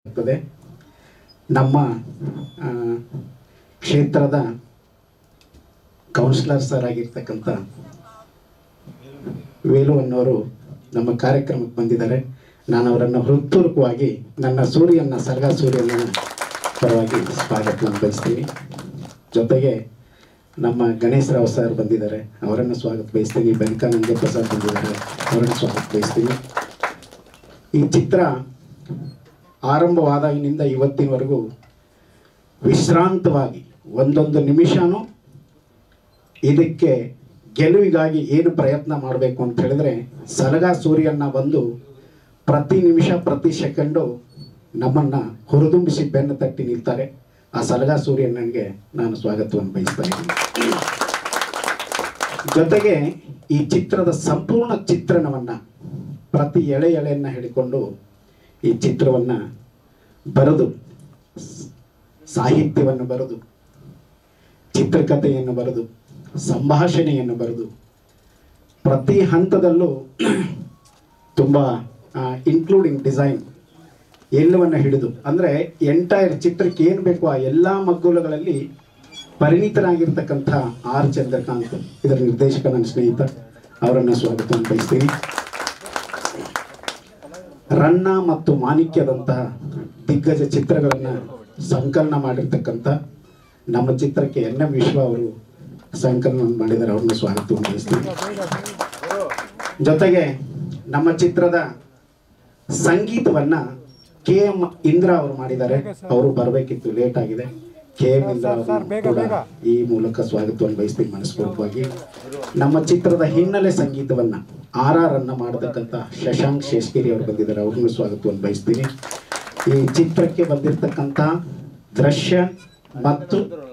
ಆಗ್ತದೆ ನಮ್ಮ ಆ, ಕ್ಷೇತ್ರದ ಕೌನ್ಸಿಲರ್ ಸರ್ ಆಗಿರ್ತಕ್ಕಂಥ ವೇಲು ಅನ್ನೋರು ನಮ್ಮ ಕಾರ್ಯಕ್ರಮಕ್ಕೆ ಬಂದಿದ್ದಾರೆ ನಾನು ಅವರನ್ನು ಹೃತ್ಪೂರ್ವಕವಾಗಿ ನನ್ನ ಸೂರ್ಯನ ಸರ್ಗ ಸೂರ್ಯನ ಪರವಾಗಿ ಸ್ವಾಗತವನ್ನು ಬಯಸ್ತೀನಿ ಜೊತೆಗೆ ನಮ್ಮ ಗಣೇಶ್ ರಾವ್ ಸರ್ ಬಂದಿದ್ದಾರೆ ಅವರನ್ನು ಸ್ವಾಗತ ಬಯಸ್ತೀನಿ ಬೆಂಕಾನಂದ ಪ್ರಸಾದ್ ಬಂದಿದ್ದಾರೆ ಅವರನ್ನು ಸ್ವಾಗತ ಬಯಸ್ತೀನಿ ಈ ಚಿತ್ರ ಆರಂಭವಾದಾಗಿನಿಂದ ಇವತ್ತಿನವರೆಗೂ ವಿಶ್ರಾಂತವಾಗಿ ಒಂದೊಂದು ನಿಮಿಷನೂ ಇದಕ್ಕೆ ಗೆಲುವಿಗಾಗಿ ಏನು ಪ್ರಯತ್ನ ಮಾಡಬೇಕು ಅಂತ ಹೇಳಿದ್ರೆ ಸಲಗ ಸೂರ್ಯನ ಬಂದು ಪ್ರತಿ ನಿಮಿಷ ಪ್ರತಿ ಸೆಕೆಂಡು ನಮ್ಮನ್ನು ಹುರಿದುಂಬಿಸಿ ಬೆನ್ನು ತಟ್ಟಿ ನಿಲ್ತಾರೆ ಆ ಸಲಗ ಸೂರ್ಯನಿಗೆ ನಾನು ಸ್ವಾಗತವನ್ನು ಬಯಸ್ತಾ ಇದ್ದೀನಿ ಜೊತೆಗೆ ಈ ಚಿತ್ರದ ಸಂಪೂರ್ಣ ಚಿತ್ರಣವನ್ನು ಪ್ರತಿ ಎಳೆ ಎಳೆಯನ್ನು ಹಿಡಿಕೊಂಡು ಈ ಚಿತ್ರವನ್ನು ಬರೆದು ಸ್- ಸಾಹಿತ್ಯವನ್ನು ಬರೆದು ಚಿತ್ರಕಥೆಯನ್ನು ಬರೆದು ಸಂಭಾಷಣೆಯನ್ನು ಬರೆದು ಪ್ರತಿ ಹಂತದಲ್ಲೂ ತುಂಬ ಇನ್ಕ್ಲೂಡಿಂಗ್ ಡಿಸೈನ್ ಎಲ್ಲವನ್ನು ಹಿಡಿದು ಅಂದರೆ ಎಂಟೈರ್ ಚಿತ್ರಕ್ಕೆ ಏನು ಬೇಕು ಆ ಎಲ್ಲ ಮಗ್ಗುಲುಗಳಲ್ಲಿ ಪರಿಣಿತರಾಗಿರ್ತಕ್ಕಂಥ ಆರ್ ಚಂದ್ರಕಾಂತ್ ಇದರ ನಿರ್ದೇಶಕ ನನ್ನ ಸ್ನೇಹಿತ ಅವರನ್ನು ಸ್ವಾಗತವನ್ನು ಬಯಸ್ತೀನಿ ರನ್ನ ಮತ್ತು ಮಾಣಿಕ್ಯದಂತಹ ದಿಗ್ಗಜ ಚಿತ್ರಗಳನ್ನು ಸಂಕಲನ ಮಾಡಿರ್ತಕ್ಕಂಥ ನಮ್ಮ ಚಿತ್ರಕ್ಕೆ ಎನ್ ಎಂ ವಿಶ್ವ ಅವರು ಸಂಕಲನ ಮಾಡಿದ್ದಾರೆ ಅವ್ರನ್ನ ಸ್ವಾಗತವನ್ನು ಬಯಸ್ತೀನಿ ಜೊತೆಗೆ ನಮ್ಮ ಚಿತ್ರದ ಸಂಗೀತವನ್ನ ಕೆ ಎಂ ಇಂದ್ರ ಅವರು ಮಾಡಿದ್ದಾರೆ ಅವರು ಬರಬೇಕಿತ್ತು ಲೇಟ್ ಆಗಿದೆ ಕೆ ಎಂ ಇಂದ್ರ ಅವ್ರನ್ನ ಕೂಡ ಈ ಮೂಲಕ ಸ್ವಾಗತವನ್ನು ಬಯಸ್ತೀನಿ ಮನಸ್ಪೂರ್ವಕವಾಗಿ ನಮ್ಮ ಚಿತ್ರದ ಹಿನ್ನೆಲೆ ಸಂಗೀತವನ್ನ ಆರ್ ಆರ್ ಅನ್ನ ಮಾಡತಕ್ಕಂಥ ಶಶಾಂಕ್ ಶೇಷಗಿರಿ ಅವರು ಬಂದಿದ್ದಾರೆ ಅವ್ರನ್ನೂ ಸ್ವಾಗತವನ್ನು ಬಯಸ್ತೀನಿ ಈ ಚಿತ್ರಕ್ಕೆ ಬಂದಿರತಕ್ಕಂಥ ದೃಶ್ಯ ಮತ್ತು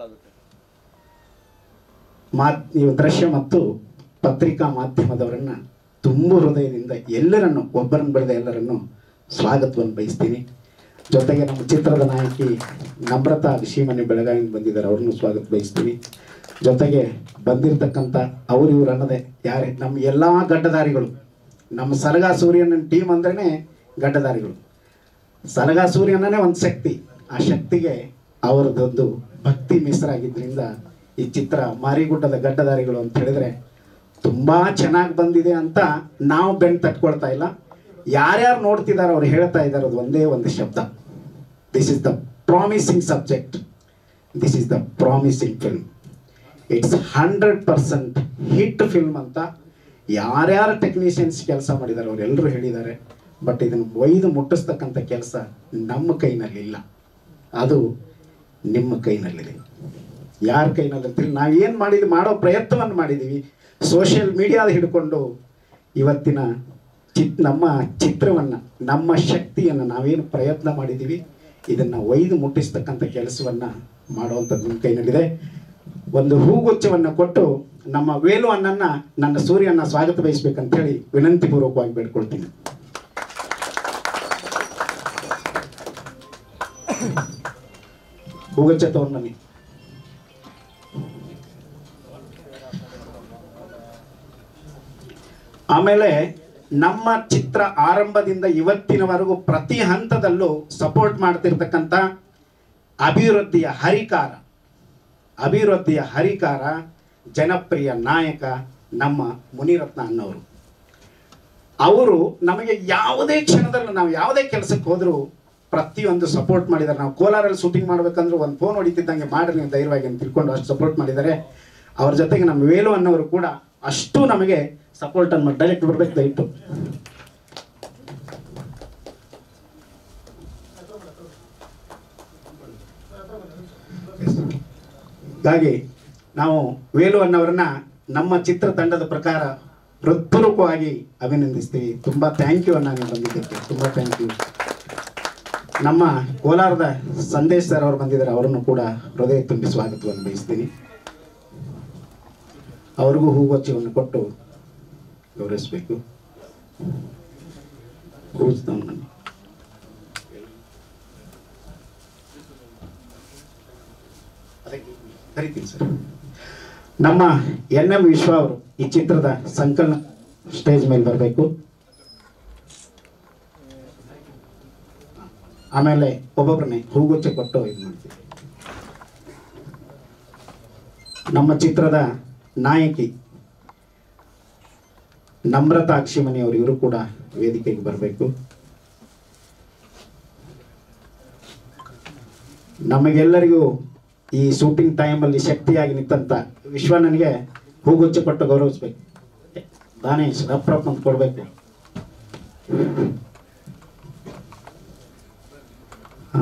ಮಾತ್ ಈ ದೃಶ್ಯ ಮತ್ತು ಪತ್ರಿಕಾ ಮಾಧ್ಯಮದವರನ್ನ ತುಂಬ ಹೃದಯದಿಂದ ಎಲ್ಲರನ್ನು ಒಬ್ಬರನ್ನು ಬೆಳೆದ ಎಲ್ಲರನ್ನು ಸ್ವಾಗತವನ್ನು ಬಯಸ್ತೀನಿ ಜೊತೆಗೆ ನಮ್ಮ ಚಿತ್ರದ ನಾಯಕಿ ನಮ್ರತಾ ಅಭಿಷೇಮನೆ ಬೆಳಗಾವಿಯಿಂದ ಬಂದಿದ್ದಾರೆ ಅವ್ರನ್ನು ಸ್ವಾಗತ ಬಯಸ್ತೀನಿ ಜೊತೆಗೆ ಬಂದಿರತಕ್ಕಂಥ ಅವ್ರು ಇವ್ರು ಅನ್ನೋದೇ ಯಾರೇ ನಮ್ಮ ಎಲ್ಲ ಗಡ್ಡದಾರಿಗಳು ನಮ್ಮ ಸಲಗಾ ಸೂರ್ಯನ ಟೀಮ್ ಅಂದ್ರೇ ಗಡ್ಡದಾರಿಗಳು ಸಲಗಾ ಸೂರ್ಯನೇ ಒಂದು ಶಕ್ತಿ ಆ ಶಕ್ತಿಗೆ ಅವರದೊಂದು ಭಕ್ತಿ ಮಿಶ್ರಾಗಿದ್ದರಿಂದ ಈ ಚಿತ್ರ ಮಾರಿಗುಡ್ಡದ ಗಡ್ಡದಾರಿಗಳು ಅಂತ ಹೇಳಿದ್ರೆ ತುಂಬಾ ಚೆನ್ನಾಗಿ ಬಂದಿದೆ ಅಂತ ನಾವು ಬೆನ್ನು ತಟ್ಕೊಳ್ತಾ ಇಲ್ಲ ಯಾರ್ಯಾರು ನೋಡ್ತಿದ್ದಾರೆ ಅವ್ರು ಹೇಳ್ತಾ ಇದ್ದಾರೆ ಅದು ಒಂದೇ ಒಂದು ಶಬ್ದ this is the promising subject this is the promising film it's hundred percent hit film ಅಂತ ಯಾರ್ಯಾರು ಟೆಕ್ನಿಷಿಯನ್ಸ್ ಕೆಲಸ ಮಾಡಿದ್ದಾರೆ ಅವರೆಲ್ಲರೂ ಹೇಳಿದ್ದಾರೆ ಬಟ್ ಇದನ್ನು ಒಯ್ದು ಮುಟ್ಟಿಸ್ತಕ್ಕಂಥ ಕೆಲಸ ನಮ್ಮ ಕೈನಲ್ಲಿಲ್ಲ ಅದು ನಿಮ್ಮ ಕೈನಲ್ಲಿದೆ ಯಾರ ಕೈನಲ್ಲಿ ಅಂತಿಲ್ಲ ನಾವು ಏನು ಮಾಡಿದ್ವಿ ಮಾಡೋ ಪ್ರಯತ್ನವನ್ನು ಮಾಡಿದ್ದೀವಿ ಸೋಷಿಯಲ್ ಮೀಡಿಯಾದ ಹಿಡ್ಕೊಂಡು ಇವತ್ತಿನ ಚಿತ್ ನಮ್ಮ ಚಿತ್ರವನ್ನು ನಮ್ಮ ಶಕ್ತಿಯನ್ನು ನಾವೇನು ಪ್ರಯತ್ನ ಮಾಡಿದ್ದೀವಿ ಇದನ್ನು ಒಯ್ದು ಮುಟ್ಟಿಸ್ತಕ್ಕಂಥ ಕೆಲಸವನ್ನು ಮಾಡುವಂಥದ್ದು ನಿಮ್ಮ ಕೈನಲ್ಲಿದೆ ಒಂದು ಹೂಗುಚ್ಛವನ್ನು ಕೊಟ್ಟು ನಮ್ಮ ವೇಲು ಅಣ್ಣನ್ನ ನನ್ನ ಸೂರ್ಯನ ಸ್ವಾಗತ ಬಯಸ್ಬೇಕಂತ ಹೇಳಿ ವಿನಂತಿ ಪೂರ್ವಕವಾಗಿ ಬೇಡ್ಕೊಳ್ತೀನಿ ಹೂಗುಚ್ಛ ತಗೊಂಡು ಬನ್ನಿ ಆಮೇಲೆ ನಮ್ಮ ಚಿತ್ರ ಆರಂಭದಿಂದ ಇವತ್ತಿನವರೆಗೂ ಪ್ರತಿ ಹಂತದಲ್ಲೂ ಸಪೋರ್ಟ್ ಮಾಡ್ತಿರ್ತಕ್ಕಂಥ ಅಭಿವೃದ್ಧಿಯ ಹರಿಕಾರ ಅಭಿವೃದ್ಧಿಯ ಹರಿಕಾರ ಜನಪ್ರಿಯ ನಾಯಕ ನಮ್ಮ ಮುನಿರತ್ನ ಅನ್ನೋರು ಅವರು ನಮಗೆ ಯಾವುದೇ ಕ್ಷಣದಲ್ಲಿ ನಾವು ಯಾವುದೇ ಕೆಲಸಕ್ಕೆ ಹೋದರೂ ಪ್ರತಿಯೊಂದು ಸಪೋರ್ಟ್ ಮಾಡಿದ್ದಾರೆ ನಾವು ಕೋಲಾರಲ್ಲಿ ಶೂಟಿಂಗ್ ಮಾಡ್ಬೇಕಂದ್ರೆ ಒಂದು ಫೋನ್ ಹೊಡಿತಿದ್ದಂಗೆ ಮಾಡ್ರಿ ನೀವು ಧೈರ್ಯವಾಗಿ ಅಂತ ತಿಳ್ಕೊಂಡು ಅಷ್ಟು ಸಪೋರ್ಟ್ ಮಾಡಿದ್ದಾರೆ ಅವ್ರ ಜೊತೆಗೆ ನಮ್ಮ ವೇಲು ಅನ್ನೋರು ಕೂಡ ಅಷ್ಟು ನಮಗೆ ಸಪೋರ್ಟ್ ಅನ್ನು ಡೈರೆಕ್ಟ್ ಬರ್ಬೇಕು ದಯವಿಟ್ಟು ಹೀಗಾಗಿ ನಾವು ವೇಲು ಅನ್ನೋರನ್ನ ನಮ್ಮ ಚಿತ್ರತಂಡದ ಪ್ರಕಾರ ಹೃತ್ಪೂರ್ವಕವಾಗಿ ಅಭಿನಂದಿಸ್ತೀವಿ ತುಂಬಾ ಥ್ಯಾಂಕ್ ಯು ಅನ್ನ ನೀವು ಬಂದಿದ್ದಕ್ಕೆ ತುಂಬಾ ಥ್ಯಾಂಕ್ ಯು ನಮ್ಮ ಕೋಲಾರದ ಸಂದೇಶ್ ಸರ್ ಅವರು ಬಂದಿದ್ದಾರೆ ಅವರನ್ನು ಕೂಡ ಹೃದಯ ತುಂಬಿ ಸ್ವಾಗತವನ್ನು ಬಯಸ್ತೀನಿ ಅವ್ರಿಗೂ ಹೂಗೊಚ್ಚವನ್ನು ಕೊಟ್ಟು ಗೌರವಿಸಬೇಕು ಹೂಸ್ತವನ್ನ ಅದಕ್ಕೆ ಕರಿತೀನಿ ಸರ್ ನಮ್ಮ ಎನ್ ಎಂ ವಿಶ್ವ ಅವರು ಈ ಚಿತ್ರದ ಸಂಕಲನ ಸ್ಟೇಜ್ ಮೇಲೆ ಬರಬೇಕು ಆಮೇಲೆ ಒಬ್ಬೊಬ್ಬರನ್ನೇ ಹೂಗುಚ್ಚ ಕೊಟ್ಟು ಇದು ಮಾಡ್ತೀವಿ ನಮ್ಮ ಚಿತ್ರದ ನಾಯಕಿ ನಮ್ರತಾ ಅಕ್ಷಿಮಣಿ ಅವರು ಇವರು ಕೂಡ ವೇದಿಕೆಗೆ ಬರಬೇಕು ನಮಗೆಲ್ಲರಿಗೂ ಈ ಶೂಟಿಂಗ್ ಟೈಮಲ್ಲಿ ಶಕ್ತಿಯಾಗಿ ನಿಂತಂತ ವಿಶ್ವಣ್ಣನಿಗೆ ಹೂಗುಚ್ಚ ಕೊಟ್ಟು ಗೌರವಿಸ್ಬೇಕು ದಾನೇಶ್ ರಪ್ ರಪ್ ಅಂತ ಕೊಡ್ಬೇಕು ಹ.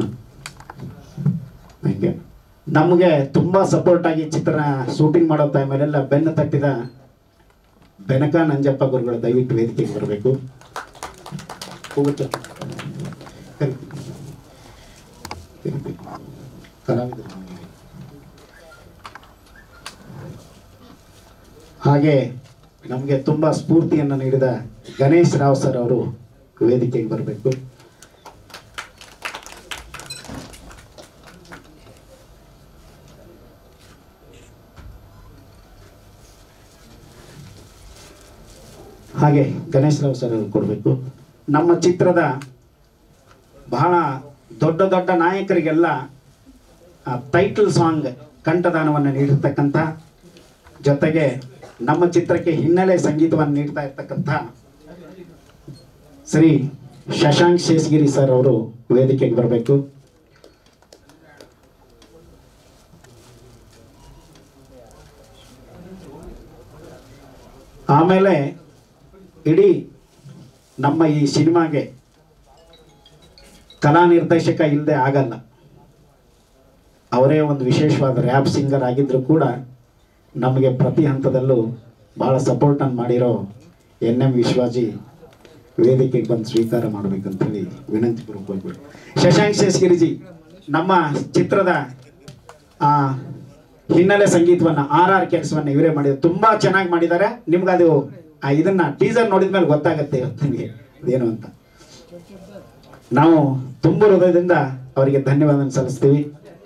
ಹಂಗೆ ನಮಗೆ ತುಂಬಾ ಸಪೋರ್ಟ್ ಆಗಿ ಚಿತ್ರ ಶೂಟಿಂಗ್ ಮಾಡೋ ಟೈಮಲ್ಲೆಲ್ಲ ಬೆನ್ನು ತಟ್ಟಿದ ಬೆನಕ ನಂಜಪ್ಪ ಗುರುಗಳು ದಯವಿಟ್ಟು ವೇದಿಕೆಗೆ ಬರಬೇಕು ಹೂಗುಚ್ಚ ಕರಿ. ಕರಿಬೇಕು. ಕಲಾವಿದರು ನಮಗೆ. ಹಾಗೆ ನಮಗೆ ತುಂಬ ಸ್ಫೂರ್ತಿಯನ್ನು ನೀಡಿದ ಗಣೇಶ್ ರಾವ್ ಸರ್ ಅವರು ವೇದಿಕೆಗೆ ಬರಬೇಕು ಹಾಗೆ ಗಣೇಶ್ ರಾವ್ ಸರ್ ಅವರು ಕೊಡಬೇಕು ನಮ್ಮ ಚಿತ್ರದ ಬಹಳ ದೊಡ್ಡ ದೊಡ್ಡ ನಾಯಕರಿಗೆಲ್ಲ ಟೈಟಲ್ ಸಾಂಗ್ ಕಂಠದಾನವನ್ನು ನೀಡಿರ್ತಕ್ಕಂಥ ಜೊತೆಗೆ ನಮ್ಮ ಚಿತ್ರಕ್ಕೆ ಹಿನ್ನೆಲೆ ಸಂಗೀತವನ್ನು ನೀಡ್ತಾ ಇರ್ತಕ್ಕಂಥ ಶ್ರೀ ಶಶಾಂಕ್ ಶೇಷಗಿರಿ ಸರ್ ಅವರು ವೇದಿಕೆಗೆ ಬರಬೇಕು ಆಮೇಲೆ ಇಡೀ ನಮ್ಮ ಈ ಸಿನಿಮಾಗೆ ಕಲಾ ನಿರ್ದೇಶಕ ಇಲ್ಲದೆ ಆಗಲ್ಲ ಅವರೇ ಒಂದು ವಿಶೇಷವಾದ ರ್ಯಾಪ್ ಸಿಂಗರ್ ಆಗಿದ್ರು ಕೂಡ ನಮಗೆ ಪ್ರತಿ ಹಂತದಲ್ಲೂ ಬಹಳ ಸಪೋರ್ಟನ್ನು ಮಾಡಿರೋ ಎನ್ ಎಂ ವಿಶ್ವಾಜಿ ವೇದಿಕೆಗೆ ಬಂದು ಸ್ವೀಕಾರ ಮಾಡಬೇಕಂತೇಳಿ ವಿನಂತಿ ಪೂರ್ವಕವಾಗಿ ಶಶಾಂಕ್ ಶೇಷಗಿರಿಜಿ ನಮ್ಮ ಚಿತ್ರದ ಆ, ಹಿನ್ನೆಲೆ ಸಂಗೀತವನ್ನ ಆರ್ ಆರ್ ಕೆಲಸವನ್ನ ಇವರೇ ಮಾಡಿದ್ರು ತುಂಬಾ ಚೆನ್ನಾಗಿ ಮಾಡಿದ್ದಾರೆ ನಿಮ್ಗೆ ಅದು ಆ ಇದನ್ನ ಟೀಸರ್ ನೋಡಿದ ಮೇಲೆ ಗೊತ್ತಾಗತ್ತೆ ಇವತ್ತು ನಿಮಗೆ ಅದೇನು ಅಂತ ನಾವು ತುಂಬ ಹೃದಯದಿಂದ ಅವರಿಗೆ ಧನ್ಯವಾದ ಸಲ್ಲಿಸ್ತೀವಿ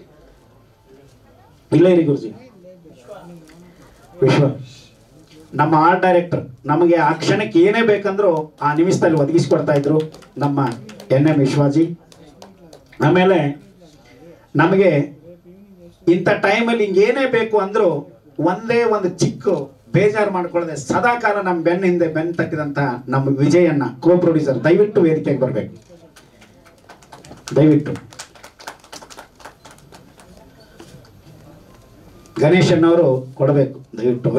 ಇಲ್ಲ ಇರಿ ಗುರುಜಿ ವಿಶ್ವ ನಮ್ಮ ಆರ್ಟ್ ಡೈರೆಕ್ಟರ್ ನಮಗೆ ಆ ಕ್ಷಣಕ್ಕೆ ಏನೇ ಬೇಕಂದ್ರೂ ಆ ನಿಮಿಷದಲ್ಲಿ ಒದಗಿಸ್ಕೊಡ್ತಾ ಇದ್ರು ನಮ್ಮ ಎನ್ ಎಂ ವಿಶ್ವಾಜಿ ಆಮೇಲೆ ನಮಗೆ ಇಂಥ ಟೈಮಲ್ಲಿ ಹಿಂಗೇನೇ ಬೇಕು ಅಂದ್ರೂ ಒಂದೇ ಒಂದು ಚಿಕ್ಕ ಬೇಜಾರು ಮಾಡ್ಕೊಳ್ಳದೆ ಸದಾ ಕಾಲ ನಮ್ಮ ಬೆನ್ನ ಹಿಂದೆ ಬೆನ್ನು ತಟ್ಟಿದಂತ ನಮ್ಮ ವಿಜಯನ್ನ ಕೋ ಪ್ರೊಡ್ಯೂಸರ್ ದಯವಿಟ್ಟು ವೇದಿಕೆಗೆ ಬರಬೇಕು ದಯವಿಟ್ಟು ಗಣೇಶನ್ ಅವರು ಕೊಡಬೇಕು ದಯವಿಟ್ಟು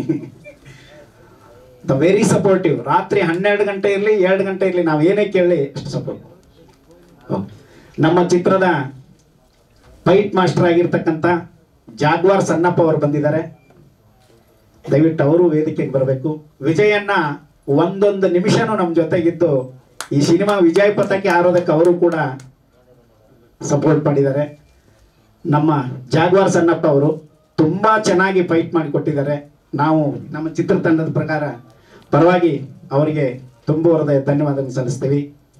ದ ವೆರಿ ಸಪೋರ್ಟಿವ್ ರಾತ್ರಿ ಹನ್ನೆರಡು ಗಂಟೆ ಇರಲಿ ಎರಡು ಗಂಟೆ ಇರಲಿ ನಾವು ಏನೇ ಕೇಳಲಿ ಅಷ್ಟು ಸಪೋರ್ಟ್ ನಮ್ಮ ಚಿತ್ರದ ಫೈಟ್ ಮಾಸ್ಟರ್ ಆಗಿರ್ತಕ್ಕಂಥ ಜಾಗ್ವಾರ್ ಸನ್ನಪ್ಪ ಅವರು ಬಂದಿದ್ದಾರೆ ದಯವಿಟ್ಟು ಅವರು ವೇದಿಕೆಗೆ ಬರಬೇಕು ವಿಜಯನ್ನ ಒಂದೊಂದು ನಿಮಿಷನೂ ನಮ್ಮ ಜೊತೆಗಿದ್ದು ಈ ಸಿನಿಮಾ ವಿಜಯ ಪಥಕ್ಕೆ ಆರೋದಕ್ಕೆ ಅವರು ಕೂಡ ಸಪೋರ್ಟ್ ಮಾಡಿದ್ದಾರೆ ನಮ್ಮ ಜಾಗ್ವಾರ್ ಸನ್ನಪ್ಪ ಅವರು ತುಂಬಾ ಚೆನ್ನಾಗಿ ಫೈಟ್ ಮಾಡಿ ಕೊಟ್ಟಿದ್ದಾರೆ ನಾವು ನಮ್ಮ ಚಿತ್ರತಂಡದ ಪ್ರಕಾರ ಪರವಾಗಿ ಅವರಿಗೆ ತುಂಬ ಹೃದಯ ಧನ್ಯವಾದ ಸಲ್ಲಿಸ್ತೀವಿ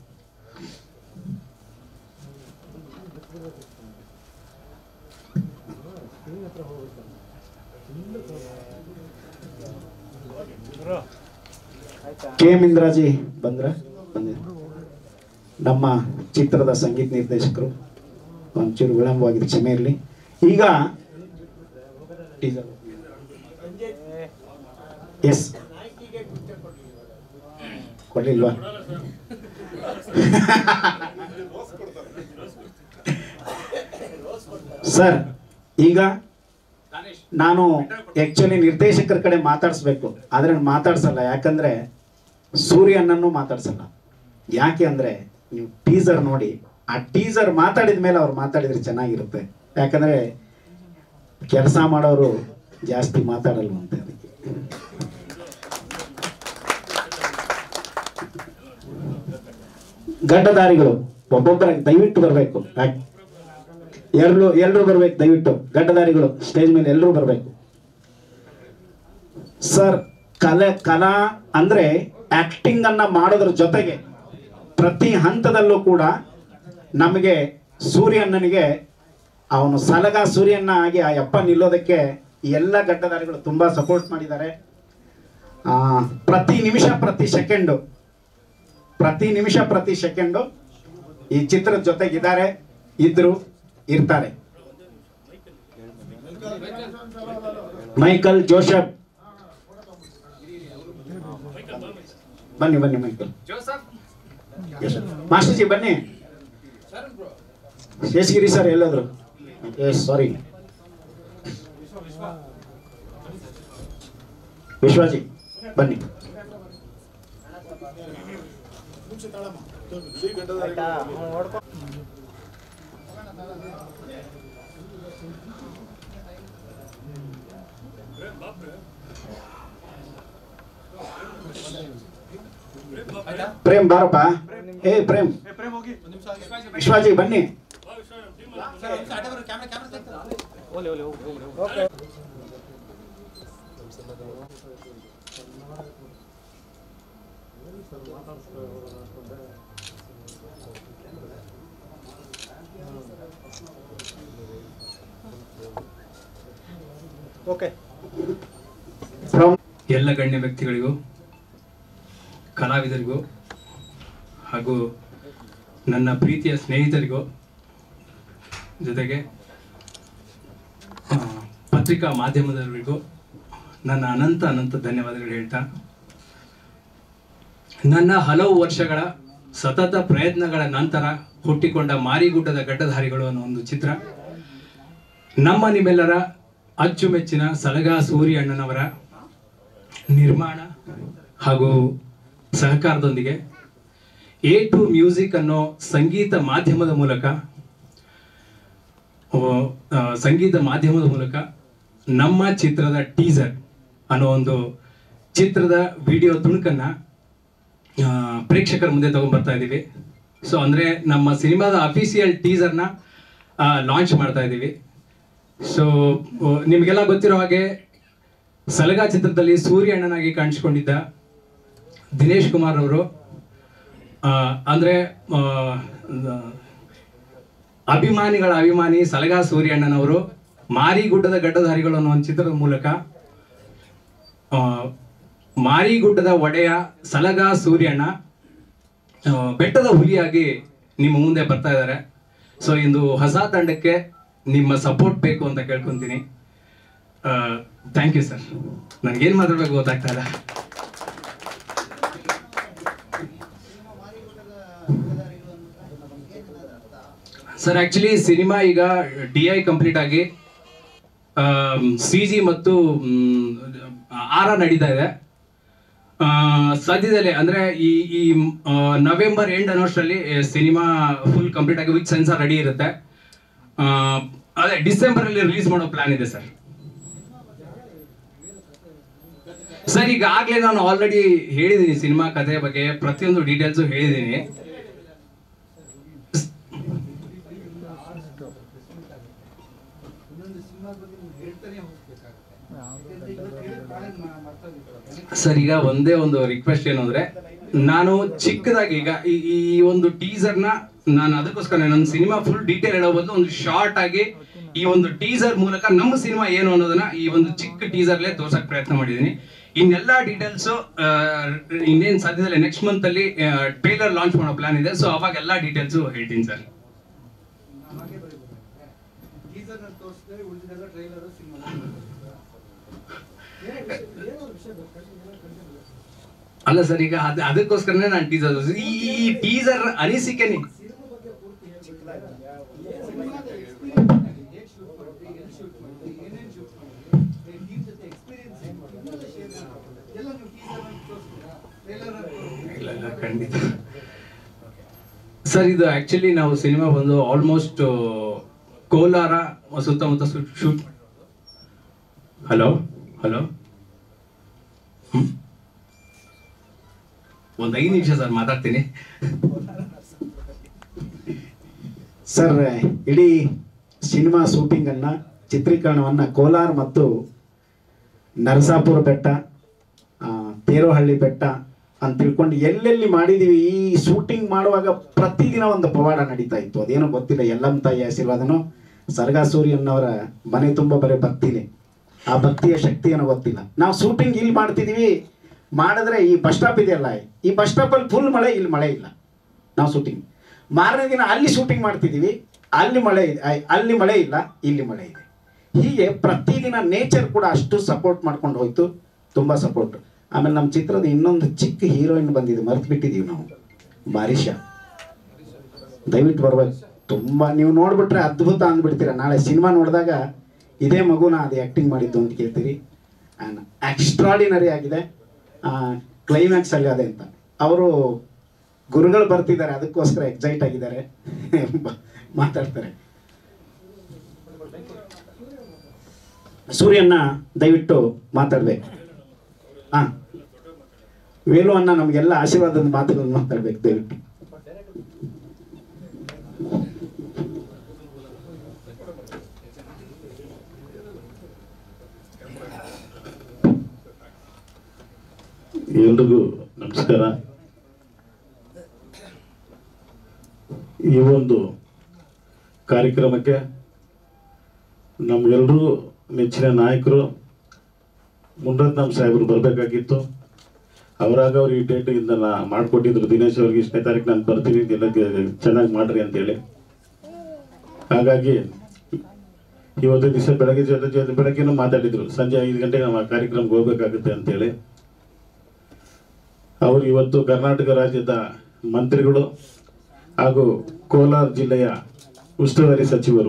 ಕೆ ಎಂ ಇಂದ್ರಾಜಿ ಬಂದ್ರ ಬಂದಿದ್ರು ನಮ್ಮ ಚಿತ್ರದ ಸಂಗೀತ ನಿರ್ದೇಶಕರು ಒಂಚೂರು ವಿಳಂಬವಾಗಿದೆ ಕ್ಷಮೆ ಇರಲಿ ಈಗ ಎಸ್ ಕೊಡ್ಲಿಲ್ವಾ ಸರ್ ಈಗ ನಾನು ಆಕ್ಚುಲಿ ನಿರ್ದೇಶಕರ ಕಡೆ ಮಾತಾಡಿಸ್ಬೇಕು ಆದ್ರೆ ನಾನ್ ಮಾತಾಡ್ಸಲ್ಲ ಯಾಕಂದ್ರೆ ಸೂರ್ಯನನ್ನು ಮಾತಾಡ್ಸಲ್ಲ ಯಾಕೆ ಅಂದ್ರೆ ನೀವು ಟೀಸರ್ ನೋಡಿ ಆ ಟೀಸರ್ ಮಾತಾಡಿದ ಮೇಲೆ ಅವ್ರು ಮಾತಾಡಿದ್ರೆ ಚೆನ್ನಾಗಿರುತ್ತೆ ಯಾಕಂದ್ರೆ ಕೆಲಸ ಮಾಡೋರು ಜಾಸ್ತಿ ಮಾತಾಡಲ್ವಂತೆ ಅದಕ್ಕೆ ಗಡ್ಡದಾರಿಗಳು ಒಬ್ಬೊಬ್ಬರಾಗಿ ದಯವಿಟ್ಟು ಬರಬೇಕು ಎಲ್ಲರೂ ಎಲ್ಲರೂ ಬರ್ಬೇಕು ದಯವಿಟ್ಟು ಗಡ್ಡದಾರಿಗಳು ಸ್ಟೇಜ್ ಮೇಲೆ ಎಲ್ಲರೂ ಬರಬೇಕು ಸರ್ ಕಲೆ ಕಲಾ ಅಂದ್ರೆ ಆಕ್ಟಿಂಗ್ ಅನ್ನ ಮಾಡೋದ್ರ ಜೊತೆಗೆ ಪ್ರತಿ ಹಂತದಲ್ಲೂ ಕೂಡ ನಮಗೆ ಸೂರ್ಯಣ್ಣನಿಗೆ ಅವನು ಸಲಗ ಸೂರ್ಯಣ್ಣ ಆಗಿ ಆ ಯಪ್ಪ ನಿಲ್ಲೋದಕ್ಕೆ ಈ ಎಲ್ಲ ಗಡ್ಡದಾರಿಗಳು ತುಂಬಾ ಸಪೋರ್ಟ್ ಮಾಡಿದ್ದಾರೆ ಆ, ಪ್ರತಿ ನಿಮಿಷ ಪ್ರತಿ ಸೆಕೆಂಡು ಪ್ರತಿ ನಿಮಿಷ ಪ್ರತಿ ಸೆಕೆಂಡು ಈ ಚಿತ್ರದ ಜೊತೆಗಿದ್ದಾರೆ ಇದ್ರು ಇರ್ತಾರೆ ಮೈಕಲ್ ಜೋಸಫ್ ಬನ್ನಿ ಬನ್ನಿ ಮೈಕಲ್ ಮಾಸ್ಟರ್ಜಿ ಬನ್ನಿ ಶೇಷಗಿರಿ ಸರ್ ಎಲ್ಲೋದ್ರು ಎಸ್ ಸಾರಿ ವಿಶ್ವಾಜಿ ಬನ್ನಿ ಪ್ರೇಮ್ ಬಾರಪ್ಪ ಏ ಪ್ರೇಮ್ ವಿಶ್ವಾಜಿ ಬನ್ನಿ ಓಕೆ ಫ್ರಮ್ ಎಲ್ಲ ಗಣ್ಯ ವ್ಯಕ್ತಿಗಳಿಗೂ ಕಲಾವಿದರಿಗೂ ಹಾಗೂ ನನ್ನ ಪ್ರೀತಿಯ ಸ್ನೇಹಿತರಿಗೂ ಜೊತೆಗೆ ಆ, ಪತ್ರಿಕಾ ಮಾಧ್ಯಮದವರಿಗೂ ನನ್ನ ಅನಂತ ಅನಂತ ಧನ್ಯವಾದಗಳು ಹೇಳ್ತಾ ನನ್ನ ಹಲವು ವರ್ಷಗಳ ಸತತ ಪ್ರಯತ್ನಗಳ ನಂತರ ಹುಟ್ಟಿಕೊಂಡ ಮಾರಿಗುಡ್ಡದ ಗಡ್ಡಧಾರಿಗಳು ಅನ್ನೋ ಒಂದು ಚಿತ್ರ ನಮ್ಮ ನಿಮ್ಮೆಲ್ಲರ ಅಚ್ಚುಮೆಚ್ಚಿನ ಸಲಗಾ ಸೂರಿ ಅಣ್ಣನವರ ನಿರ್ಮಾಣ ಹಾಗೂ ಸಹಕಾರದೊಂದಿಗೆ ಎ ಟು ಮ್ಯೂಸಿಕ್ ಅನ್ನೋ ಸಂಗೀತ ಮಾಧ್ಯಮದ ಮೂಲಕ ಆ, ಆ, ಸಂಗೀತ ಮಾಧ್ಯಮದ ಮೂಲಕ ನಮ್ಮ ಚಿತ್ರದ ಟೀಸರ್ ಅನ್ನೋ ಒಂದು ಚಿತ್ರದ ವಿಡಿಯೋ ತುಣುಕನ್ನ ಆ, ಪ್ರೇಕ್ಷಕರ ಮುಂದೆ ತಗೊಂಡ್ಬರ್ತಾ ಇದ್ದೀವಿ ಸೊ ಅಂದರೆ ನಮ್ಮ ಸಿನಿಮಾದ ಅಫಿಸಿಯಲ್ ಟೀಸರ್ನ ಲಾಂಚ್ ಮಾಡ್ತಾ ಇದ್ದೀವಿ ಸೊ ನಿಮಗೆಲ್ಲ ಗೊತ್ತಿರೋ ಹಾಗೆ ಸಲಗಾ ಚಿತ್ರದಲ್ಲಿ ಸೂರ್ಯ ಅಣ್ಣನಾಗಿ ಕಾಣಿಸ್ಕೊಂಡಿದ್ದ ದಿನೇಶ್ ಕುಮಾರ್ ಅವರು ಆ, ಅಂದ್ರೆ ಆ, ಅಭಿಮಾನಿಗಳ ಅಭಿಮಾನಿ ಸಲಗಾ ಸೂರ್ಯ ಅಣ್ಣನವರು ಮಾರಿಗುಡ್ಡದ ಗಡ್ಡಧಾರಿಗಳು ಅನ್ನೋ ಒಂದು ಚಿತ್ರದ ಮೂಲಕ ಆ, ಮಾರಿಗುಡ್ಡದ ಒಡೆಯ ಸಲಗಾ ಸೂರ್ಯಣ್ಣ ಆ, ಬೆಟ್ಟದ ಹುಲಿಯಾಗಿ ನಿಮ್ಮ ಮುಂದೆ ಬರ್ತಾ ಇದ್ದಾರೆ ಸೊ ಇಂದು ಹೊಸ ತಂಡಕ್ಕೆ ನಿಮ್ಮ ಸಪೋರ್ಟ್ ಬೇಕು ಅಂತ ಕೇಳ್ಕೊಂತೀನಿ ಥ್ಯಾಂಕ್ ಯು ಸರ್ ನನಗೇನು ಮಾತಾಡ್ಬೇಕು ಗೊತ್ತಾಗ್ತಾ ಇಲ್ಲ ಸರ್ ಆಕ್ಚುಲಿ ಸಿನಿಮಾ ಈಗ ಡಿ ಐ ಕಂಪ್ಲೀಟ್ ಆಗಿ ಸಿ ಜಿ ಮತ್ತು ಆರ ನಡೀತಾ ಇದೆ ಆ, ಸದ್ಯದಲ್ಲೇ ಅಂದ್ರೆ ಈ ಈ ಆ, ನವೆಂಬರ್ ಎಂಡ್ ಅನ್ನೋಷ್ಟರಲ್ಲಿ ಸಿನಿಮಾ ಫುಲ್ ಕಂಪ್ಲೀಟ್ ಆಗಿ ವಿತ್ ಸೆನ್ಸಾರ್ ರೆಡಿ ಇರುತ್ತೆ ಆ, ಅದೇ ಡಿಸೆಂಬರ್ ಅಲ್ಲಿ ರಿಲೀಸ್ ಮಾಡೋ ಪ್ಲಾನ್ ಇದೆ ಸರ್ ಸರ್ ಈಗಾಗಲೇ ನಾನು ಆಲ್ರೆಡಿ ಹೇಳಿದ್ದೀನಿ ಸಿನಿಮಾ ಕಥೆ ಬಗ್ಗೆ ಪ್ರತಿಯೊಂದು ಡೀಟೇಲ್ಸು ಹೇಳಿದ್ದೀನಿ ಸರ್ ಈಗ ಒಂದೇ ಒಂದು ರಿಕ್ವೆಸ್ಟ್ ಏನು ಅಂದ್ರೆ ನಾನು ಚಿಕ್ಕದಾಗಿ ಈಗ ಈ ಈ ಒಂದು ಟೀಸರ್ ನ ನಾನು ಅದಕ್ಕೋಸ್ಕರ ನನ್ನ ಸಿನಿಮಾ ಫುಲ್ ಡೀಟೇಲ್ ಹೇಳೋ ಬದಲು ಒಂದು ಶಾರ್ಟ್ ಆಗಿ ಈ ಒಂದು ಟೀಸರ್ ಮೂಲಕ ನಮ್ಮ ಸಿನಿಮಾ ಏನು ಅನ್ನೋದನ್ನ ಈ ಒಂದು ಚಿಕ್ಕ ಟೀಸರ್ಲೇ ತೋರ್ಸಕ್ ಪ್ರಯತ್ನ ಮಾಡಿದ್ದೀನಿ ಇನ್ನೆಲ್ಲ ಡೀಟೇಲ್ಸ್ ಇನ್ನೇನು ಸಾಧ್ಯದಲ್ಲ ನೆಕ್ಸ್ಟ್ ಮಂತ್ ಅಲ್ಲಿ ಟ್ರೇಲರ್ ಲಾಂಚ್ ಮಾಡೋ ಪ್ಲಾನ್ ಇದೆ ಸೊ ಅವಾಗ ಎಲ್ಲ ಡೀಟೇಲ್ಸ್ ಹೇಳ್ತೀನಿ ಸರ್ ಅಲ್ಲ ಸರ್ ಈಗ ಅದ ಅದಕ್ಕೋಸ್ಕರನೇ ನಾನು ಟೀಸರ್ ಈ ಈ ಟೀಸರ್ ಅನಿಸಿಕೆ ಇಲ್ಲ ಇಲ್ಲ ಖಂಡಿತ ಸರ್ ಇದು ಆಕ್ಚುಲಿ ನಾವು ಸಿನಿಮಾ ಬಂದು ಆಲ್ಮೋಸ್ಟ್ ಕೋಲಾರ ಸುತ್ತಮುತ್ತ ಶೂಟ್ ಹಲೋ ಹಲೋ ಒಂದ್ ಐದು ನಿಮಿಷ ಸರ್ ಮಾತಾಡ್ತೀನಿ ಸರ್ ಇಡೀ ಸಿನಿಮಾ ಶೂಟಿಂಗ್ ಅನ್ನ ಚಿತ್ರೀಕರಣವನ್ನ ಕೋಲಾರ ಮತ್ತು ನರಸಾಪುರ ಬೆಟ್ಟ ಆ, ತೇರೋಹಳ್ಳಿ ಬೆಟ್ಟ ಅಂತ ತಿಳ್ಕೊಂಡು ಎಲ್ಲೆಲ್ಲಿ ಮಾಡಿದೀವಿ ಈ ಶೂಟಿಂಗ್ ಮಾಡುವಾಗ ಪ್ರತಿದಿನ ಒಂದು ಪವಾಡ ನಡೀತಾ ಇತ್ತು ಅದೇನೋ ಗೊತ್ತಿಲ್ಲ ಎಲ್ಲಮ್ಮ ತಾಯಿ ಆಶೀರ್ವಾದನೋ ಸರ್ಗಾ ಸೂರ್ಯನ್ನವರ ಮನೆ ತುಂಬ ಬರೀ ಭಕ್ತಿನೇ ಆ ಭಕ್ತಿಯ ಶಕ್ತಿ ಏನೋ ಗೊತ್ತಿಲ್ಲ ನಾವು ಶೂಟಿಂಗ್ ಇಲ್ಲಿ ಮಾಡ್ತಿದೀವಿ ಮಾಡಿದ್ರೆ ಈ ಬಸ್ ಸ್ಟಾಪ್ ಇದೆಯಲ್ಲ ಈ ಬಸ್ ಸ್ಟಾಪಲ್ಲಿ ಫುಲ್ ಮಳೆ ಇಲ್ಲಿ ಮಳೆ ಇಲ್ಲ ನಾವು ಶೂಟಿಂಗ್ ಮಾರನೇ ದಿನ ಅಲ್ಲಿ ಶೂಟಿಂಗ್ ಮಾಡ್ತಿದ್ದೀವಿ ಅಲ್ಲಿ ಮಳೆ ಇದೆ ಐ- ಅಲ್ಲಿ ಮಳೆ ಇಲ್ಲ ಇಲ್ಲಿ ಮಳೆ ಇದೆ ಹೀಗೆ ಪ್ರತಿದಿನ ನೇಚರ್ ಕೂಡ ಅಷ್ಟು ಸಪೋರ್ಟ್ ಮಾಡ್ಕೊಂಡು ಹೋಯ್ತು ತುಂಬ ಸಪೋರ್ಟ್ ಆಮೇಲೆ ನಮ್ಮ ಚಿತ್ರದ ಇನ್ನೊಂದು ಚಿಕ್ಕ ಹೀರೋಯಿನ್ ಬಂದಿದೆ ಮರ್ತು ಬಿಟ್ಟಿದ್ದೀವಿ ನಾವು ಬಾರಿಷಾ ದಯವಿಟ್ಟು ಬರ್ಬೇಕು ತುಂಬ ನೀವು ನೋಡ್ಬಿಟ್ರೆ ಅದ್ಭುತ ಅಂದ್ಬಿಡ್ತೀರ ನಾಳೆ ಸಿನಿಮಾ ನೋಡಿದಾಗ ಇದೇ ಮಗುನ ಅದು ಆ್ಯಕ್ಟಿಂಗ್ ಮಾಡಿದ್ದು ಅಂತ ಕೇಳ್ತೀರಿ ಆ್ಯಂಡ್ ಎಕ್ಸ್ಟ್ರಾಡಿನರಿ ಆಗಿದೆ ಕ್ಲೈಮ್ಯಾಕ್ಸ್ ಅಲ್ಲಿ ಅದೇ ಅಂತ ಅವರು ಗುರುಗಳು ಬರ್ತಿದ್ದಾರೆ ಅದಕ್ಕೋಸ್ಕರ ಎಕ್ಸೈಟ್ ಆಗಿದ್ದಾರೆ ಬ- ಮಾತಾಡ್ತಾರೆ ಸೂರ್ಯನ್ನ ದಯವಿಟ್ಟು ಮಾತಾಡ್ಬೇಕು ಹಾ ವೇಲು ಅನ್ನ ನಮಗೆಲ್ಲ ಆಶೀರ್ವಾದದ ಮಾತುಗಳನ್ನು ಮಾತಾಡ್ಬೇಕು ದಯವಿಟ್ಟು ಎಲ್ರಿಗೂ ನಮಸ್ಕಾರ ಈ ಒಂದು ಕಾರ್ಯಕ್ರಮಕ್ಕೆ ನಮ್ಗೆಲ್ರೂ ನೆಚ್ಚಿನ ನಾಯಕರು ಮುನ್ರತ್ನಂ ಸಾಹೇಬರು ಬರಬೇಕಾಗಿತ್ತು ಅವರಾಗ ಅವ್ರು ಈ ಡೇಟಿಂದ ಮಾಡಿಕೊಟ್ಟಿದ್ರು ದಿನೇಶ್ ಅವ್ರಿಗೆ ಇಷ್ಟನೇ ತಾರೀಕು ನಾನು ಬರ್ತೀನಿ ಎಲ್ಲ ಚೆನ್ನಾಗಿ ಮಾಡ್ರಿ ಅಂತೇಳಿ ಹಾಗಾಗಿ ಇವತ್ತು ದಿವಸ ಬೆಳಗ್ಗೆ ಜೊತೆ ಜೊತೆ ಬೆಳಗ್ಗೆನೂ ಮಾತಾಡಿದ್ರು ಸಂಜೆ ಐದು ಗಂಟೆಗೆ ನಾವು ಆ ಕಾರ್ಯಕ್ರಮಕ್ಕೆ ಹೋಗ್ಬೇಕಾಗುತ್ತೆ ಅಂತೇಳಿ ಅವರು ಇವತ್ತು ಕರ್ನಾಟಕ ರಾಜ್ಯದ ಮಂತ್ರಿಗಳು ಹಾಗೂ ಕೋಲಾರ ಜಿಲ್ಲೆಯ ಉಸ್ತುವಾರಿ ಸಚಿವರು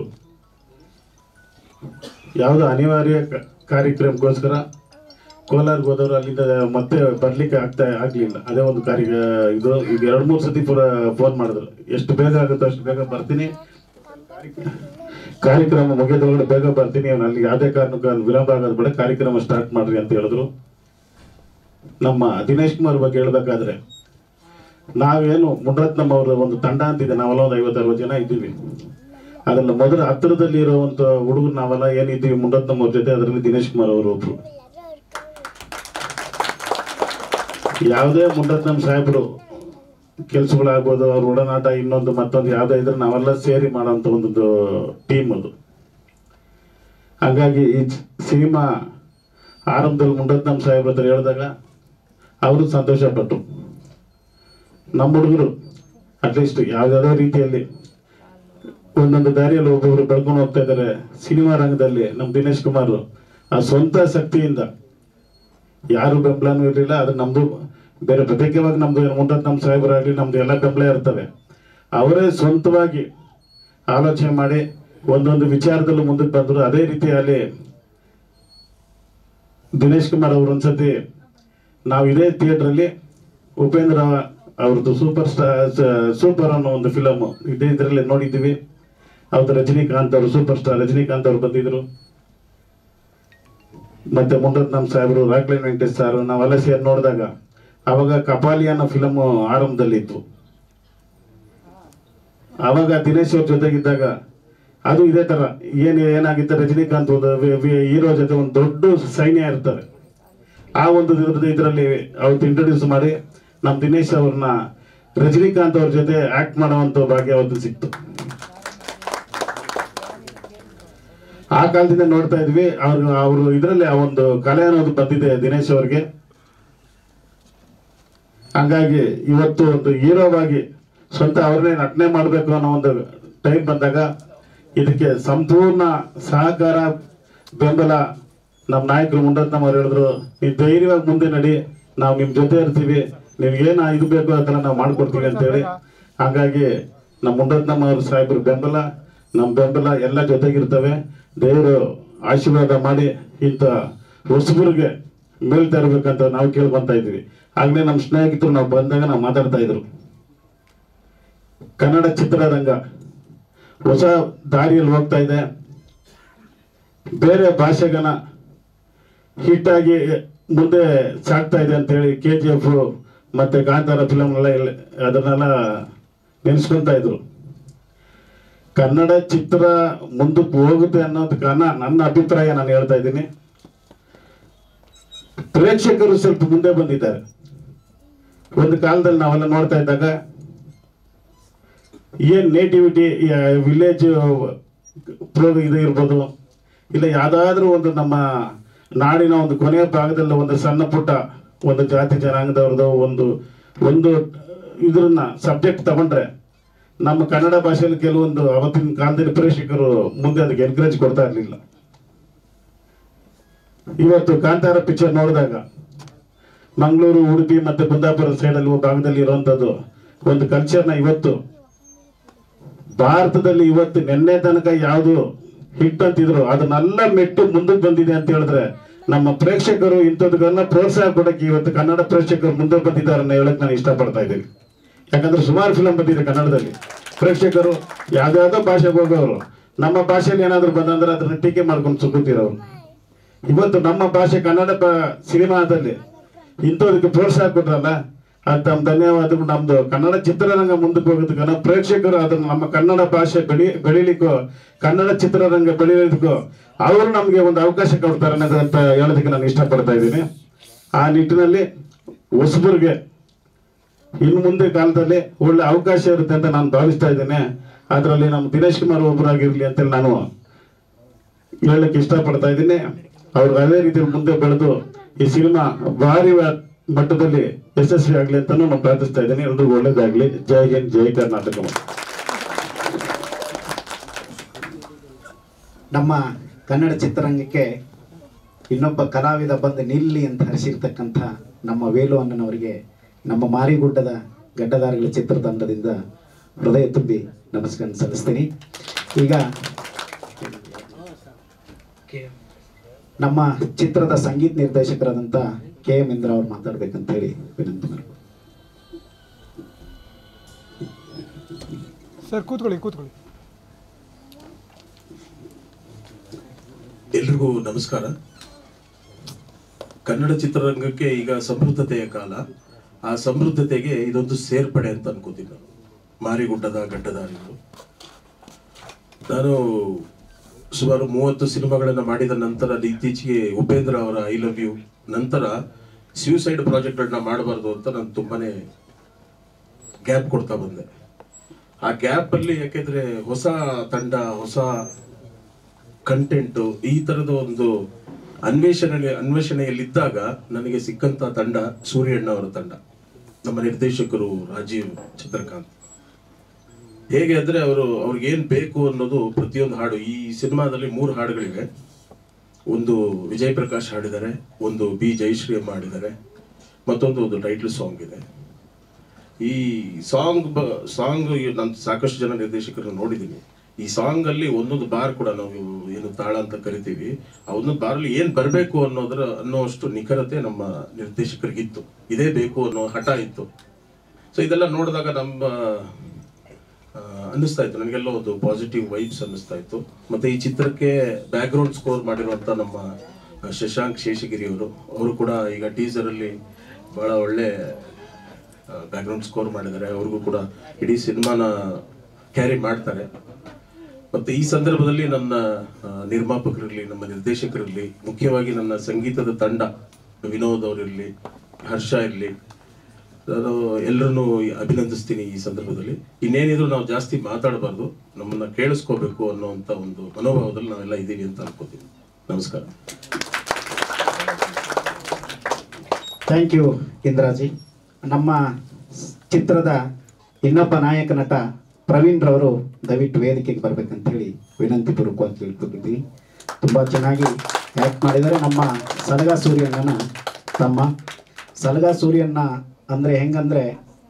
ಯಾವುದೋ ಅನಿವಾರ್ಯ ಕ- ಕಾರ್ಯಕ್ರಮಕ್ಕೋಸ್ಕರ ಕೋಲಾರ್ಗೆ ಹೋದವರು ಅಲ್ಲಿಂದ ಮತ್ತೆ ಬರ್ಲಿಕ್ಕೆ ಆಗ್ತಾ ಆಗ್ಲಿಲ್ಲ ಅದೇ ಒಂದು ಕಾರ್ಯ ಇದು ಈಗ ಎರಡು ಮೂರು ಸತಿ ಪುರ ಫೋನ್ ಮಾಡಿದ್ರು ಎಷ್ಟು ಬೇಗ ಆಗುತ್ತೋ ಅಷ್ಟು ಬೇಗ ಬರ್ತೀನಿ ಕಾರ್ಯಕ್ರಮ ಮುಗಿಯೋದ್ರೊಳಗಡೆ ಬೇಗ ಬರ್ತೀನಿ ಅವ್ನು ಅಲ್ಲಿ ಯಾವುದೇ ಕಾರಣಕ್ಕೂ ಅಲ್ಲಿ ವಿಳಂಬ ಆಗೋದು ಬೇಡ ಕಾರ್ಯಕ್ರಮ ಸ್ಟಾರ್ಟ್ ಮಾಡ್ರಿ ಅಂತ ಹೇಳಿದ್ರು ನಮ್ಮ ದಿನೇಶ್ ಕುಮಾರ್ ಬಗ್ಗೆ ಹೇಳ್ಬೇಕಾದ್ರೆ ನಾವೇನು ಮುನ್ರತ್ನಂ ಅವರ ಒಂದು ತಂಡ ಅಂತಿದೆ ನಾವೆಲ್ಲ ಒಂದು ಐವತ್ತು ಅರವತ್ತು ಜನ ಇದ್ದೀವಿ ಅದ್ರಲ್ಲಿ ಮೊದಲು ಹತ್ತಿರದಲ್ಲಿ ಇರುವಂತ ಹುಡುಗರು ನಾವೆಲ್ಲ ಏನಿದ್ದೀವಿ ಮುನ್ರತ್ನಂ ಅವ್ರ ಜೊತೆ ಅದರಲ್ಲಿ ದಿನೇಶ್ ಕುಮಾರ್ ಅವರು ಒಬ್ರು ಯಾವುದೇ ಮುನ್ರತ್ನಂ ಸಾಹೇಬರು ಕೆಲಸಗಳಾಗ್ಬೋದು ಅವ್ರ ಒಡನಾಟ ಇನ್ನೊಂದು ಮತ್ತೊಂದು ಯಾವುದೇ ಇದ್ರೆ ನಾವೆಲ್ಲ ಸೇರಿ ಮಾಡೋಂಥ ಒಂದು ಟೀಮ್ ಅದು ಹಾಗಾಗಿ ಈ ಸಿನಿಮಾ ಆರಂಭದಲ್ಲಿ ಮುನ್ರತ್ನಂ ಸಾಹೇಬ್ರ ಹತ್ರ ಹೇಳಿದಾಗ ಅವರು ಸಂತೋಷ ಪಟ್ಟರು ನಮ್ಮ ಹುಡುಗರು ಅಟ್ಲೀಸ್ಟ್ ಯಾವುದಾದ್ರೂ ರೀತಿಯಲ್ಲಿ ಒಂದೊಂದು ದಾರಿಯಲ್ಲಿ ಒಬ್ಬೊಬ್ರು ಬೆಳ್ಕೊಂಡು ಹೋಗ್ತಾ ಇದ್ದಾರೆ ಸಿನಿಮಾ ರಂಗದಲ್ಲಿ ನಮ್ಮ ದಿನೇಶ್ ಕುಮಾರ್ ಆ ಸ್ವಂತ ಶಕ್ತಿಯಿಂದ ಯಾರು ಬೆಂಬಲನೂ ಇರಲಿಲ್ಲ ಅದು ನಮ್ದು ಬೇರೆ ಪ್ರತ್ಯೇಕವಾಗಿ ನಮ್ದು ಮುಂದತ್ ನಮ್ಮ ಸಾಹೇಬರಾಗಲಿ ನಮ್ದು ಎಲ್ಲ ಬೆಂಬಲ ಇರ್ತವೆ ಅವರೇ ಸ್ವಂತವಾಗಿ ಆಲೋಚನೆ ಮಾಡಿ ಒಂದೊಂದು ವಿಚಾರದಲ್ಲೂ ಮುಂದಕ್ಕೆ ಬಂದರು ಅದೇ ರೀತಿಯಲ್ಲಿ ದಿನೇಶ್ ಕುಮಾರ್ ಅವರು ಒಂದ್ಸತಿ ನಾವು ಇದೇ ಥಿಯೇಟ್ರಲ್ಲಿ ಉಪೇಂದ್ರ ಅವ್ರದ್ದು ಸೂಪರ್ ಸ್ಟಾರ್ ಸೂಪರ್ ಅನ್ನೋ ಒಂದು ಫಿಲಮ್ ಇದೇ ಇದರಲ್ಲಿ ನೋಡಿದ್ದೀವಿ ಅವ್ರದ್ದು ರಜನಿಕಾಂತ್ ಅವರು ಸೂಪರ್ ಸ್ಟಾರ್ ರಜನಿಕಾಂತ್ ಅವರು ಬಂದಿದ್ರು ಮತ್ತೆ ಮುಂದತ್ ನಮ್ಮ ಸಾಹೇಬರು ರಾಕ್ಲೈನ್ ವೆಂಕಟೇಶ್ ಸರ್ ನಾವೆಲ್ಲ ಸೇರಿ ನೋಡಿದಾಗ ಅವಾಗ ಕಪಾಲಿ ಅನ್ನೋ ಫಿಲಮ್ ಆರಂಭದಲ್ಲಿ ಇತ್ತು ಅವಾಗ ದಿನೇಶ್ ಅವ್ರ ಜೊತೆಗಿದ್ದಾಗ ಅದು ಇದೇ ತರ ಏನು ಏನಾಗಿತ್ತು ರಜನಿಕಾಂತ್ ಒಂದು ಹೀರೋ ಜೊತೆ ಒಂದು ದೊಡ್ಡ ಸೈನ್ಯ ಇರ್ತಾರೆ ಆ ಒಂದು ಇದರಲ್ಲಿ ಅವತ್ತು ಇಂಟ್ರೊಡ್ಯೂಸ್ ಮಾಡಿ ನಮ್ಮ ದಿನೇಶ್ ಅವ್ರನ್ನ ರಜನಿಕಾಂತ್ ಅವ್ರ ಜೊತೆ ಆಕ್ಟ್ ಮಾಡುವಂತ ಭಾಗ್ಯ ಅವತ್ತು ಸಿಕ್ತು ಆ ಕಾಲದಿಂದ ನೋಡ್ತಾ ಇದ್ವಿ ಅವ್ರು ಅವರು ಇದರಲ್ಲಿ ಆ ಒಂದು ಕಲೆ ಅನ್ನೋದು ಬಂದಿದೆ ದಿನೇಶ್ ಅವ್ರಿಗೆ ಹಂಗಾಗಿ ಇವತ್ತು ಒಂದು ಹೀರೋವಾಗಿ ಸ್ವಂತ ಅವ್ರನ್ನೇ ನಟನೆ ಮಾಡಬೇಕು ಅನ್ನೋ ಒಂದು ಟೈಮ್ ಬಂದಾಗ ಇದಕ್ಕೆ ಸಂಪೂರ್ಣ ಸಹಕಾರ ಬೆಂಬಲ ನಮ್ಮ ನಾಯಕರು ಮುಂಡತ್ನಮ್ಮ ಅವ್ರು ಹೇಳಿದ್ರು ನೀವು ಧೈರ್ಯವಾಗಿ ಮುಂದೆ ನಡಿ ನಾವು ನಿಮ್ಮ ಜೊತೆ ಇರ್ತೀವಿ ನಿಮ್ಗೇನು ಇದು ಬೇಕು ಅದೆಲ್ಲ ನಾವು ಮಾಡ್ಕೊಡ್ತೀವಿ ಅಂತೇಳಿ ಹಾಗಾಗಿ ನಮ್ಮ ಮುಂಡತ್ನಮ್ಮ ಅವ್ರ ಸಾಹೇಬ್ರ ಬೆಂಬಲ ನಮ್ಮ ಬೆಂಬಲ ಎಲ್ಲ ಜೊತೆಗಿರ್ತವೆ ದೇವರು ಆಶೀರ್ವಾದ ಮಾಡಿ ಇಂಥ ಹೊಸಬರಿಗೆ ಮೇಲ್ ತರಬೇಕಂತ ನಾವು ಕೇಳ್ಕೊಂತ ಇದ್ವಿ ಆಗ್ಲೇ ನಮ್ಮ ಸ್ನೇಹಿತರು ನಾವು ಬಂದಾಗ ನಾವು ಮಾತಾಡ್ತಾ ಇದ್ರು ಕನ್ನಡ ಚಿತ್ರರಂಗ ಹೊಸ ದಾರಿಯಲ್ಲಿ ಹೋಗ್ತಾ ಇದೆ ಬೇರೆ ಭಾಷೆಗನ ಹಿಟ್ ಆಗಿ ಮುಂದೆ ಸಾಗ್ತಾ ಇದೆ ಅಂತೇಳಿ ಕೆ ಜಿ ಎಫ್ ಮತ್ತೆ ಕಾಂತಾರ ಫಿಲಮ್ನೆಲ್ಲ ಅದನ್ನೆಲ್ಲ ನೆನೆಸ್ಕೊಂತ ಇದ್ರು ಕನ್ನಡ ಚಿತ್ರ ಮುಂದಕ್ಕೆ ಹೋಗುತ್ತೆ ಅನ್ನೋದು ಕಾರಣ ನನ್ನ ಅಭಿಪ್ರಾಯ ನಾನು ಹೇಳ್ತಾ ಇದ್ದೀನಿ ಪ್ರೇಕ್ಷಕರು ಸ್ವಲ್ಪ ಮುಂದೆ ಬಂದಿದ್ದಾರೆ ಒಂದು ಕಾಲದಲ್ಲಿ ನಾವೆಲ್ಲ ನೋಡ್ತಾ ಇದ್ದಾಗ ಏನ್ ನೇಟಿವಿಟಿ ವಿಲೇಜ್ ಪ್ರೋ ಇದು ಇರ್ಬೋದು ಇಲ್ಲ ಯಾವ್ದಾದ್ರೂ ಒಂದು ನಮ್ಮ ನಾಡಿನ ಒಂದು ಕೊನೆಯ ಭಾಗದಲ್ಲಿ ಒಂದು ಸಣ್ಣ ಪುಟ್ಟ ಒಂದು ಜಾತಿ ಜನಾಂಗದವ್ರದ್ದು ಒಂದು ಒಂದು ಇದ್ರನ್ನ ಸಬ್ಜೆಕ್ಟ್ ತಗೊಂಡ್ರೆ ನಮ್ಮ ಕನ್ನಡ ಭಾಷೆಯಲ್ಲಿ ಕೆಲವೊಂದು ಅವತ್ತಿನ ಕಾಲದಲ್ಲಿ ಪ್ರೇಕ್ಷಕರು ಮುಂದೆ ಅದಕ್ಕೆ ಎನ್ಕರೇಜ್ ಕೊಡ್ತಾ ಇರಲಿಲ್ಲ ಇವತ್ತು ಕಾಂತಾರ ಪಿಕ್ಚರ್ ನೋಡಿದಾಗ ಮಂಗಳೂರು ಉಡುಪಿ ಮತ್ತೆ ಕುಂದಾಪುರ ಸೈಡಲ್ಲಿ ಭಾಗದಲ್ಲಿ ಇರುವಂತದ್ದು ಒಂದು ಕಲ್ಚರ್ನ ಇವತ್ತು ಭಾರತದಲ್ಲಿ ಇವತ್ತು ನಿನ್ನೆ ತನಕ ಯಾವುದು ಹಿಟ್ ಅಂತಿದ್ರು ಅದನ್ನೆಲ್ಲ ಮೆಟ್ಟು ಮುಂದಕ್ಕೆ ಬಂದಿದೆ ಅಂತ ಹೇಳಿದ್ರೆ ನಮ್ಮ ಪ್ರೇಕ್ಷಕರು ಇಂಥದ್ದನ್ನ ಪ್ರೋತ್ಸಾಹ ಕೊಡಕ್ಕೆ ಇವತ್ತು ಕನ್ನಡ ಪ್ರೇಕ್ಷಕರು ಮುಂದೆ ಬಂದಿದ್ದಾರೆ ಅನ್ನೋ ಹೇಳಕ್ ನಾನು ಇಷ್ಟಪಡ್ತಾ ಇದ್ದೀನಿ ಯಾಕಂದ್ರೆ ಸುಮಾರು ಫಿಲಂ ಬಂದಿದೆ ಕನ್ನಡದಲ್ಲಿ ಪ್ರೇಕ್ಷಕರು ಯಾವ್ದಾವ್ದೋ ಭಾಷೆಗೆ ಹೋಗೋರು ನಮ್ಮ ಭಾಷೆಯಲ್ಲಿ ಏನಾದ್ರು ಬಂದಂದ್ರೆ ಅದನ್ನ ಟೀಕೆ ಮಾಡ್ಕೊಂಡು ಸುತ್ತೀರವ್ರು ಇವತ್ತು ನಮ್ಮ ಭಾಷೆ ಕನ್ನಡ ಬ- ಸಿನಿಮಾದಲ್ಲಿ ಇಂಥದಕ್ಕೆ ಪ್ರೋತ್ಸಾಹ ಕೊಟ್ರಲ್ಲ ಅದು ತಮ್ಮ ಧನ್ಯವಾದಗಳು ನಮ್ದು ಕನ್ನಡ ಚಿತ್ರರಂಗ ಮುಂದಕ್ಕೆ ಹೋಗೋದಕ್ಕೆ ನಮ್ಮ ಪ್ರೇಕ್ಷಕರು ಅದನ್ನ ನಮ್ಮ ಕನ್ನಡ ಭಾಷೆ ಬೆಳಿ ಬೆಳಿಲಿಕ್ಕೂ ಕನ್ನಡ ಚಿತ್ರರಂಗ ಬೆಳೆಯೋದಕ್ಕೂ ಅವರು ನಮಗೆ ಒಂದು ಅವಕಾಶ ಕೊಡ್ತಾರೆ ಅನ್ನೋದು ಅಂತ ಹೇಳೋದಕ್ಕೆ ನಾನು ಇಷ್ಟಪಡ್ತಾ ಇದ್ದೀನಿ ಆ ನಿಟ್ಟಿನಲ್ಲಿ ಹೊಸಬರಿಗೆ ಇನ್ನು ಮುಂದೆ ಕಾಲದಲ್ಲಿ ಒಳ್ಳೆ ಅವಕಾಶ ಇರುತ್ತೆ ಅಂತ ನಾನು ಭಾವಿಸ್ತಾ ಇದ್ದೇನೆ ಅದರಲ್ಲಿ ನಮ್ಮ ದಿನೇಶ್ ಕುಮಾರ್ ಒಬ್ಬರಾಗಿರ್ಲಿ ಅಂತೇಳಿ ನಾನು ಹೇಳಕ್ಕೆ ಇಷ್ಟಪಡ್ತಾ ಇದ್ದೀನಿ ಅವ್ರು ಅದೇ ರೀತಿ ಮುಂದೆ ಬೆಳೆದು ಈ ಸಿನಿಮಾ ಭಾರಿ ವ್ಯಾ- ಮಟ್ಟದಲ್ಲಿ ಯಶಸ್ವಿ ಆಗ್ಲಿ ಅಂತ ನಾನು ಪ್ರಾರ್ಥಿಸ್ತಾ ಇದ್ದೀನಿ ಎಲ್ರಿಗೂ ಒಳ್ಳೇದಾಗ್ಲಿ ಜೈ ಹಿಂದ್ ಜೈ ಕರ್ನಾಟಕ ನಮ್ಮ ಕನ್ನಡ ಚಿತ್ರರಂಗಕ್ಕೆ ಇನ್ನೊಬ್ಬ ಕಲಾವಿದ ಬಂದು ನಿಲ್ಲಿ ಅಂತ ಹರಿಸಿರ್ತಕ್ಕಂಥ ನಮ್ಮ ವೇಲು ಅಣ್ಣನವರಿಗೆ ನಮ್ಮ ಮಾರಿಗುಡ್ಡದ ಗಡ್ಡದಾರಿಗಳ ಚಿತ್ರತಂಡದಿಂದ ಹೃದಯ ತುಂಬಿ ನಮಸ್ಕಾರ ಸಲ್ಲಿಸ್ತೀನಿ ಈಗ ನಮ್ಮ ಚಿತ್ರದ ಸಂಗೀತ ನಿರ್ದೇಶಕರಾದಂಥ ಕೆ ಎಂ ಇಂದ್ರ ಅವ್ರು ಮಾತಾಡ್ಬೇಕಂತ ಹೇಳಿ ವಿನಂತಿ ಮಾಡ್ಬೋದು ಸರ್ ಕೂತ್ಕೊಳ್ಳಿ ಕೂತ್ಕೊಳ್ಳಿ ಎಲ್ರಿಗೂ ನಮಸ್ಕಾರ ಕನ್ನಡ ಚಿತ್ರರಂಗಕ್ಕೆ ಈಗ ಸಮೃದ್ಧತೆಯ ಕಾಲ ಆ ಸಮೃದ್ಧತೆಗೆ ಇದೊಂದು ಸೇರ್ಪಡೆ ಅಂತ ಅನ್ಕೋತೀನಿ ನಾನು ಮಾರಿಗುಡ್ಡದ ಗಡ್ಡದಾರಿಗಳು ನಾನು ಸುಮಾರು ಮೂವತ್ತು ಸಿನಿಮಾಗಳನ್ನ ಮಾಡಿದ ನಂತರ ಇತ್ತೀಚೆಗೆ ಉಪೇಂದ್ರ ಅವರ ಐ ಲವ್ ಯು ನಂತರ ಸ್ಯೂಸೈಡ್ ಪ್ರಾಜೆಕ್ಟ್ಗಳನ್ನ ಮಾಡಬಾರ್ದು ಅಂತ ನಾನು ತುಂಬಾನೇ ಗ್ಯಾಪ್ ಕೊಡ್ತಾ ಬಂದೆ ಆ ಗ್ಯಾಪ್ ಅಲ್ಲಿ ಯಾಕೆಂದ್ರೆ ಹೊಸ ತಂಡ ಹೊಸ ಕಂಟೆಂಟ್ ಈ ತರದ ಒಂದು ಅನ್ವೇಷಣೆ ಅನ್ವೇಷಣೆಯಲ್ಲಿದ್ದಾಗ ನನಗೆ ಸಿಕ್ಕಂತ ತಂಡ ಸೂರ್ಯಣ್ಣ ಅವರ ತಂಡ ನಮ್ಮ ನಿರ್ದೇಶಕರು ರಾಜೀವ್ ಚಂದ್ರಕಾಂತ್ ಹೇಗೆ ಅಂದ್ರೆ ಅವರು ಅವ್ರಿಗೆ ಏನ್ ಬೇಕು ಅನ್ನೋದು ಪ್ರತಿಯೊಂದು ಹಾಡು ಈ ಸಿನಿಮಾದಲ್ಲಿ ಮೂರು ಹಾಡುಗಳಿವೆ ಒಂದು ವಿಜಯ್ ಪ್ರಕಾಶ್ ಹಾಡಿದ್ದಾರೆ ಒಂದು ಬಿ ಜಯಶ್ರೀ ಅಮ್ಮ ಹಾಡಿದ್ದಾರೆ ಮತ್ತೊಂದು ಒಂದು ಟೈಟಲ್ ಸಾಂಗ್ ಇದೆ ಈ ಸಾಂಗ್ ಸಾಂಗ್ ನಾನು ಸಾಕಷ್ಟು ಜನ ನಿರ್ದೇಶಕರನ್ನು ನೋಡಿದ್ದೀನಿ ಈ ಸಾಂಗ್ ಅಲ್ಲಿ ಒಂದೊಂದು ಬಾರ್ ಕೂಡ ನಾವು ಏನು ತಾಳ ಅಂತ ಕರಿತೀವಿ ಆ ಒಂದೊಂದು ಬಾರ್ ಅಲ್ಲಿ ಏನ್ ಬರಬೇಕು ಅನ್ನೋದ್ರ ಅನ್ನೋಷ್ಟು ನಿಖರತೆ ನಮ್ಮ ನಿರ್ದೇಶಕರಿಗಿತ್ತು ಇದೇ ಬೇಕು ಅನ್ನೋ ಹಠ ಇತ್ತು ಸೊ ಇದೆಲ್ಲ ನೋಡಿದಾಗ ನಮ್ಮ ಆ, ಅನ್ನಿಸ್ತಾ ಇತ್ತು ನನಗೆಲ್ಲ ಒಂದು ಪಾಸಿಟಿವ್ ವೈಬ್ಸ್ ಅನ್ನಿಸ್ತಾ ಇತ್ತು ಮತ್ತೆ ಈ ಚಿತ್ರಕ್ಕೆ ಬ್ಯಾಕ್ ಗ್ರೌಂಡ್ ಸ್ಕೋರ್ ಮಾಡಿರುವಂತ ನಮ್ಮ ಶಶಾಂಕ್ ಶೇಷಗಿರಿ ಅವರು ಅವರು ಕೂಡ ಈಗ ಟೀಸರ್ ಅಲ್ಲಿ ಬಹಳ ಒಳ್ಳೆ ಬ್ಯಾಕ್ ಗ್ರೌಂಡ್ ಸ್ಕೋರ್ ಮಾಡಿದ್ದಾರೆ ಅವ್ರಿಗೂ ಕೂಡ ಇಡೀ ಸಿನಿಮಾನ ಕ್ಯಾರಿ ಮಾಡ್ತಾರೆ ಮತ್ತೆ ಈ ಸಂದರ್ಭದಲ್ಲಿ ನನ್ನ ಆ, ನಿರ್ಮಾಪಕರಿರ್ಲಿ ನಮ್ಮ ನಿರ್ದೇಶಕರಿರ್ಲಿ ಮುಖ್ಯವಾಗಿ ನನ್ನ ಸಂಗೀತದ ತಂಡ ವಿನೋದ್ ಅವರಿರ್ಲಿ ಹರ್ಷ ಇರ್ಲಿ ನಾನು ಎಲ್ಲರನ್ನೂ ಅಭಿನಂದಿಸ್ತೀನಿ ಈ ಸಂದರ್ಭದಲ್ಲಿ ಇನ್ನೇನಿದ್ರು ನಾವು ಜಾಸ್ತಿ ಮಾತಾಡಬಾರ್ದು ನಮ್ಮನ್ನ ಕೇಳಿಸ್ಕೋಬೇಕು ಅನ್ನೋಂಥ ಒಂದು ಮನೋಭಾವದಲ್ಲಿ ನಾವೆಲ್ಲ ಇದ್ದೀವಿ ಅಂತ ಅನ್ಕೋತೀನಿ ನಮಸ್ಕಾರ ಥ್ಯಾಂಕ್ ಯು ಇಂದ್ರಾಜಿ ನಮ್ಮ ಸ್- ಚಿತ್ರದ ಇನ್ನೊಬ್ಬ ನಾಯಕ ನಟ ಪ್ರವೀಣ್ ರವರು ದಯವಿಟ್ಟು ವೇದಿಕೆಗೆ ಬರ್ಬೇಕಂತ ಹೇಳಿ ವಿನಂತಿ ಪೂರ್ವಕವಾಗಿ ಕೇಳ್ಕೊತಿದ್ದೀನಿ ತುಂಬ ಚೆನ್ನಾಗಿ ಆ್ಯಕ್ಟ್ ಮಾಡಿದ್ದಾರೆ ನಮ್ಮ ಸಲಗಾ ಸೂರ್ಯಣ್ಣನ ತಮ್ಮ ಸಲಗಾ ಸೂರ್ಯಣ್ಣ ಅಂದರೆ ಹೆಂಗಂದ್ರೆ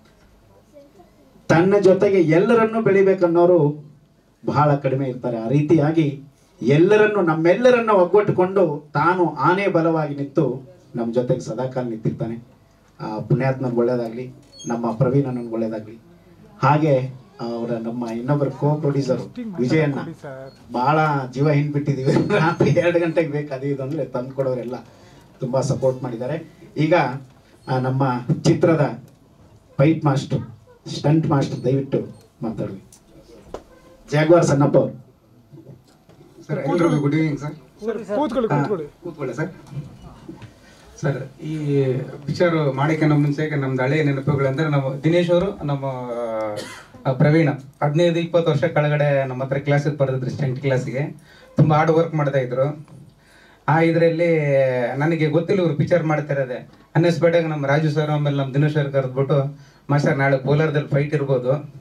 ತನ್ನ ಜೊತೆಗೆ ಎಲ್ಲರನ್ನೂ ಬೆಳಿಬೇಕನ್ನೋರು ಬಹಳ ಕಡಿಮೆ ಇರ್ತಾರೆ ಆ ರೀತಿಯಾಗಿ ಎಲ್ಲರನ್ನು ನಮ್ಮೆಲ್ಲರನ್ನು ಒಗ್ಗಟ್ಟುಕೊಂಡು ತಾನು ಆನೆ ಬಲವಾಗಿ ನಿಂತು ನಮ್ಮ ಜೊತೆಗೆ ಸದಾಕಾಲ ನಿಂತಿರ್ತಾನೆ ಆ ಪುಣ್ಯಾತ್ಮನಿಗೆ ಒಳ್ಳೇದಾಗ್ಲಿ ನಮ್ಮ ಪ್ರವೀಣ್ ಅಣ್ಣನಿಗೆ ಒಳ್ಳೇದಾಗ್ಲಿ ಹಾಗೆ ಅವರ ನಮ್ಮ ಇನ್ನೊಬ್ಬರ ಕೋ ಪ್ರೊಡ್ಯೂಸರ್ ವಿಜಯಣ್ಣ ಸರ್ ಬಹಳ ಜೀವ ಹಿಂಡ್ಬಿಟ್ಟಿದೀವಿ ರಾತ್ರಿ ಎರಡು ಗಂಟೆಗೆ ಬೇಕು ಅದು ಇದು ಅಂದ್ರೆ ತಂದು ಕೊಡೋರೆಲ್ಲ ತುಂಬಾ ಸಪೋರ್ಟ್ ಮಾಡಿದ್ದಾರೆ ಈಗ ಆ, ನಮ್ಮ ಚಿತ್ರದ ಫೈಟ್ ಮಾಸ್ಟರ್ ಸ್ಟಂಟ್ ಮಾಸ್ಟರ್ ದಯವಿಟ್ಟು ಮಾತಾಡ್ವಿ ಜಾಗ್ವಾರ್ ಸಣ್ಣಪ್ಪ ಅವ್ರು ಸರ್ ಎಲ್ರಿಗೂ ಗುಡ್ ಈವ್ನಿಂಗ್ ಸರ್ ಸರ್ ಕೂತ್ಕೊಳ್ಳಿ ಕೂತ್ಕೊಳ್ಳಿ ಕೂತ್ಕೊಳ್ಳಿ ಸರ್ ಸರ್ ಈ ಪಿಕ್ಚರ್ ಮಾಡೋಕ್ಕಿಂತ ಮುಂಚೆಗೆ ನಮ್ದು ಹಳೆಯ ನೆನಪುಗಳಂದ್ರೆ ನಮ್ಮ ದಿನೇಶ್ ಅವರು ನಮ್ಮ ಆ, ಪ್ರವೀಣ ಹದಿನೈದು ಇಪ್ಪತ್ತು ವರ್ಷ ಕೆಳಗಡೆ ನಮ್ಮ ಹತ್ರ ಕ್ಲಾಸಿಗೆ ಬರೆದಿದ್ರು ಸ್ಟೆಂಟ್ ಕ್ಲಾಸಿಗೆ ತುಂಬ ಹಾರ್ಡ್ ವರ್ಕ್ ಮಾಡ್ತಾ ಇದ್ರು ಆ ಇದರಲ್ಲಿ ನನಗೆ ಗೊತ್ತಿಲ್ಲ ಇವ್ರು ಪಿಕ್ಚರ್ ಮಾಡ್ತಾ ಇರೋದೆ ಅನ್ನಿಸ್ಬೇಡಾಗ ನಮ್ಮ ರಾಜು ಸರ್ ಆಮೇಲೆ ನಮ್ಮ ದಿನೇಶ್ ಸರ್ ಕರೆದ್ಬಿಟ್ಟು ಮಾಸ್ಟರ್ ನಾಳೆ ಕೋಲಾರದಲ್ಲಿ ಫೈಟ್ ಇರ್ಬೋದು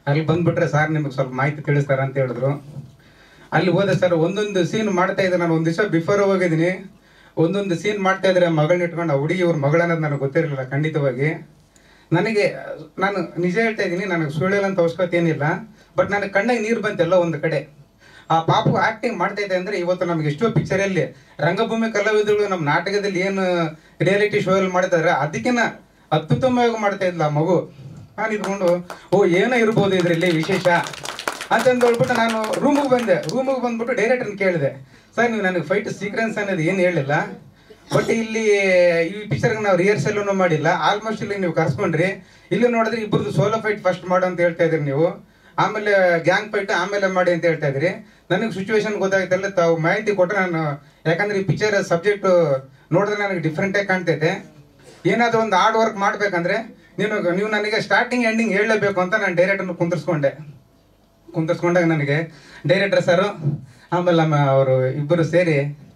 ಅಲ್ಲಿ ಬಂದ್ಬಿಟ್ರೆ ಸರ್ ನಿಮಗೆ ಸ್ವಲ್ಪ ಮಾಹಿತಿ ತಿಳಿಸ್ತಾರ ಅಂತ ಹೇಳಿದ್ರು ಅಲ್ಲಿ ಹೋದೆ ಸರ್ ಒಂದೊಂದು ಸೀನ್ ಮಾಡ್ತಾ ಇದ್ದೆ ನಾನು ಒಂದು ದಿವಸ ಬಿಫೋರ್ ಹೋಗಿದ್ದೀನಿ ಒಂದೊಂದು ಸೀನ್ ಮಾಡ್ತಾ ಇದ್ರೆ ಮಗಳನ್ನ ಇಟ್ಕೊಂಡು ಆ ಹುಡುಗಿ ಇವ್ರ ಮಗಳ ಅನ್ನೋದು ನನಗೆ ಗೊತ್ತಿರಲಿಲ್ಲ ಖಂಡಿತವಾಗಿ ನನಗೆ ನಾನು ನಿಜ ಹೇಳ್ತಾ ಇದ್ದೀನಿ ನನಗೆ ಸುಳ್ಳು ಹೇಳೋಂಥ ಅವಶ್ಯಕತೆ ಏನಿಲ್ಲ ಬಟ್ ನನಗೆ ಕಣ್ಣಿಗೆ ನೀರು ಬಂತೆಲ್ಲ ಒಂದು ಕಡೆ ಆ ಪಾಪು ಆಕ್ಟಿಂಗ್ ಮಾಡ್ತಾ ಇದೆ ಅಂದ್ರೆ ಇವತ್ತು ನಮ್ಗೆ ಎಷ್ಟೋ ಪಿಕ್ಚರಲ್ಲಿ ರಂಗಭೂಮಿ ಕಲಾವಿದಗಳು ನಮ್ಮ ನಾಟಕದಲ್ಲಿ ಏನು ರಿಯಾಲಿಟಿ ಶೋ ಅಲ್ಲಿ ಮಾಡ್ತಾರೆ ಅದಕ್ಕಿಂತ ಅತ್ಯುತ್ತಮವಾಗಿ ಮಾಡ್ತಾ ಇದ್ಲ ಆ ಮಗು ನಾನು ಇದ್ಕೊಂಡು ಓ ಏನೋ ಇರ್ಬೋದು ಇದರಲ್ಲಿ ವಿಶೇಷ ಅಂತಂದು ಹೇಳ್ಬಿಟ್ಟು ನಾನು ರೂಮಿಗೆ ಬಂದೆ ರೂಮಿಗೆ ಬಂದ್ಬಿಟ್ಟು ಡೈರೆಕ್ಟರ್ನ ಕೇಳಿದೆ ಸರ್ ನೀವು ನನಗೆ ಫೈಟ್ ಸೀಕ್ರೆನ್ಸ್ ಅನ್ನೋದು ಏನು ಹೇಳಿಲ್ಲ ಬಟ್ ಇಲ್ಲಿ ಈ ಪಿಕ್ಚರ್ಗೆ ನಾವು ರಿಹರ್ಸಲ್ ಮಾಡಿಲ್ಲ ಆಲ್ಮೋಸ್ಟ್ ಇಲ್ಲಿ ನೀವು ಕರ್ಸ್ಕೊಂಡ್ರಿ ಇಲ್ಲಿ ನೋಡಿದ್ರೆ ಇಬ್ಬರದು ಸೋಲೋ ಫೈಟ್ ಫಸ್ಟ್ ಮಾಡು ಅಂತ ಹೇಳ್ತಾ ಇದ್ರಿ ನೀವು ಆಮೇಲೆ ಗ್ಯಾಂಗ್ ಫೈಟ್ ಆಮೇಲೆ ಮಾಡಿ ಅಂತ ಹೇಳ್ತಾ ಇದ್ರಿ ನನಗೆ ಸಿಚುವೇಶನ್ ಗೊತ್ತಾಯ್ತಲ್ಲ ತಾವು ಮಾಹಿತಿ ಕೊಟ್ಟರೆ ನಾನು ಯಾಕಂದ್ರೆ ಈ ಪಿಕ್ಚರ್ ಸಬ್ಜೆಕ್ಟ್ ನೋಡಿದ್ರೆ ನನಗೆ ಡಿಫ್ರೆಂಟಾಗಿ ಕಾಣ್ತೈತೆ ಏನಾದರೂ ಒಂದು ಹಾರ್ಡ್ ವರ್ಕ್ ಮಾಡ್ಬೇಕಂದ್ರೆ ನೀನು ನೀವು ನನಗೆ ಸ್ಟಾರ್ಟಿಂಗ್ ಎಂಡಿಂಗ್ ಹೇಳಲೇಬೇಕು ಅಂತ ನಾನು ಡೈರೆಕ್ಟರ್ನ ಕುಂದಿರ್ಸ್ಕೊಂಡೆ ಕುಂದಿರ್ಸ್ಕೊಂಡಾಗ ನನಗೆ ಡೈರೆಕ್ಟರ್ ಸರು ಆಮೇಲೆ ನಮ್ಮ ಅವರು ಇಬ್ಬರು ಸೇರಿ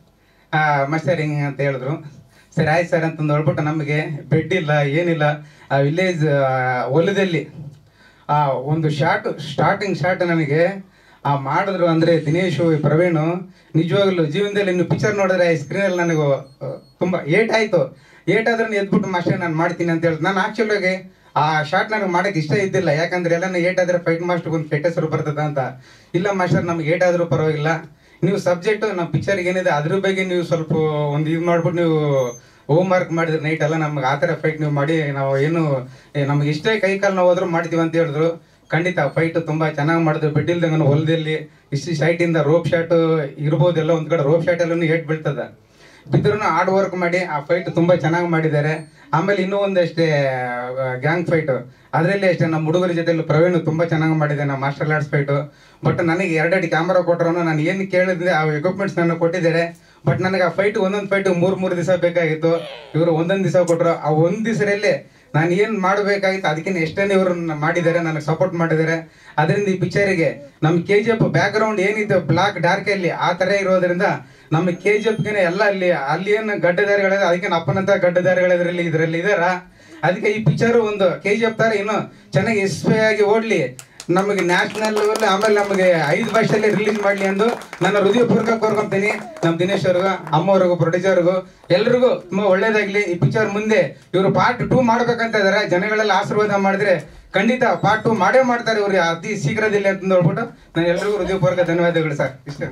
ಮಾಸ್ಟರ್ ಹಿಂಗೆ ಅಂತ ಹೇಳಿದ್ರು ಸರಿ ಆಯ್ತು ಸರ್ ಅಂತಂದು ಹೇಳ್ಬಿಟ್ಟು ನಮಗೆ ಬೆಡ್ ಇಲ್ಲ ಏನಿಲ್ಲ ಆ ವಿಲೇಜ್ ಹೊಲದಲ್ಲಿ ಆ ಒಂದು ಶಾಟ್ ಸ್ಟಾರ್ಟಿಂಗ್ ಶಾಟ್ ನನಗೆ ಆ ಮಾಡಿದ್ರು ಅಂದರೆ ದಿನೇಶು ಈ ಪ್ರವೀಣು ನಿಜವಾಗ್ಲೂ ಜೀವನದಲ್ಲಿ ಇನ್ನು ಪಿಕ್ಚರ್ ನೋಡಿದ್ರೆ ಸ್ಕ್ರೀನಲ್ಲಿ ನನಗೆ ಆ, ತುಂಬ ಏಟ್ ಆಯಿತು ಏಟ್ ಆದ್ರೂ ಎದ್ಬಿಟ್ಟು ಮಾಸ್ಟರ್ ನಾನು ಮಾಡ್ತೀನಿ ಅಂತ ಹೇಳಿದ್ರು ನಾನು ಆ್ಯಕ್ಚುಲಾಗಿ ಆ ಶಾಟ್ ನನಗೆ ಮಾಡಕ್ಕೆ ಇಷ್ಟ ಇದ್ದಿಲ್ಲ ಯಾಕಂದ್ರೆ ಎಲ್ಲ ಏಟ್ ಆದ್ರೆ ಫೈಟ್ ಮಾಸ್ಟರ್ ಒಂದು ಕೆಟ್ಟ ಹೆಸರು ಬರ್ತದ ಅಂತ ಇಲ್ಲ ಮಾಸ್ಟರ್ ನಮ್ಗೆ ಏಟ್ ಆದ್ರೂ ಪರವಾಗಿಲ್ಲ ನೀವು ಸಬ್ಜೆಕ್ಟ್ ನಮ್ಮ ಪಿಕ್ಚರ್ಗೆ ಏನಿದೆ ಅದ್ರ ಬಗ್ಗೆ ನೀವು ಸ್ವಲ್ಪ ಒಂದು ಇದು ಮಾಡ್ಬಿಟ್ಟು ನೀವು ಹೋಮ್ ವರ್ಕ್ ಮಾಡಿದ್ರೆ ನೈಟ್ ಎಲ್ಲ ನಮ್ಗೆ ಆ ಥರ ಫೈಟ್ ನೀವು ಮಾಡಿ ನಾವು ಏನು ಏ, ನಮ್ಗೆ ಇಷ್ಟೇ ಕೈ ಕಾಲು ನಾವು ಹೋದ್ರು ಮಾಡ್ತೀವಿ ಅಂತ ಹೇಳಿದ್ರು ಖಂಡಿತ ಫೈಟ್ ತುಂಬಾ ಚೆನ್ನಾಗಿ ಮಾಡಿದ್ರು ಬೆಡ್ ಇಲ್ದಂಗ ಹೊಲದಲ್ಲಿ ಇಷ್ಟು ಸೈಟಿಂದ ರೋಪ್ ಶಾಟ್ ಇರ್ಬೋದು ಎಲ್ಲ ಒಂದ್ ಕಡೆ ರೋಪ್ ಶಾಟ್ ಎಲ್ಲೂ ಏಟ್ ಬೀಳ್ತದ ಬಿದ್ರೂ ಹಾರ್ಡ್ ವರ್ಕ್ ಮಾಡಿ ಆ ಫೈಟ್ ತುಂಬಾ ಚೆನ್ನಾಗಿ ಮಾಡಿದ್ದಾರೆ ಆಮೇಲೆ ಇನ್ನೂ ಒಂದಷ್ಟೇ ಗ್ಯಾಂಗ್ ಫೈಟ್ ಅದರಲ್ಲಿ ಅಷ್ಟೇ ನಮ್ಮ ಹುಡುಗರ ಜೊತೆಲಿ ಪ್ರವೀಣ್ ತುಂಬಾ ಚೆನ್ನಾಗಿ ಮಾಡಿದೆ ನಮ್ಮ ಮಾಸ್ಟರ್ ಆರ್ಟ್ಸ್ ಫೈಟು ಬಟ್ ನನಗೆ ಎರಡೆರಡು ಕ್ಯಾಮ್ರಾ ಕೊಟ್ಟರು ನಾನು ಏನು ಕೇಳಿದ್ರೆ ಆ ಎಕ್ವಿಪ್ಮೆಂಟ್ಸ್ ನನಗೆ ಕೊಟ್ಟಿದ್ದಾರೆ ಬಟ್ ನನಗೆ ಆ ಫೈಟ್ ಒಂದೊಂದು ಫೈಟ್ ಮೂರ್ ಮೂರು ದಿವಸ ಬೇಕಾಗಿತ್ತು ಇವರು ಒಂದೊಂದು ದಿವಸ ಕೊಟ್ಟರು ಆ ಒಂದ್ ದಿವಸದಲ್ಲಿ ನಾನು ಏನು ಮಾಡಬೇಕಾಗಿತ್ತು ಅದಕ್ಕಿಂತ ಎಷ್ಟೇನೆ ಇವರು ಮಾಡಿದ್ದಾರೆ ನನಗೆ ಸಪೋರ್ಟ್ ಮಾಡಿದ್ದಾರೆ ಅದರಿಂದ ಈ ಪಿಕ್ಚರಿಗೆ ನಮ್ಮ K G F background ಏನಿತ್ತು ಬ್ಲಾಕ್ ಡಾರ್ಕ್ ಅಲ್ಲಿ ಆ ತರ ಇರೋದ್ರಿಂದ ನಮ್ಮ ಕೆ ಜಿ ಎಫ್ಗೆ ಎಲ್ಲ ಅಲ್ಲಿ ಅಲ್ಲಿ ಏನು ಗಡ್ಡದಾರಿಗಳಿದೆ ಅದಕ್ಕೆ ಅಪ್ಪನಂತ ಗಡ್ಡದಾರಿಗಳಿದ್ರಲ್ಲಿ ಇದರಲ್ಲಿ ಇದಾರ ಅದಕ್ಕೆ ಈ ಪಿಕ್ಚರ್ ಒಂದು ಕೆ ಜಿ ಎಫ್ ತರ ಇನ್ನು ಚೆನ್ನಾಗಿ ಯಶಸ್ವಿ ಆಗಿ ಓಡ್ಲಿ ನಮಗೆ ನ್ಯಾಷನಲ್ ಲೆವೆಲ್ ಆಮೇಲೆ ನಮಗೆ ಐದು ಭಾಷೆಯಲ್ಲಿ ರಿಲೀಸ್ ಮಾಡ್ಲಿ ಎಂದು ನನ್ನ ಹೃದಯಪೂರ್ವಕ ಕೋರ್ಕೊಂತೀನಿ ನಮ್ಮ ದಿನೇಶ್ ಅವ್ರಿಗೂ ಅಮ್ಮವ್ರಿಗೂ ಪ್ರೊಡ್ಯೂಸರ್ಗೂ ಎಲ್ರಿಗೂ ತುಂಬಾ ಒಳ್ಳೇದಾಗ್ಲಿ ಈ ಪಿಕ್ಚರ್ ಮುಂದೆ ಇವರು ಪಾರ್ಟ್ ಟೂ ಮಾಡ್ಬೇಕಂತ ಇದಾರೆ ಜನಗಳೆಲ್ಲ ಆಶೀರ್ವಾದ ಮಾಡಿದ್ರೆ ಖಂಡಿತ ಪಾರ್ಟ್ ಟೂ ಮಾಡೇ ಮಾಡ್ತಾರೆ ಇವ್ರು ಅತಿ ಶೀಘ್ರದಲ್ಲಿ ಅಂತ ಹೇಳ್ಬಿಟ್ಟು ನಾನು ಎಲ್ರಿಗೂ ಹೃದಯಪೂರ್ವಕ ಧನ್ಯವಾದಗಳು ಸರ್ ಇಷ್ಟೇ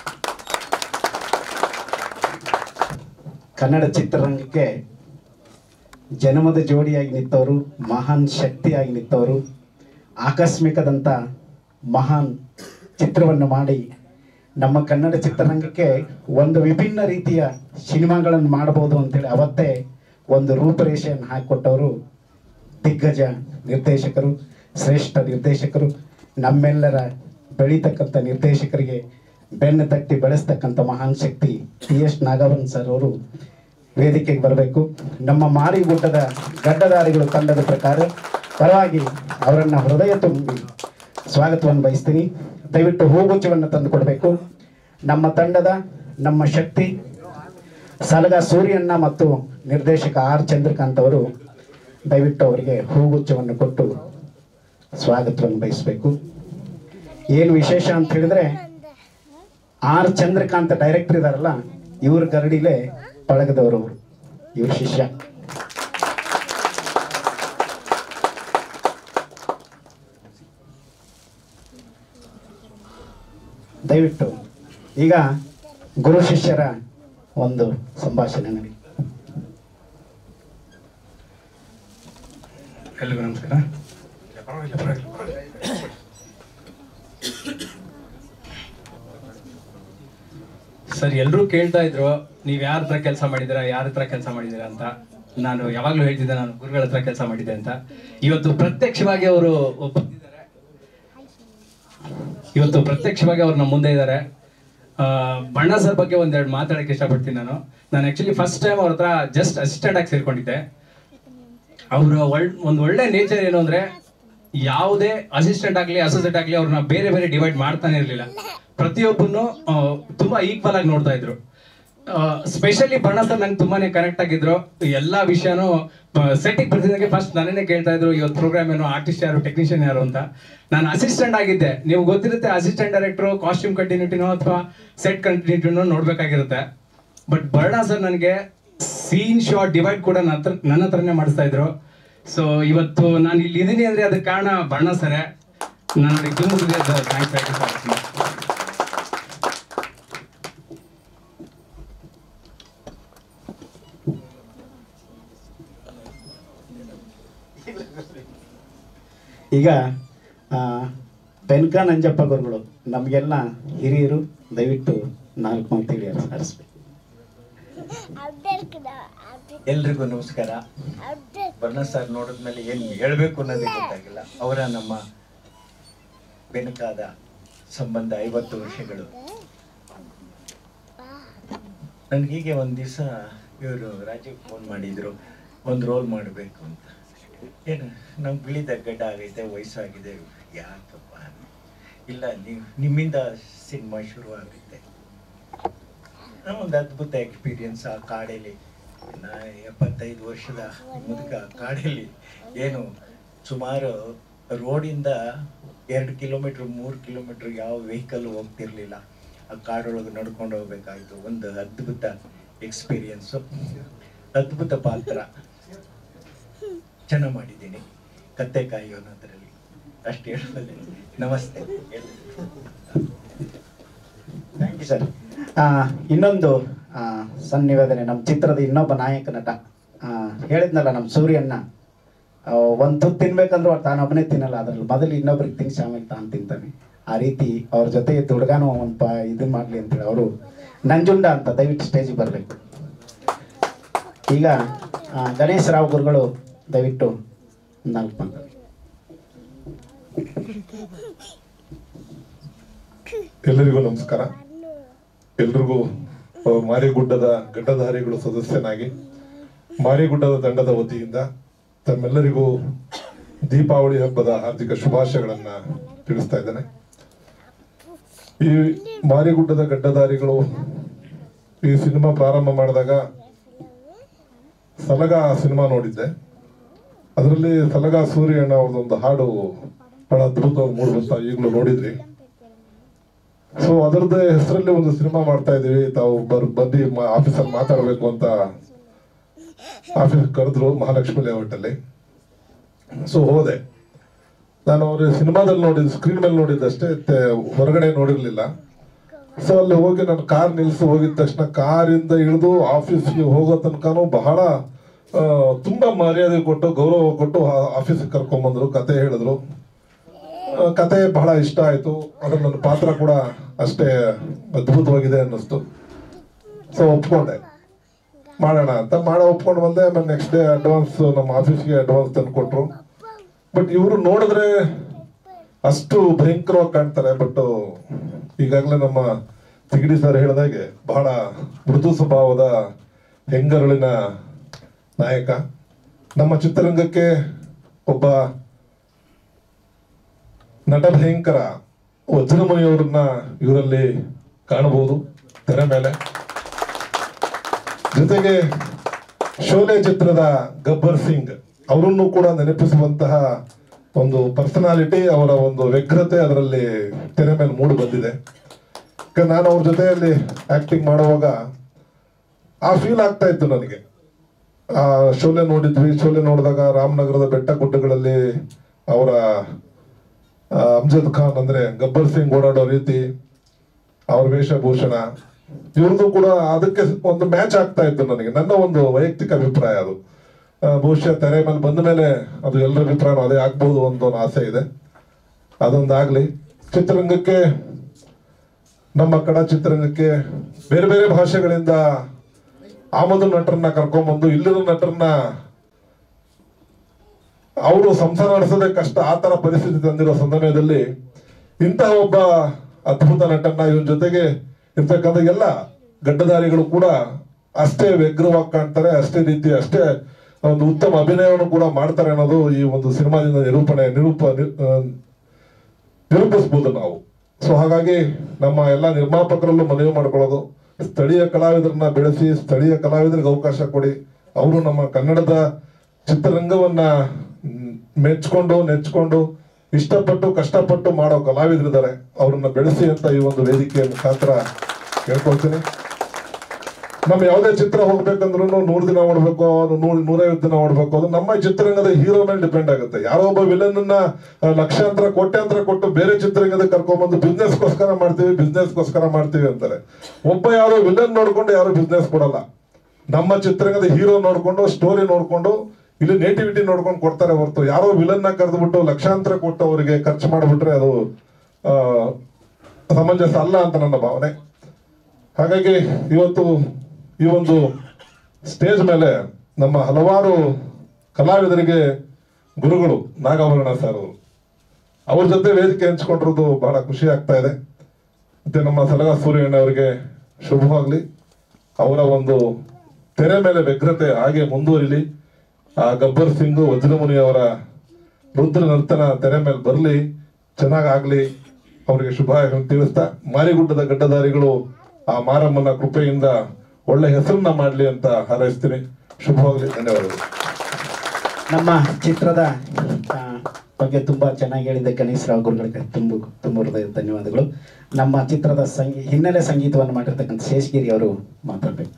ಕನ್ನಡ ಚಿತ್ರರಂಗಕ್ಕೆ ಜನ್ಮದ ಜೋಡಿಯಾಗಿ ನಿಂತವರು ಮಹಾನ್ ಶಕ್ತಿಯಾಗಿ ನಿಂತವರು ಆಕಸ್ಮಿಕದಂಥ ಮಹಾನ್ ಚಿತ್ರವನ್ನು ಮಾಡಿ ನಮ್ಮ ಕನ್ನಡ ಚಿತ್ರರಂಗಕ್ಕೆ ಒಂದು ವಿಭಿನ್ನ ರೀತಿಯ ಸಿನಿಮಾಗಳನ್ನು ಮಾಡಬಹುದು ಅಂತೇಳಿ ಅವತ್ತೇ ಒಂದು ರೂಪರೇಷೆಯನ್ನು ಹಾಕಿಕೊಟ್ಟವರು ದಿಗ್ಗಜ ನಿರ್ದೇಶಕರು ಶ್ರೇಷ್ಠ ನಿರ್ದೇಶಕರು ನಮ್ಮೆಲ್ಲರ ಬೆಳೀತಕ್ಕಂಥ ನಿರ್ದೇಶಕರಿಗೆ ಬೆನ್ನು ತಟ್ಟಿ ಬೆಳೆಸ್ತಕ್ಕಂಥ ಮಹಾನ್ ಶಕ್ತಿ ಟಿ ಎಸ್ ನಾಗವನ್ ಸರ್ ಅವರು ವೇದಿಕೆಗೆ ಬರಬೇಕು ನಮ್ಮ ಮಾರಿಗುಡ್ಡದ ಗಡ್ಡದಾರಿಗಳು ತಂಡದ ಪ್ರಕಾರ ಪರವಾಗಿ ಅವರನ್ನು ಹೃದಯ ತುಂಬಿ ಸ್ವಾಗತವನ್ನು ಬಯಸ್ತೀನಿ ದಯವಿಟ್ಟು ಹೂಗುಚ್ಛವನ್ನು ತಂದು ಕೊಡಬೇಕು ನಮ್ಮ ತಂಡದ ನಮ್ಮ ಶಕ್ತಿ ಸಲಗ ಸೂರ್ಯಣ್ಣ ಮತ್ತು ನಿರ್ದೇಶಕ ಆರ್ ಚಂದ್ರಕಾಂತ್ ಅವರು ದಯವಿಟ್ಟು ಅವರಿಗೆ ಹೂಗುಚ್ಛವನ್ನು ಕೊಟ್ಟು ಸ್ವಾಗತವನ್ನು ಬಯಸಬೇಕು ಏನು ವಿಶೇಷ ಅಂತ ಹೇಳಿದ್ರೆ ಆರ್ ಚಂದ್ರಕಾಂತ್ ಡೈರೆಕ್ಟರ್ ಇದಾರಲ್ಲ ಇವ್ರ ಗರಡಿಲೇ ಪಳಗದವರು ಅವರು ಇವ್ರ ಶಿಷ್ಯ ದಯವಿಟ್ಟು ಈಗ ಗುರು ಶಿಷ್ಯರ ಒಂದು ಸಂಭಾಷಣೆ ನಡಿ ಎಲ್ರಿಗೂ ನಮಸ್ಕಾರ ಪರವಾಗಿಲ್ಲ, ಪರವಾಗಿಲ್ಲ, ಪರವಾಗಿಲ್ಲ. ಸರ್ ಎಲ್ಲರೂ ಕೇಳ್ತಾ ಇದ್ರು ನೀವು ಯಾರ ಹತ್ರ ಕೆಲಸ ಮಾಡಿದ್ದೀರಾ ಯಾರ ಹತ್ರ ಕೆಲಸ ಮಾಡಿದ್ದೀರಾ ಅಂತ ನಾನು ಯಾವಾಗಲೂ ಹೇಳ್ತಿದ್ದೆ ನಾನು ಗುರುಗಳ ಹತ್ರ ಕೆಲಸ ಮಾಡಿದ್ದೆ ಅಂತ ಇವತ್ತು ಪ್ರತ್ಯಕ್ಷವಾಗಿ ಅವರು ಬಂದಿದ್ದಾರೆ ಇವತ್ತು ಪ್ರತ್ಯಕ್ಷವಾಗಿ ಅವ್ರು ನಮ್ಮ ಮುಂದೆ ಇದ್ದಾರೆ ಆ, ಬಣ್ಣ ಸರ್ ಬಗ್ಗೆ ಒಂದೆರಡು ಮಾತಾಡಕ್ಕೆ ಇಷ್ಟಪಡ್ತೀನಿ ನಾನು ನಾನು ಆಕ್ಚುಲಿ ಫಸ್ಟ್ ಟೈಮ್ ಅವ್ರ ಹತ್ರ ಜಸ್ಟ್ ಅಸಿಸ್ಟೆಂಟ್ ಆಗಿ ಸೇರ್ಕೊಂಡಿದ್ದೆ ಅವರ ಒಳ್ ಒಂದು ಒಳ್ಳೆ ನೇಚರ್ ಏನು ಅಂದ್ರೆ ಯಾವುದೇ ಅಸಿಸ್ಟೆಂಟ್ ಆಗ್ಲಿ ಅಸೋಸಿಯೇಟ್ ಆಗ್ಲಿ ಅವ್ರನ್ನ ಬೇರೆ ಬೇರೆ ಡಿವೈಡ್ ಮಾಡ್ತಾನೆ ಇರಲಿಲ್ಲ ಪ್ರತಿಯೊಬ್ಬನು ತುಂಬಾ ಈಕ್ವಲ್ ಆಗಿ ನೋಡ್ತಾ ಇದ್ರು ಸ್ಪೆಷಲಿ ಬಣ್ಣ ಸರ್ ನಂಗೆ ತುಂಬಾನೇ ಕನೆಕ್ಟ್ ಆಗಿದ್ರು ಎಲ್ಲಾ ವಿಷಯನೂ ಸೆಟ್ಟಿಗೆ ಬರ್ತಿದ್ದಾಗೆ ಫಸ್ಟ್ ನನ್ನೇ ಕೇಳ್ತಾ ಇದ್ರು ಇವತ್ತು ಪ್ರೋಗ್ರಾಮ್ ಏನು ಆರ್ಟಿಸ್ಟ್ ಯಾರು ಟೆಕ್ನಿಷಿಯನ್ ಯಾರು ಅಂತ ನಾನು ಅಸಿಸ್ಟೆಂಟ್ ಆಗಿದ್ದೆ ನೀವು ಗೊತ್ತಿರುತ್ತೆ ಅಸಿಸ್ಟೆಂಟ್ ಡೈರೆಕ್ಟರ್ ಕಾಸ್ಟ್ಯೂಮ್ ಕಂಟಿನ್ಯೂಟಿನೋ ಅಥವಾ ಸೆಟ್ ಕಂಟಿನ್ಯೂಟಿನೋ ನೋಡ್ಬೇಕಾಗಿರುತ್ತೆ ಬಟ್ ಬರ್ಣ ಸರ್ ನನಗೆ ಸೀನ್ ಶಾರ್ಟ್ ಡಿವೈಡ್ ಕೂಡ ನನ್ನ ಹತ್ರ ನನ್ನ ಹತ್ರನೇ ಮಾಡಿಸ್ತಾ ಇದ್ರು ಸೊ ಇವತ್ತು ನಾನು ಇಲ್ಲಿ ಇದೀನಿ ಅಂದ್ರೆ ಅದಕ್ಕೆ ಕಾರಣ ಬಣ್ಣ ಸರೇ ನಾನು ಅವ್ರಿಗೆ ತುಂಬ ಥ್ಯಾಂಕ್ಸ್ ಹೇಳ್ತೀನಿ ಸರ್ ಈಗ ಆ, ಬೆನ್ಕ ನಂಜಪ್ಪ ಗುರುಗಳು ನಮಗೆಲ್ಲ ಹಿರಿಯರು ದಯವಿಟ್ಟು ನಾಲ್ಕು ಮಾತು ಹೇಳಿ ಹರಿಸ್ಬೇಕು ಎಲ್ರಿಗೂ ನಮಸ್ಕಾರ ಬಣ್ಣ ಸರ್ ನೋಡಿದ್ಮೇಲೆ ಏನು ಹೇಳ್ಬೇಕು ಅನ್ನೋದೇ ಗೊತ್ತಾಗಿಲ್ಲ ಅವರ ನಮ್ಮ ಬೆನಕಾದ ಸಂಬಂಧ ಐವತ್ತು ವರ್ಷಗಳು ನನ್ಗೆ ಹೀಗೆ ಒಂದು ದಿವಸ ಇವರು ರಾಜೀವ್ ಫೋನ್ ಮಾಡಿದ್ರು ಒಂದು ರೋಲ್ ಮಾಡಬೇಕು ಅಂತ ಏನು ನಮ್ಗೆ ಬಿಳಿದ ಗಡ್ಡ ಆಗೈತೆ ವಯಸ್ಸಾಗಿದೆ ಯಾಕಪ್ಪ ಇಲ್ಲ ನೀವು ನಿಮ್ಮಿಂದ ಸಿನಿಮಾ ಶುರು ಆಗುತ್ತೆ ಒಂದು ಅದ್ಭುತ ಎಕ್ಸ್ಪೀರಿಯನ್ಸ್ ಆ ಕಾಡಲ್ಲಿ ನಾ ಎಪ್ಪತ್ತೈದು ವರ್ಷದ ಮುದುಕ ಕಾಡಲ್ಲಿ ಏನು ಸುಮಾರು ರೋಡಿಂದ ಎರಡು ಕಿಲೋಮೀಟ್ರ್ ಮೂರು ಕಿಲೋಮೀಟ್ರ್ ಯಾವ ವೆಹಿಕಲ್ ಹೋಗ್ತಿರ್ಲಿಲ್ಲ ಆ ಕಾಡೊಳಗೆ ನಡ್ಕೊಂಡು ಹೋಗ್ಬೇಕಾಯ್ತು ಒಂದು ಅದ್ಭುತ ಎಕ್ಸ್ಪೀರಿಯನ್ಸು ಅದ್ಭುತ ಪಾತ್ರ ಚೆನ್ನಾಗಿ ಮಾಡಿದ್ದೀನಿ ಕತ್ತೆ ಕಾಯೋನದ್ರಲ್ಲಿ ಅಷ್ಟು ಹೇಳೋದೇ ನಮಸ್ತೆ ಎಲ್ರಿಗೂ. ಥ್ಯಾಂಕ್ ಯು ಸರ್ ಇನ್ನೊಂದು ಆ, ಸನ್ನಿವೇದನೆ ನಮ್ಮ ಚಿತ್ರದ ಇನ್ನೊಬ್ಬ ನಾಯಕ ನಟ ಆ, ಹೇಳಿದ್ನಲ್ಲ ನಮ್ಮ ಸೂರ್ಯಣ್ಣ ಒಂದು ತುತ್ತು ತಿನ್ಬೇಕಂದ್ರೂ ಅವ್ರು ತಾನೊಬ್ಬನೇ ತಿನ್ನಲ್ಲ ಅದ್ರಲ್ಲಿ ಮೊದಲು ಇನ್ನೊಬ್ರಿಗೆ ತಿನ್ಸಿ ಆಮೇಲೆ ತಾನು ತಿಂತಾನೆ ಆ ರೀತಿ ಅವ್ರ ಜೊತೆ ಇದ್ದ ಹುಡುಗಾನು ಒಂದು ಪ ಇದು ಮಾಡಲಿ ಅಂತೇಳಿ ಅವರು ನಂಜುಂಡ ಅಂತ ದಯವಿಟ್ಟು ಸ್ಟೇಜಿಗೆ ಬರಬೇಕು ಈಗ ಆ, ಗಣೇಶ್ ರಾವ್ ಗುರುಗಳು ದಯವಿಟ್ಟು ನಾಲ್ಕು ಮಾತು ಎಲ್ಲರಿಗೂ ನಮಸ್ಕಾರ ಎಲ್ರಿಗೂ ಆ, ಮಾರಿಗುಡ್ಡದ ಗಡ್ಡಧಾರಿಗಳು ಸದಸ್ಯನಾಗಿ ಮಾರಿಗುಡ್ಡದ ತಂಡದ ವತಿಯಿಂದ ತಮ್ಮೆಲ್ಲರಿಗೂ ದೀಪಾವಳಿ ಹಬ್ಬದ ಹಾರ್ದಿಕ ಶುಭಾಶಯಗಳನ್ನ ತಿಳಿಸ್ತಾ ಇದ್ದೇನೆ ಈ ಮಾರಿಗುಡ್ಡದ ಗಡ್ಡಧಾರಿಗಳು ಈ ಸಿನಿಮಾ ಪ್ರಾರಂಭ ಮಾಡಿದಾಗ ಸಲಗ ಸಿನಿಮಾ ನೋಡಿದ್ದೆ ಅದರಲ್ಲಿ ಸಲಗ ಸೂರ್ಯಣ್ಣ ಅವ್ರದ್ದೊಂದು ಹಾಡು ಬಹಳ ಅದ್ಭುತವಾಗಿ ಮೂಡಿ ಬರ್ತಾ ಈಗಲೂ ನೋಡಿದ್ರಿ ಸೊ ಅದರದ್ದೇ ಹೆಸರಲ್ಲಿ ಒಂದು ಸಿನಿಮಾ ಮಾಡ್ತಾ ಇದೀವಿ ತಾವು ಬರ್ ಬಂದು ಆಫೀಸಲ್ಲಿ ಮಾತಾಡಬೇಕು ಅಂತ ಆಫೀಸ್ ಕರೆದ್ರು ಮಹಾಲಕ್ಷ್ಮಿ ಲೇಔಟ್ ಅಲ್ಲಿ ಸೊ ಹೋದೆ ನಾನು ಅವ್ರ ಸಿನಿಮಾದಲ್ಲಿ ನೋಡಿದ ಸ್ಕ್ರೀನ್ ಮೇಲೆ ನೋಡಿದ್ದಷ್ಟೇ ತೆ- ಹೊರಗಡೆ ನೋಡಿರ್ಲಿಲ್ಲ ಸೊ ಅಲ್ಲಿ ಹೋಗಿ ನಾನು ಕಾರ್ ನಿಲ್ಸಿ ಹೋಗಿದ ತಕ್ಷಣ ಕಾರಿಂದ ಇಳಿದು ಆಫೀಸ್ಗೆ ಹೋಗೋ ತನಕನೂ ಬಹಳ ಆ, ತುಂಬಾ ಮರ್ಯಾದೆ ಕೊಟ್ಟು ಗೌರವ ಕೊಟ್ಟು ಆಫೀಸ್ಗೆ ಕರ್ಕೊಂಡ್ಬಂದ್ರು ಕತೆ ಹೇಳಿದ್ರು ಆ, ಕತೆ ಬಹಳ ಇಷ್ಟ ಆಯ್ತು ಅದ್ರ ನನ್ನ ಪಾತ್ರ ಕೂಡ ಅಷ್ಟೇ ಅದ್ಭುತವಾಗಿದೆ ಅನ್ನಿಸ್ತು ಸೊ ಒಪ್ಕೊಂಡೆ ಮಾಡೋಣ ಅಂತ ಮಾಡೋ ಒಪ್ಕೊಂಡು ಬಂದೆ ಆಮೇಲೆ ನೆಕ್ಸ್ಟ್ ಡೇ ಅಡ್ವಾನ್ಸ್ ನಮ್ಮ ಆಫೀಸ್ಗೆ ಅಡ್ವಾನ್ಸ್ ತಂದು ಕೊಟ್ರು ಬಟ್ ಇವರು ನೋಡಿದ್ರೆ ಅಷ್ಟು ಭಯಂಕರವಾಗಿ ಕಾಣ್ತಾರೆ ಬಟ್ ಈಗಾಗಲೇ ನಮ್ಮ ತಿಗಡಿ ಸರ್ ಹೇಳಿದಾಗೆ ಬಹಳ ಮೃದು ಸ್ವಭಾವದ ಹೆಂಗರಳಿನ ನಾಯಕ ನಮ್ಮ ಚಿತ್ರರಂಗಕ್ಕೆ ಒಬ್ಬ ನಟ ಭಯಂಕರ ವಜ್ರಮಣಿಯವರನ್ನ ಇವರಲ್ಲಿ ಕಾಣಬಹುದು ತೆರೆ ಮೇಲೆ ಜೊತೆಗೆ ಶೋಲೆ ಚಿತ್ರದ ಗಬ್ಬರ್ ಸಿಂಗ್ ಅವರನ್ನು ಕೂಡ ನೆನಪಿಸುವಂತಹ ಒಂದು ಪರ್ಸನಾಲಿಟಿ ಅವರ ಒಂದು ವ್ಯಗ್ರತೆ ಅದರಲ್ಲಿ ತೆರೆ ಮೇಲೆ ಮೂಡಿ ಬಂದಿದೆ ಯಾಕಂದ್ರೆ ನಾನು ಅವ್ರ ಜೊತೆಯಲ್ಲಿ ಆಕ್ಟಿಂಗ್ ಮಾಡುವಾಗ ಆ ಫೀಲ್ ಆಗ್ತಾ ಇತ್ತು ನನಗೆ ಆ ಶೋಲೆ ನೋಡಿದ್ವಿ ಶೋಲೆ ನೋಡಿದಾಗ ರಾಮನಗರದ ಬೆಟ್ಟ ಗುಡ್ಡಗಳಲ್ಲಿ ಅವರ ಆ, ಅಮ್ಜದ್ ಖಾನ್ ಅಂದ್ರೆ ಗಬ್ಬರ್ ಸಿಂಗ್ ಓಡಾಡೋ ರೀತಿ ಅವ್ರ ವೇಷಭೂಷಣ ಇವ್ರದ್ದು ಕೂಡ ಅದಕ್ಕೆ ಒಂದು ಮ್ಯಾಚ್ ಆಗ್ತಾ ಇತ್ತು ನನಗೆ ನನ್ನ ಒಂದು ವೈಯಕ್ತಿಕ ಅಭಿಪ್ರಾಯ ಅದು ಆ, ಬಹುಶಃ ತೆರೆ ಮೇಲೆ ಬಂದ ಮೇಲೆ ಅದು ಎಲ್ಲರ ಅಭಿಪ್ರಾಯ ಅದೇ ಆಗ್ಬೋದು ಅಂತ ಒಂದು ಆಸೆ ಇದೆ ಅದೊಂದಾಗ್ಲಿ ಚಿತ್ರರಂಗಕ್ಕೆ ನಮ್ಮ ಕಡ ಚಿತ್ರರಂಗಕ್ಕೆ ಬೇರೆ ಬೇರೆ ಭಾಷೆಗಳಿಂದ ಆಮದು ನಟರನ್ನ ಕರ್ಕೊಂಡ್ಬಂದು ಇಲ್ಲಿರೋ ನಟರನ್ನ ಅವರು ಸಂಸಾರ ನಡೆಸೋದೇ ಕಷ್ಟ ಆ ತರ ಪರಿಸ್ಥಿತಿ ತಂದಿರೋ ಸಂದರ್ಭದಲ್ಲಿ ಇಂತಹ ಒಬ್ಬ ಅದ್ಭುತ ನಟನ್ನ ಇವನ್ ಜೊತೆಗೆ ಇರ್ತಕ್ಕಂಥ ಎಲ್ಲ ಗಡ್ಡಧಾರಿಗಳು ಕೂಡ ಅಷ್ಟೇ ವ್ಯಗ್ರವಾಗಿ ಕಾಣ್ತಾರೆ ಅಷ್ಟೇ ರೀತಿ ಅಷ್ಟೇ ಒಂದು ಉತ್ತಮ ಅಭಿನಯವನ್ನು ಕೂಡ ಮಾಡ್ತಾರೆ ಅನ್ನೋದು ಈ ಒಂದು ಸಿನಿಮಾದಿಂದ ನಿರೂಪಣೆ ನಿರೂಪ ನಿ- ಆ, ನಿರೂಪಿಸ್ಬೋದು ನಾವು ಸೊ ಹಾಗಾಗಿ ನಮ್ಮ ಎಲ್ಲ ನಿರ್ಮಾಪಕರಲ್ಲೂ ಮನವಿ ಮಾಡ್ಕೊಳ್ಳೋದು ಸ್ಥಳೀಯ ಕಲಾವಿದರನ್ನ ಬೆಳೆಸಿ ಸ್ಥಳೀಯ ಕಲಾವಿದರಿಗೆ ಅವಕಾಶ ಕೊಡಿ ಅವರು ನಮ್ಮ ಕನ್ನಡದ ಚಿತ್ರರಂಗವನ್ನ ಮ್, ಮೆಚ್ಕೊಂಡು ನೆಚ್ಕೊಂಡು ಇಷ್ಟಪಟ್ಟು ಕಷ್ಟಪಟ್ಟು ಮಾಡೋ ಕಲಾವಿದರಿದ್ದಾರೆ ಅವ್ರನ್ನ ಬೆಳೆಸಿ ಅಂತ ಈ ಒಂದು ವೇದಿಕೆಯ ಮುಖಾಂತರ ಕೇಳ್ಕೊಳ್ತೀನಿ ನಮ್ಮ ಯಾವುದೇ ಚಿತ್ರ ಹೋಗ್ಬೇಕಂದ್ರೂ ನೂರು ದಿನ ಓಡ್ಬೇಕು ಅದು ನೂರ ನೂರೈವತ್ತು ದಿನ ಓಡ್ಬೇಕು ಅದು ನಮ್ಮ ಚಿತ್ರರಂಗದ ಹೀರೋ ಮೇಲೆ ಡಿಪೆಂಡ್ ಆಗುತ್ತೆ ಯಾರೋ ಒಬ್ಬ ವಿಲನ್ ಅನ್ನ ಆ, ಲಕ್ಷಾಂತರ ಕೋಟ್ಯಾಂತರ ಕೊಟ್ಟು ಬೇರೆ ಚಿತ್ರರಂಗದ ಕರ್ಕೊಂಡ್ಬಂದು ಬಿಸ್ನೆಸ್ಗೋಸ್ಕರ ಮಾಡ್ತೀವಿ ಬಿಸ್ನೆಸ್ಗೋಸ್ಕರ ಮಾಡ್ತೀವಿ ಅಂತಾರೆ ಒಬ್ಬ ಯಾರೋ ವಿಲನ್ ನೋಡ್ಕೊಂಡು ಯಾರು ಬಿಸ್ನೆಸ್ ಕೊಡಲ್ಲ ನಮ್ಮ ಚಿತ್ರರಂಗದ ಹೀರೋ ನೋಡ್ಕೊಂಡು ಸ್ಟೋರಿ ನೋಡ್ಕೊಂಡು ಇಲ್ಲಿ ನೇಟಿವಿಟಿ ನೋಡ್ಕೊಂಡು ಕೊಡ್ತಾರೆ ಹೊರತು ಯಾರೋ ವಿಲನ್ ನ ಕರೆದ್ಬಿಟ್ಟು ಲಕ್ಷಾಂತರ ಕೊಟ್ಟು ಅವರಿಗೆ ಖರ್ಚು ಮಾಡಿಬಿಟ್ರೆ ಅದು ಆ, ಸಮಂಜಸ ಅಲ್ಲ ಅಂತ ನನ್ನ ಭಾವನೆ ಹಾಗಾಗಿ ಇವತ್ತು ಈ ಒಂದು ಸ್ಟೇಜ್ ಮೇಲೆ ನಮ್ಮ ಹಲವಾರು ಕಲಾವಿದರಿಗೆ ಗುರುಗಳು ನಾಗಾಭರಣ ಸರ್ ಅವರು ಅವ್ರ ಜೊತೆ ವೇದಿಕೆ ಹಂಚ್ಕೊಂಡಿರೋದು ಬಹಳ ಖುಷಿ ಆಗ್ತಾ ಇದೆ ಮತ್ತೆ ನಮ್ಮ ಸಲಗಾ ಸೂರ್ಯಣ್ಣ ಅವರಿಗೆ ಶುಭವಾಗ್ಲಿ ಅವರ ಒಂದು ತೆರೆ ಮೇಲೆ ವ್ಯಗ್ರತೆ ಹಾಗೆ ಮುಂದುವರಿಲಿ ಆ ಗಬ್ಬರ್ ಸಿಂಗ್ ವಜ್ರಮುನಿ ಅವರ ರುದ್ರ ನರ್ತನ ತೆರೆ ಮೇಲೆ ಬರಲಿ ಚೆನ್ನಾಗಾಗ್ಲಿ ಅವರಿಗೆ ಶುಭಾಶಯ ತಿಳಿಸ್ತಾ ಮಾರಿಗುಡ್ಡದ ಗಡ್ಡದಾರಿಗಳು ಆ ಮಾರಮ್ಮನ ಕೃಪೆಯಿಂದ ಒಳ್ಳೆ ಹೆಸರನ್ನ ಮಾಡ್ಲಿ ಅಂತ ಹಾರೈಸ್ತೀನಿ ಶುಭವಾಗ್ಲಿ ಧನ್ಯವಾದಗಳು ನಮ್ಮ ಚಿತ್ರದ ಆ, ಬಗ್ಗೆ ತುಂಬ ಚೆನ್ನಾಗಿ ಹೇಳಿದ ಗಣೇಶ್ ರಾವ್ ಗುರುಗಳಿಗೆ ತುಂಬ ತುಂಬ ಹೃದಯ ಧನ್ಯವಾದಗಳು ನಮ್ಮ ಚಿತ್ರದ ಸಂಗೀ ಹಿನ್ನೆಲೆ ಸಂಗೀತವನ್ನು ಮಾಡಿರ್ತಕ್ಕಂಥ ಶೇಷಗಿರಿ ಅವರು ಮಾತಾಡಬೇಕು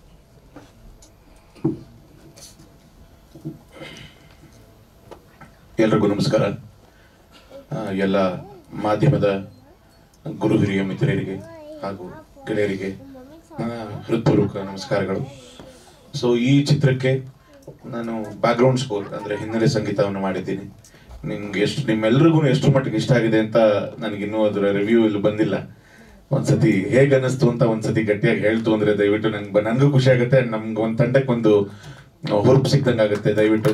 ಎಲ್ರಿಗೂ ನಮಸ್ಕಾರ ಆ, ಎಲ್ಲ ಮಾಧ್ಯಮದ ಗುರು ಹಿರಿಯ ಮಿತ್ರರಿಗೆ ಹಾಗೂ ಗೆಳೆಯರಿಗೆ ಆ, ಹೃತ್ಪೂರ್ವಕ ನಮಸ್ಕಾರಗಳು ಸೊ ಈ ಚಿತ್ರಕ್ಕೆ ನಾನು ಬ್ಯಾಕ್ಗ್ರೌಂಡ್ ಸ್ಕೋರ್ ಅಂದ್ರೆ ಹಿನ್ನೆಲೆ ಸಂಗೀತವನ್ನು ಮಾಡಿದ್ದೀನಿ ನಿಮ್ಗೆ ಎಷ್ಟು ನಿಮ್ಮೆಲ್ರಿಗೂ ಎಷ್ಟು ಮಟ್ಟಿಗೆ ಇಷ್ಟ ಆಗಿದೆ ಅಂತ ನನಗಿನ್ನೂ ಅದರ ರಿವ್ಯೂ ಇಲ್ಲಿ ಬಂದಿಲ್ಲ ಒಂದ್ಸತಿ ಹೇಗ್ ಅನ್ನಿಸ್ತು ಅಂತ ಒಂದ್ಸತಿ ಗಟ್ಟಿಯಾಗಿ ಹೇಳ್ತು ಅಂದ್ರೆ ದಯವಿಟ್ಟು ನಂಗೆ ನನಗೂ ಖುಷಿ ಆಗುತ್ತೆ ನಮ್ಗೆ ಒಂದು ತಂಡಕ್ಕೆ ಒಂದು ಹುರುಪು ಸಿಕ್ದಂಗೆ ಆಗುತ್ತೆ ದಯವಿಟ್ಟು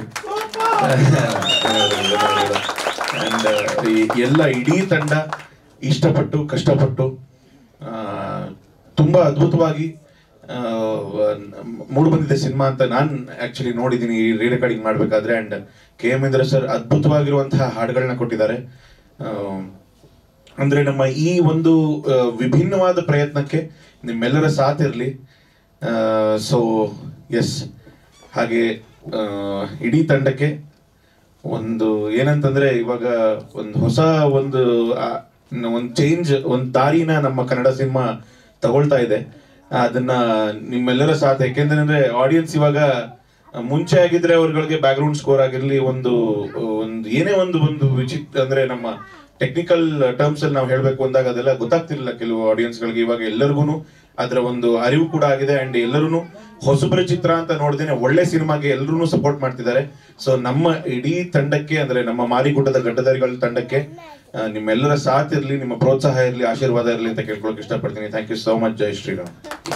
ಅಂಡ್ ಈ ಎಲ್ಲ ಇಡೀ ತಂಡ ಇಷ್ಟಪಟ್ಟು ಕಷ್ಟಪಟ್ಟು ಆ, ತುಂಬಾ ಅದ್ಭುತವಾಗಿ ಆ, ಮೂಡ್ ಬಂದಿದೆ ಸಿನಿಮಾ ಅಂತ ನಾನು ಆಕ್ಚುಲಿ ನೋಡಿದ್ದೀನಿ ಈ ರೀ ರೆಕಾರ್ಡಿಂಗ್ ಮಾಡ್ಬೇಕಾದ್ರೆ and K M Indra sir ಅದ್ಭುತವಾಗಿರುವಂತಹ ಹಾಡುಗಳನ್ನ ಕೊಟ್ಟಿದ್ದಾರೆ ಆ, ಅಂದ್ರೆ ನಮ್ಮ ಈ ಒಂದು ಆ, ವಿಭಿನ್ನವಾದ ಪ್ರಯತ್ನಕ್ಕೆ ನಿಮ್ಮೆಲ್ಲರ ಸಾಥ್ ಇರಲಿ ಸೊ ಎಸ್ ಹಾಗೆ ಆ, ಇಡೀ ತಂಡಕ್ಕೆ ಒಂದು ಏನಂತಂದ್ರೆ ಇವಾಗ ಒಂದು ಹೊಸ ಒಂದು ಆ, ಒಂದು ಚೇಂಜ್ ಒಂದು ದಾರಿನ ನಮ್ಮ ಕನ್ನಡ ಸಿನಿಮಾ ತಗೊಳ್ತಾ ಇದೆ ಅದನ್ನ ನಿಮ್ಮೆಲ್ಲರ ಸಾಥ್ ಯಾಕೆಂದ್ರೆ ಆಡಿಯನ್ಸ್ ಇವಾಗ ಮುಂಚೆ ಆಗಿದ್ರೆ ಅವ್ರಗಳಿಗೆ ಬ್ಯಾಕ್ಗ್ರೌಂಡ್ ಸ್ಕೋರ್ ಆಗಿರ್ಲಿ ಒಂದು ಒಂದು ಏನೇ ಒಂದು ಒಂದು ವಿಚಿತ್ರ ಅಂದ್ರೆ ನಮ್ಮ ಟೆಕ್ನಿಕಲ್ ಟರ್ಮ್ಸ್ ಅಲ್ಲಿ ನಾವು ಹೇಳ್ಬೇಕು ಅಂದಾಗ ಅದೆಲ್ಲ ಗೊತ್ತಾಗ್ತಿರ್ಲಿಲ್ಲ ಕೆಲವು ಆಡಿಯನ್ಸ್ ಗಳಿಗೆ ಇವಾಗ ಎಲ್ಲರಿಗೂ ಅದರ ಒಂದು ಅರಿವು ಕೂಡ ಆಗಿದೆ ಅಂಡ್ ಎಲ್ಲರೂ ಹೊಸಬರ ಚಿತ್ರ ಅಂತ ನೋಡ್ದೇನೆ ಒಳ್ಳೆ ಸಿನಿಮಾಗೆ ಎಲ್ಲರೂ ಸಪೋರ್ಟ್ ಮಾಡ್ತಿದ್ದಾರೆ ಸೊ ನಮ್ಮ ಇಡೀ ತಂಡಕ್ಕೆ ಅಂದ್ರೆ ನಮ್ಮ ಮಾರಿಗುಡ್ಡದ ಗಡ್ಡದಾರಿಗಳ ತಂಡಕ್ಕೆ ಆ, ನಿಮ್ಮೆಲ್ಲರ ಸಾಥ್ ಇರಲಿ ನಿಮ್ಮ ಪ್ರೋತ್ಸಾಹ ಇರಲಿ ಆಶೀರ್ವಾದ ಇರಲಿ ಅಂತ ಕೇಳ್ಕೊಳಕ್ ಇಷ್ಟಪಡ್ತೀನಿ ಥ್ಯಾಂಕ್ ಯು ಸೋ ಮಚ್ ಜೈ Shriram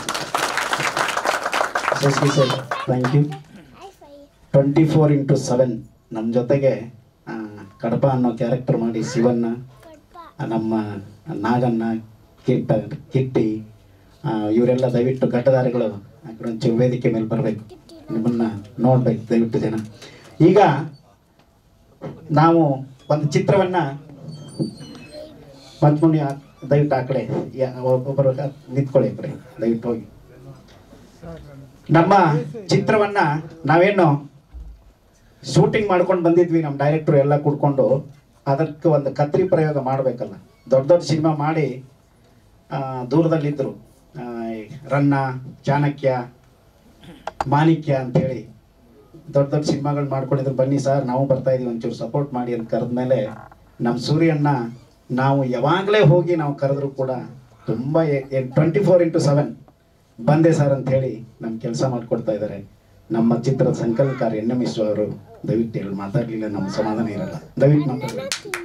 Shashi sir thank you twenty four into seven ನಮ್ಮ ಜೊತೆಗೆ ಆ, ಕಡಪ ಅನ್ನೋ ಕ್ಯಾರೆಕ್ಟರ್ ಮಾಡಿ ಶಿವನ್ನ ಆ, ನಮ್ಮ ನಾಗನ್ನ ಕಿಟ್ಟ ಕಿಟ್ಟಿ ಆ, ಇವರೆಲ್ಲ ದಯವಿಟ್ಟು ಗಡ್ಡದಾರಿಗಳು ಆ ಕಡೆ ಒಂಚೂರು ವೇದಿಕೆ ಮೇಲೆ ಬರಬೇಕು ನಿಮ್ಮನ್ನ ನೋಡ್ಬೇಕು ದಯವಿಟ್ಟು ಜನ ಈಗ ನಾವು ಒಂದು ಚಿತ್ರವನ್ನ ಪಂಚಮುನಿ ಆ- ದಯವಿಟ್ಟು ಆ ಕಡೆ ಯಾ- ಒಬ್ಬರು ನಿಂತ್ಕೊಳ್ಳಿ ಆ ಕಡೆ ದಯವಿಟ್ಟು ಹೋಗಿ ನಮ್ಮ ಚಿತ್ರವನ್ನ ನಾವೇನು ಶೂಟಿಂಗ್ ಮಾಡ್ಕೊಂಡು ಬಂದಿದ್ವಿ ನಮ್ಮ ಡೈರೆಕ್ಟರ್ ಎಲ್ಲ ಕೂಡ್ಕೊಂಡು ಅದಕ್ಕೆ ಒಂದು ಕತ್ರಿ ಪ್ರಯೋಗ ಮಾಡಬೇಕಲ್ಲ ದೊಡ್ಡ ದೊಡ್ಡ ಸಿನಿಮಾ ಮಾಡಿ ಆ, ದೂರದಲ್ಲಿದ್ದರು ಆ, ಈ ರನ್ನ ಚಾಣಕ್ಯ ಮಾಣಿಕ್ಯ ಅಂತೇಳಿ ದೊಡ್ಡ ದೊಡ್ಡ ಸಿನಿಮಾಗಳು ಮಾಡ್ಕೊಂಡಿದ್ರು ಬನ್ನಿ ಸರ್ ನಾವು ಬರ್ತಾ ಇದೀವಿ ಒಂಚೂರು ಸಪೋರ್ಟ್ ಮಾಡಿ ಅಂತ ಕರೆದ್ಮೇಲೆ ನಮ್ಮ ಸೂರ್ಯಣ್ಣ ನಾವು ಯಾವಾಗಲೇ ಹೋಗಿ ನಾವು ಕರೆದ್ರು ಕೂಡ ತುಂಬ ಟ್ವೆಂಟಿ ಫೋರ್ ಇಂಟು ಸೆವೆನ್ ಬಂದೆ ಸರ್ ಅಂತ ಹೇಳಿ ನಮ್ಮ ಕೆಲಸ ಮಾಡಿಕೊಡ್ತಾ ಇದ್ದಾರೆ ನಮ್ಮ ಚಿತ್ರದ ಸಂಕಲನಕಾರ ಎನ್ ಎಂ ಇಸ್ವ ಅವರು ದಯವಿಟ್ಟು ಹೇಳಿ ಮಾತಾಡಲಿಲ್ಲ ನಮ್ಮ ಸಮಾಧಾನ ಇರಲ್ಲ ದಯವಿಟ್ಟು ಮಾತಾಡಲಿ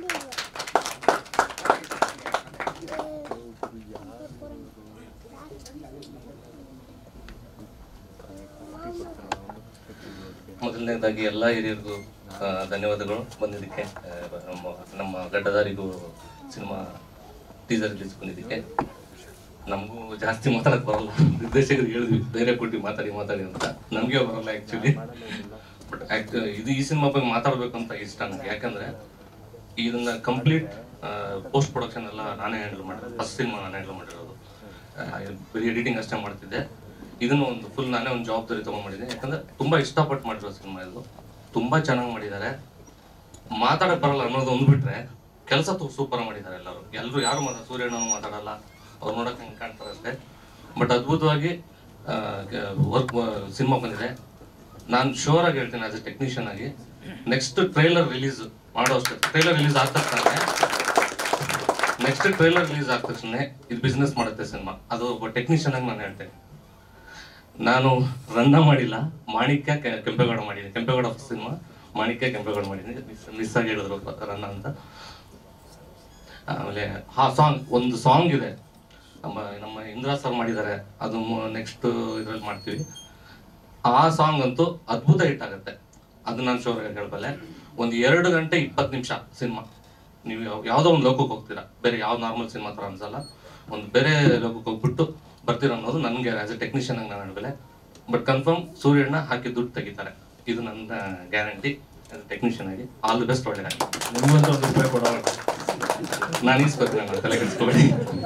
ಮೊದಲನೇದಾಗಿ ಎಲ್ಲ ಹಿರಿಯರಿಗೂ ಆ, ಧನ್ಯವಾದಗಳು ಬಂದಿದ್ದಕ್ಕೆ ಆ, ನಮ್ಮ ನಮ್ಮ ಗಡ್ಡದಾರಿಗೂ ಸಿನಿಮಾ ಟೀಸರ್ ರಿಲೀಸ್ ಬಂದಿದ್ದಕ್ಕೆ ನಮಗೂ ಜಾಸ್ತಿ ಮಾತಾಡಕ್ ಬರಲ್ಲ ನಿರ್ದೇಶಕರಿಗೆ ಹೇಳಿದ್ವಿ ಧೈರ್ಯ ಕೊಟ್ಟು ಮಾತಾಡಿ ಮಾತಾಡಿ ಅಂತ ನಮಗೆ ಬರಲ್ಲ ಆ್ಯಕ್ಚುಲಿ ಬಟ್ ಇದು ಈ ಸಿನಿಮಾ ಬಗ್ಗೆ ಮಾತಾಡಬೇಕು ಅಂತ ಇಷ್ಟ ನನಗೆ ಯಾಕಂದ್ರೆ ಇದನ್ನ ಕಂಪ್ಲೀಟ್ ಪೋಸ್ಟ್ ಪ್ರೊಡಕ್ಷನ್ ಎಲ್ಲ ನಾನೇ ಹ್ಯಾಂಡಲ್ ಮಾಡಿರೋದು ಫಸ್ಟ್ ಸಿನಿಮಾ ನಾನು ಹ್ಯಾಂಡಲ್ ಮಾಡಿರೋದು ಬರೀ ಎಡಿಟಿಂಗ್ ಅಷ್ಟೇ ಮಾಡ್ತಿದ್ದೆ ಇದನ್ನು ಒಂದು ಫುಲ್ ನಾನೇ ಒಂದು ಜವಾಬ್ದಾರಿ ತೊಗೊಂಡು ಮಾಡಿದ್ದೀನಿ ಯಾಕಂದ್ರೆ ತುಂಬ ಇಷ್ಟಪಟ್ಟು ಮಾಡಿರೋ ಸಿನಿಮಾ ಇದು ತುಂಬ ಚೆನ್ನಾಗಿ ಮಾಡಿದ್ದಾರೆ ಮಾತಾಡಕ್ ಬರಲ್ಲ ಅನ್ನೋದು ಒಂದು ಬಿಟ್ರೆ ಕೆಲಸ ಸೂಪರ್ ಮಾಡಿದ್ದಾರೆ ಎಲ್ಲರೂ ಎಲ್ಲರೂ ಯಾರು ಮಾತಾಡ ಸೂರ್ಯಣ್ಣನು ಮಾತಾಡಲ್ಲ ಅವ್ರು ನೋಡಕ್ ಹಂಗೆ ಕಾಣ್ತಾರೆ ಅಷ್ಟೇ ಬಟ್ ಅದ್ಭುತವಾಗಿ ವರ್ಕ್ ಸಿನಿಮಾ ಬಂದಿದೆ ನಾನು ಶೋರ್ ಆಗಿ ಹೇಳ್ತೀನಿ ಆಸ್ ಎ ಟೆಕ್ನಿಷಿಯನ್ ಆಗಿ ನೆಕ್ಸ್ಟ್ ಟ್ರೈಲರ್ ರಿಲೀಸ್ ಮಾಡೋ ಅಷ್ಟೇ ಟ್ರೈಲರ್ ರಿಲೀಸ್ ಆದ ತಕ್ಷಣ ನೆಕ್ಸ್ಟ್ ಟ್ರೈಲರ್ ರಿಲೀಸ್ ಆದ ತಕ್ಷಣ ಇದು ಬಿಸ್ನೆಸ್ ಮಾಡುತ್ತೆ ಸಿನಿಮಾ ಅದು ಒಬ್ಬ ಟೆಕ್ನಿಷಿಯನ್ ಆಗಿ ನಾನು ಹೇಳ್ತೇನೆ ನಾನು ರನ್ನ ಮಾಡಿಲ್ಲ ಮಾಣಿಕ್ಯ ಕೆ- ಕೆಂಪೇಗೌಡ ಮಾಡಿದ್ದೀನಿ ಕೆಂಪೇಗೌಡ ಸಿನಿಮಾ ಮಾಣಿಕ್ಯ ಕೆಂಪೇಗೌಡ ಮಾಡಿದ್ದೀನಿ ಮಿಸ್ ಮಿಸ್ ಆಗಿ ಹೇಳಿದ್ರು ರನ್ನ ಅಂತ ಆಮೇಲೆ ಹಾ ಸಾಂಗ್ ಒಂದು ಸಾಂಗ್ ಇದೆ ನಮ್ಮ ನಮ್ಮ ಇಂದಿರಾ ಸರ್ ಮಾಡಿದ್ದಾರೆ ಅದು ನೆಕ್ಸ್ಟ್ ಇದ್ರಲ್ಲಿ ಮಾಡ್ತೀವಿ ಆ ಸಾಂಗ್ ಅಂತೂ ಅದ್ಭುತ ಹಿಟ್ ಆಗುತ್ತೆ ಅದು ನಾನು ಶೋರ್ ಹೇಳಬಲ್ಲೆ ಒಂದು ಎರಡು ಗಂಟೆ ಇಪ್ಪತ್ತು ನಿಮಿಷ ಸಿನಿಮಾ ನೀವು ಯಾವ- ಯಾವುದೋ ಒಂದು ಲೋಕಕ್ಕೆ ಹೋಗ್ತೀರಾ ಬೇರೆ ಯಾವ ನಾರ್ಮಲ್ ಸಿನಿಮಾ ಥರ ಅನ್ಸಲ್ಲ ಒಂದು ಬೇರೆ ಲೋಕಕ್ಕೆ ಹೋಗ್ಬಿಟ್ಟು ಬರ್ತೀರಾ ಅನ್ನೋದು ನನಗೆ ಆಸ್ ಎ ಟೆಕ್ನಿಷಿಯನ್ ಆಗಿ ನಾನು ಹೇಳಬಲ್ಲೆ ಬಟ್ ಕನ್ಫರ್ಮ್ ಸೂರ್ಯಣ್ಣ ಹಾಕಿ ದುಡ್ಡು ತೆಗಿತಾರೆ ಇದು ನನ್ನ ಗ್ಯಾರಂಟಿ ಟೆಕ್ನಿಷಿಯನ್ ಆಗಿ ಆಲ್ ದಿ ಬೆಸ್ಟ್ ಒಳ್ಳೆಯದಾಗಿ ನಿಮ್ಗಂತ ಒಂದು ರೂಪಾಯಿ ಕೊಡೋ ನಾನು ಈಸ್ಬೇಕು ನಾನು ತಲೆ ಕೆಡಿಸ್ಕೊಬೇಡಿ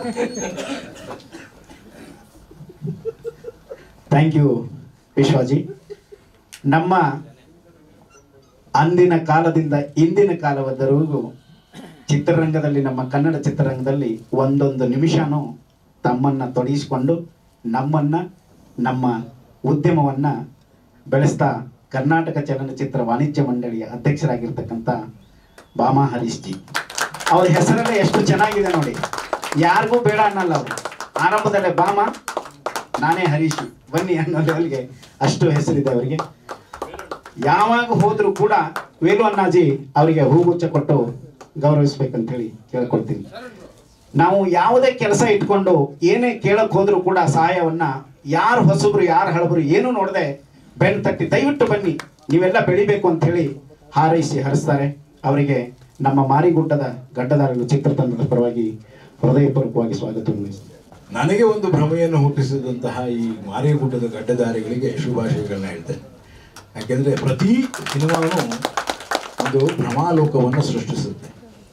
ಥ್ಯಾಂಕ್ ಯು ವಿಶ್ವಾಜಿ ನಮ್ಮ ಅಂದಿನ ಕಾಲದಿಂದ ಇಂದಿನ ಕಾಲವರೆಗೂ ಚಿತ್ರರಂಗದಲ್ಲಿ ನಮ್ಮ ಕನ್ನಡ ಚಿತ್ರರಂಗದಲ್ಲಿ ಒಂದೊಂದು ನಿಮಿಷನೂ ತಮ್ಮನ್ನ ತೊಡಗಿಸಿಕೊಂಡು ನಮ್ಮನ್ನ ನಮ್ಮ ಉದ್ಯಮವನ್ನ ಬೆಳೆಸ್ತಾ ಕರ್ನಾಟಕ ಚಲನಚಿತ್ರ ವಾಣಿಜ್ಯ ಮಂಡಳಿಯ ಅಧ್ಯಕ್ಷರಾಗಿರ್ತಕ್ಕಂಥ ಬಾಮಾ ಹರೀಶ್ ಜಿ ಅವ್ರ ಹೆಸರಲ್ಲೇ ಎಷ್ಟು ಚೆನ್ನಾಗಿದೆ ನೋಡಿ ಯಾರಿಗೂ ಬೇಡ ಅನ್ನಲ್ಲ ಅವರು ಆರಂಭದಲ್ಲೇ ಬಾಮ ನಾನೇ ಹರೀಶ್ ಬನ್ನಿ ಅನ್ನೋ ಲೆವೆಲ್ಗೆ ಅಷ್ಟು ಹೆಸರಿದೆ ಅವರಿಗೆ ಯಾವಾಗ ಹೋದ್ರು ಕೂಡ ವೇಲು ಅಣ್ಣಾಜಿ ಅವರಿಗೆ ಹೂಗುಚ್ಚ ಕೊಟ್ಟು ಗೌರವಿಸ್ಬೇಕಂತ ಹೇಳಿ ಕೇಳ್ಕೊಳ್ತೀನಿ ನಾವು ಯಾವುದೇ ಕೆಲಸ ಇಟ್ಕೊಂಡು ಏನೇ ಕೇಳಕ್ ಹೋದ್ರು ಕೂಡ ಸಹಾಯವನ್ನ ಯಾರು ಹೊಸಬ್ರು ಯಾರು ಹಳಬರು ಏನು ನೋಡದೆ ಬೆನ್ ತಟ್ಟಿ ದಯವಿಟ್ಟು ಬನ್ನಿ ನೀವೆಲ್ಲ ಬೆಳಿಬೇಕು ಅಂತ ಹೇಳಿ ಹಾರೈಸಿ ಹರಿಸ್ತಾರೆ ಅವರಿಗೆ ನಮ್ಮ ಮಾರಿಗುಡ್ಡದ ಗಡ್ಡದಾರರು ಚಿತ್ರತಂಡದ ಪರವಾಗಿ ಹೃದಯಪೂರ್ವಕವಾಗಿ ಸ್ವಾಗತವನ್ನು ಬಯಸ್ತೇನೆ. ನನಗೆ ಒಂದು ಭ್ರಮೆಯನ್ನು ಹುಟ್ಟಿಸಿದಂತಹ ಈ ಮಾರಿಗುಡ್ಡದ ಗಡ್ಡದಾರಿಗಳಿಗೆ ಶುಭಾಶಯಗಳನ್ನ ಹೇಳ್ತೇನೆ ಯಾಕೆಂದ್ರೆ ಪ್ರತಿ ಸಿನಿಮಾನು ಒಂದು ಭ್ರಮಾಲೋಕವನ್ನು ಸೃಷ್ಟಿಸುತ್ತೆ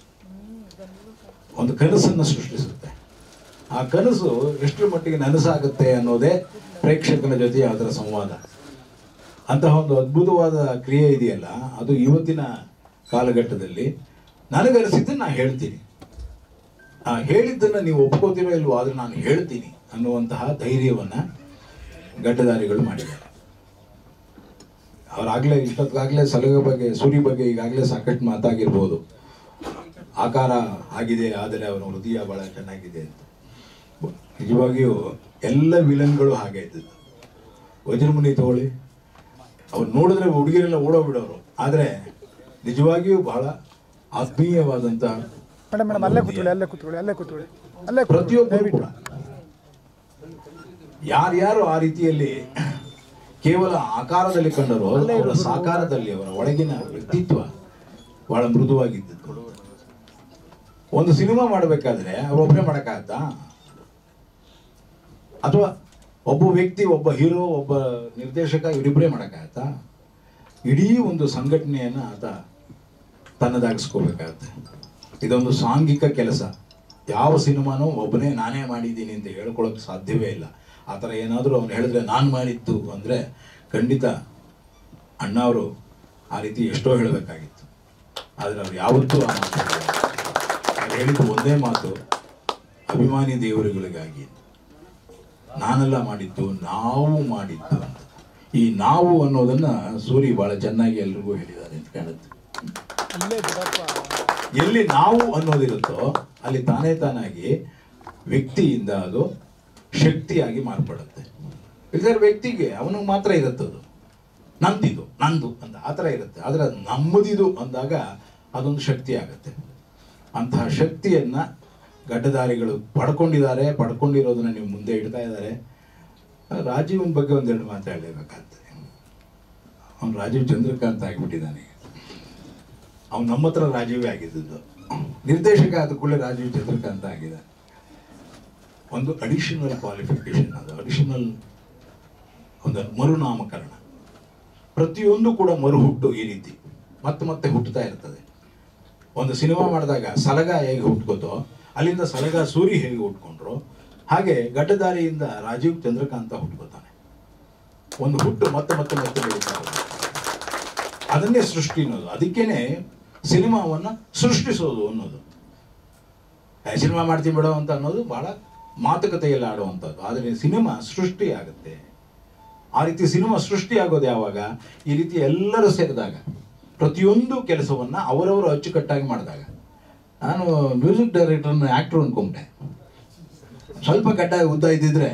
ಒಂದು ಕನಸನ್ನು ಸೃಷ್ಟಿಸುತ್ತೆ ಆ ಕನಸು ಎಷ್ಟು ಮಟ್ಟಿಗೆ ನನಸಾಗುತ್ತೆ ಅನ್ನೋದೇ ಪ್ರೇಕ್ಷಕನ ಜೊತೆ ಅದರ ಸಂವಾದ ಅಂತಹ ಒಂದು ಅದ್ಭುತವಾದ ಕ್ರಿಯೆ ಇದೆಯಲ್ಲ ಅದು ಇವತ್ತಿನ ಕಾಲಘಟ್ಟದಲ್ಲಿ ನನಗನಿಸಿದ್ದನ್ನು ನಾನು ಹೇಳ್ತೀನಿ ಆ ಹೇಳಿದ್ದನ್ನು ನೀವು ಒಪ್ಕೋತೀರೋ ಇಲ್ವೋ ಆದ್ರೆ ನಾನು ಹೇಳ್ತೀನಿ ಅನ್ನುವಂತಹ ಧೈರ್ಯವನ್ನ ಗಡ್ಡದಾರಿಗಳು ಮಾಡಿದ್ದಾರೆ ಅವರಾಗಲೇ ಇಷ್ಟೊತ್ತಾಗಲೇ ಸಲಹೆ ಬಗ್ಗೆ ಸೂರಿ ಬಗ್ಗೆ ಈಗಾಗಲೇ ಸಾಕಷ್ಟು ಮಾತಾಗಿರ್ಬೋದು ಆಕಾರ ಆಗಿದೆ ಆದರೆ ಅವನ ಹೃದಯ ಬಹಳ ಚೆನ್ನಾಗಿದೆ ಅಂತ ನಿಜವಾಗಿಯೂ ಎಲ್ಲ ವಿಲನ್ಗಳು ಹಾಗೆ ಇದ್ದದ್ದು ವಜ್ರಮುನಿ ತಗೊಳ್ಳಿ ಅವ್ರು ನೋಡಿದ್ರೆ ಹುಡುಗಿರೆಲ್ಲ ಓಡೋಗ್ಬಿಡೋರು ಆದರೆ ನಿಜವಾಗಿಯೂ ಬಹಳ ಆತ್ಮೀಯವಾದಂತಹ ಮೇಡಮ್ ಮೇಡಮ್ ಅಲ್ಲೇ ಕೂತ್ಕೊಳ್ಳಿ ಅಲ್ಲೇ ಕೂತ್ಕೊಳ್ಳಿ ಅಲ್ಲೇ ಕೂತ್ಕೊಳ್ಳಿ ಅಲ್ಲೇ ಕೂತ್ಕೊಳ್ಳಿ, ಪ್ರತಿಯೊಬ್ಬರು ದಯವಿಟ್ಟು ಕೂಡ ಯಾರ್ಯಾರು ಆ ರೀತಿಯಲ್ಲಿ ಕೇವಲ ಆಕಾರದಲ್ಲಿ ಕಂಡರೋ ಅವರ ಸಾಕಾರದಲ್ಲಿ ಅವರ ಒಳಗಿನ ವ್ಯಕ್ತಿತ್ವ ಬಹಳ ಮೃದುವಾಗಿದ್ದದ್ದು ಒಂದು ಸಿನಿಮಾ ಮಾಡಬೇಕಾದ್ರೆ ಅವರೊಬ್ಬರೇ ಮಾಡೋಕ್ಕಾಗತ್ತಾ ಅಥವಾ ಒಬ್ಬ ವ್ಯಕ್ತಿ ಒಬ್ಬ ಹೀರೋ ಒಬ್ಬ ನಿರ್ದೇಶಕ ಇವರಿಬ್ಬರೇ ಮಾಡೋಕ್ಕಾಗತ್ತಾ ಇಡೀ ಒಂದು ಸಂಘಟನೆಯನ್ನ ಆತ ತನ್ನದಾಗಿಸ್ಕೋಬೇಕಾಗತ್ತೆ ಇದೊಂದು ಸಾಂಘಿಕ ಕೆಲಸ ಯಾವ ಸಿನಿಮಾನೂ ಒಬ್ಬನೇ ನಾನೇ ಮಾಡಿದ್ದೀನಿ ಅಂತ ಹೇಳ್ಕೊಳಕ್ ಸಾಧ್ಯವೇ ಇಲ್ಲ ಆ ಥರ ಏನಾದರೂ ಅವ್ನು ಹೇಳಿದ್ರೆ ನಾನು ಮಾಡಿದ್ದು ಅಂದರೆ ಖಂಡಿತ ಅಣ್ಣ ಅವರು ಆ ರೀತಿ ಎಷ್ಟೋ ಹೇಳಬೇಕಾಗಿತ್ತು ಆದರೆ ಅವ್ರು ಯಾವತ್ತೂ ಆ ಮಾತು ಹೇಳಿಲ್ಲ. ಅವ್ರು ಹೇಳಿದ್ದು ಒಂದೇ ಮಾತು ಅಭಿಮಾನಿ ದೇವರುಗಳಿಗಾಗಿ ನಾನೆಲ್ಲ ಮಾಡಿದ್ದು ನಾವು ಮಾಡಿದ್ದು ಅಂತ ಈ ನಾವು ಅನ್ನೋದನ್ನ ಸೂರಿ ಬಹಳ ಚೆನ್ನಾಗಿ ಎಲ್ರಿಗೂ ಹೇಳಿದ್ದಾರೆ ಅಂತ ಕಾಣುತ್ತೆ ಅಲ್ಲೇ ಬಿಡಪ್ಪ ಎಲ್ಲಿ ನಾವು ಅನ್ನೋದಿರುತ್ತೋ ಅಲ್ಲಿ ತಾನೇ ತಾನಾಗಿ ವ್ಯಕ್ತಿಯಿಂದ ಅದು ಶಕ್ತಿಯಾಗಿ ಮಾರ್ಪಡುತ್ತೆ ಇಲ್ದಾರೆ ವ್ಯಕ್ತಿಗೆ ಅವನಿಗೆ ಮಾತ್ರ ಇರುತ್ತದು ನಂದಿದು ನಂದು ಅಂತ ಆ ಥರ ಇರುತ್ತೆ ಆದರೆ ಅದು ನಮ್ಮದಿದು ಅಂದಾಗ ಅದೊಂದು ಶಕ್ತಿ ಆಗುತ್ತೆ ಅಂತಹ ಶಕ್ತಿಯನ್ನ ಗಡ್ಡದಾರಿಗಳು ಪಡ್ಕೊಂಡಿದ್ದಾರೆ ಪಡ್ಕೊಂಡಿರೋದನ್ನ ನೀವು ಮುಂದೆ ಇಡ್ತಾ ಇದ್ದಾರೆ ರಾಜೀವನ್ ಬಗ್ಗೆ ಒಂದೆರಡು ಮಾತಾಡಲೇಬೇಕಾಗ್ತದೆ ಅವನು ರಾಜೀವ್ ಚಂದ್ರಕಾಂತ್ ಆಗಿಬಿಟ್ಟಿದ್ದಾನೆ ಅವ್ನು ನಮ್ಮ ಹತ್ರ ರಾಜೀವೇ ಆಗಿದ್ದದ್ದು ನಿರ್ದೇಶಕ ಆದ ಕೂಡಲೇ ರಾಜೀವ್ ಚಂದ್ರಕಾಂತ್ ಆಗಿದ್ದಾನೆ ಒಂದು ಅಡಿಷನಲ್ ಕ್ವಾಲಿಫಿಕೇಶನ್ ಅದು ಅಡಿಷನಲ್ ಒಂದು ಮರುನಾಮಕರಣ ಪ್ರತಿಯೊಂದು ಕೂಡ ಮರುಹುಟ್ಟು ಈ ರೀತಿ ಮತ್ತೆ ಮತ್ತೆ ಹುಟ್ಟುತ್ತಾ ಇರ್ತದೆ ಒಂದು ಸಿನಿಮಾ ಮಾಡಿದಾಗ ಸಲಗ ಹೇಗೆ ಹುಟ್ಕೋತೋ ಅಲ್ಲಿಂದ ಸಲಗ ಸೂರಿ ಹೇಗೆ ಹುಟ್ಕೊಂಡ್ರು ಹಾಗೆ ಗಡ್ಡದಾರಿಯಿಂದ ರಾಜೀವ್ ಚಂದ್ರಕಾಂತ ಹುಟ್ಟುಕೊತಾನೆ ಒಂದು ಹುಟ್ಟು ಮತ್ತೆ ಮತ್ತೆ ಮತ್ತೆ ಬೆಳೀತಾ ಹೋಗುತ್ತೆ ಅದನ್ನೇ ಸೃಷ್ಟಿ ಅನ್ನೋದು ಅದಕ್ಕೇನೆ ಸಿನಿಮಾವನ್ನ ಸೃಷ್ಟಿಸೋದು ಅನ್ನೋದು ಏ, ಸಿನಿಮಾ ಮಾಡ್ತೀನಿ ಬಿಡೋ ಅಂತ ಅನ್ನೋದು ಬಹಳ ಮಾತುಕತೆಯಲ್ಲಿ ಆಡುವಂಥದ್ದು ಆದರೆ ಸಿನಿಮಾ ಸೃಷ್ಟಿ ಆಗುತ್ತೆ ಆ ರೀತಿ ಸಿನಿಮಾ ಸೃಷ್ಟಿ ಆಗೋದು ಯಾವಾಗ ಈ ರೀತಿ ಎಲ್ಲರೂ ಸೇರಿದಾಗ ಪ್ರತಿಯೊಂದು ಕೆಲಸವನ್ನ ಅವರವರು ಅಚ್ಚುಕಟ್ಟಾಗಿ ಮಾಡಿದಾಗ ನಾನು ಮ್ಯೂಸಿಕ್ ಡೈರೆಕ್ಟರ್ನ ಆಕ್ಟರ್ ಅನ್ಕೊಂಬಿಟ್ಟೆ ಸ್ವಲ್ಪ ಗಡ್ಡ ಉದ್ದ ಇದ್ದಿದ್ರೆ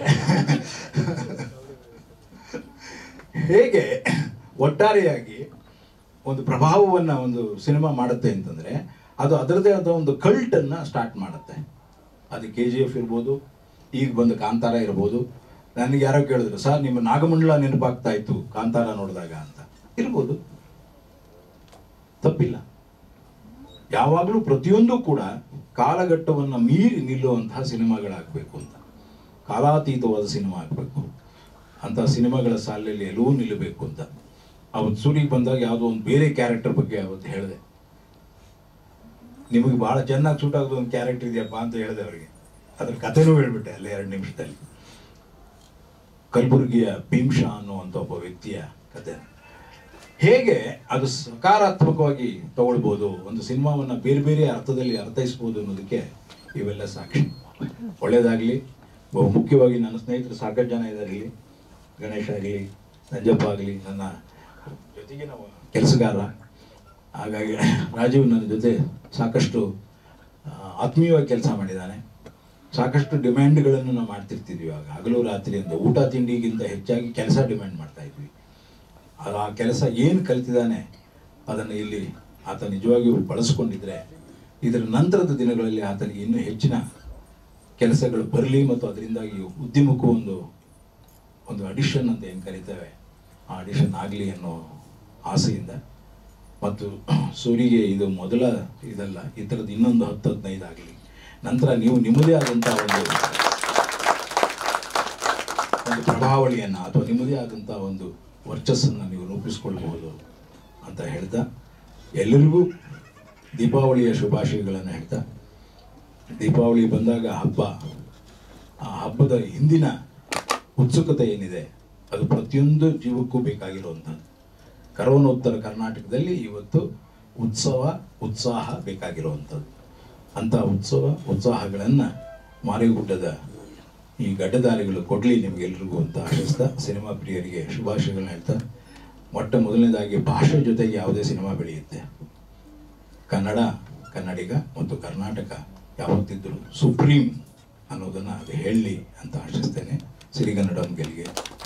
ಹೇಗೆ ಒಟ್ಟಾರೆಯಾಗಿ ಒಂದು ಪ್ರಭಾವವನ್ನು ಒಂದು ಸಿನಿಮಾ ಮಾಡುತ್ತೆ ಅಂತಂದ್ರೆ ಅದು ಅದರದೇ ಆದ ಒಂದು ಕಲ್ಟನ್ನು ಸ್ಟಾರ್ಟ್ ಮಾಡುತ್ತೆ ಅದು ಕೆ ಜಿ ಎಫ್ ಇರ್ಬೋದು ಈಗ ಬಂದು ಕಾಂತಾರ ಇರ್ಬೋದು ನನಗೆ ಯಾರೋ ಕೇಳಿದ್ರು ಸರ್ ನಿಮ್ಮ ನಾಗಮಂಡಲ ನೆನಪಾಗ್ತಾ ಇತ್ತು ಕಾಂತಾರ ನೋಡಿದಾಗ ಅಂತ ಇರ್ಬೋದು ತಪ್ಪಿಲ್ಲ ಯಾವಾಗಲೂ ಪ್ರತಿಯೊಂದು ಕೂಡ ಕಾಲಘಟ್ಟವನ್ನು ಮೀರಿ ನಿಲ್ಲುವಂತಹ ಸಿನಿಮಾಗಳಾಗಬೇಕು ಅಂತ ಕಾಲಾತೀತವಾದ ಸಿನಿಮಾ ಆಗಬೇಕು ಅಂತ ಸಿನಿಮಾಗಳ ಸಾಲಿನಲ್ಲಿ ಎಲ್ಲವೂ ನಿಲ್ಲಬೇಕು ಅಂತ ಅವತ್ತು ಸೂರಿಗೆ ಬಂದಾಗ ಯಾವುದೋ ಒಂದು ಬೇರೆ ಕ್ಯಾರೆಕ್ಟರ್ ಬಗ್ಗೆ ಅವತ್ತು ಹೇಳಿದೆ ನಿಮಗೆ ಬಹಳ ಚೆನ್ನಾಗಿ ಸೂಟ್ ಆಗೋದು ಒಂದು ಕ್ಯಾರೆಕ್ಟರ್ ಇದೆಯಪ್ಪ ಅಂತ ಹೇಳಿದೆ ಅವರಿಗೆ ಅದ್ರ ಕಥೆನೂ ಹೇಳ್ಬಿಟ್ಟೆ ಅಲ್ಲೇ ಎರಡು ನಿಮಿಷದಲ್ಲಿ ಕಲಬುರಗಿಯ ಭೀಮ್ಶಾ ಅನ್ನುವಂಥ ಒಬ್ಬ ವ್ಯಕ್ತಿಯ ಕತೆ ಹೇಗೆ ಅದು ಸಕಾರಾತ್ಮಕವಾಗಿ ತಗೊಳ್ಬೋದು ಒಂದು ಸಿನಿಮಾವನ್ನ ಬೇರೆ ಬೇರೆ ಅರ್ಥದಲ್ಲಿ ಅರ್ಥೈಸ್ಬೋದು ಅನ್ನೋದಕ್ಕೆ ಇವೆಲ್ಲ ಸಾಕ್ಷಿ ಒಳ್ಳೇದಾಗಲಿ ಬಹು ಮುಖ್ಯವಾಗಿ ನನ್ನ ಸ್ನೇಹಿತರು ಸಾಕಷ್ಟು ಜನ ಇದ್ದಾರೆ ಇಲ್ಲಿ ಗಣೇಶ್ ಆಗಲಿ ನಂಜಪ್ಪ ಆಗಲಿ ನನ್ನ ಜೊತೆಗಿನ ಕೆಲಸಗಾರ ಹಾಗಾಗಿ ರಾಜೀವ್ ನನ್ನ ಜೊತೆ ಸಾಕಷ್ಟು ಆ, ಆತ್ಮೀಯವಾಗಿ ಕೆಲಸ ಮಾಡಿದ್ದಾನೆ ಸಾಕಷ್ಟು ಡಿಮ್ಯಾಂಡ್ಗಳನ್ನು ನಾವು ಮಾಡ್ತಿರ್ತಿದ್ವಿ ಆಗ ಹಗಲು ರಾತ್ರಿ ಅಂತ ಊಟ ತಿಂಡಿಗಿಂತ ಹೆಚ್ಚಾಗಿ ಕೆಲಸ ಡಿಮ್ಯಾಂಡ್ ಮಾಡ್ತಾ ಇದ್ವಿ ಆ- ಆ ಕೆಲಸ ಏನು ಕಲಿತಿದ್ದಾನೆ ಅದನ್ನು ಇಲ್ಲಿ ಆತ ನಿಜವಾಗಿಯೂ ಬಳಸ್ಕೊಂಡಿದ್ರೆ ಇದರ ನಂತರದ ದಿನಗಳಲ್ಲಿ ಆತನಿಗೆ ಇನ್ನೂ ಹೆಚ್ಚಿನ ಕೆಲಸಗಳು ಬರಲಿ ಮತ್ತು ಅದರಿಂದಾಗಿ ಉದ್ಯಮಕ್ಕೂ ಒಂದು ಒಂದು ಅಡಿಷನ್ ಅಂತ ಏನು ಕರಿತೇವೆ ಆ ಅಡಿಷನ್ ಆಗಲಿ ಅನ್ನೋ ಆಸೆಯಿಂದ ಮತ್ತು ಸೂರಿಗೆ ಇದು ಮೊದಲ ಇದಲ್ಲ ಈ ಥರದ್ದು ಇನ್ನೊಂದು ಹತ್ತು ಹದಿನೈದು ಆಗಲಿ ನಂತರ ನೀವು ನಿಮ್ಮದೇ ಆದಂಥ ಒಂದು ಒಂದು ಪ್ರಭಾವಳಿಯನ್ನು ಅಥವಾ ನಿಮ್ಮದೇ ಆದಂಥ ಒಂದು ವರ್ಚಸ್ಸನ್ನು ನೀವು ರೂಪಿಸ್ಕೊಳ್ಬಹುದು ಅಂತ ಹೇಳ್ತಾ ಎಲ್ಲರಿಗೂ ದೀಪಾವಳಿಯ ಶುಭಾಶಯಗಳನ್ನು ಹೇಳ್ತಾ ದೀಪಾವಳಿ ಬಂದಾಗ ಹಬ್ಬ ಆ ಹಬ್ಬದ ಹಿಂದಿನ ಉತ್ಸುಕತೆ ಏನಿದೆ ಅದು ಪ್ರತಿಯೊಂದು ಜೀವಕ್ಕೂ ಬೇಕಾಗಿರುವಂಥದ್ದು ಕರೋನೋತ್ತರ ಕರ್ನಾಟಕದಲ್ಲಿ ಇವತ್ತು ಉತ್ಸವ ಉತ್ಸಾಹ ಬೇಕಾಗಿರುವಂಥದ್ದು ಅಂಥ ಉತ್ಸವ ಉತ್ಸಾಹಗಳನ್ನು ಮಾರಿಗುಡ್ಡದ ಈ ಗಡ್ಡದಾರಿಗಳು ಕೊಡಲಿ ನಿಮಗೆಲ್ರಿಗೂ ಅಂತ ಆಶಿಸ್ತಾ ಸಿನಿಮಾ ಪ್ರಿಯರಿಗೆ ಶುಭಾಶಯಗಳನ್ನ ಹೇಳ್ತಾ ಮೊಟ್ಟ ಮೊದಲನೇದಾಗಿ ಭಾಷೆ ಜೊತೆಗೆ ಯಾವುದೇ ಸಿನಿಮಾ ಬೆಳೆಯುತ್ತೆ ಕನ್ನಡ ಕನ್ನಡಿಗ ಮತ್ತು ಕರ್ನಾಟಕ ಯಾವತ್ತಿದ್ದರೂ ಸುಪ್ರೀಂ ಅನ್ನೋದನ್ನು ಅದು ಹೇಳಲಿ ಅಂತ ಆಶಿಸ್ತೇನೆ ಸಿರಿಗನ್ನಡಂ ಗೆಲ್ಗೆ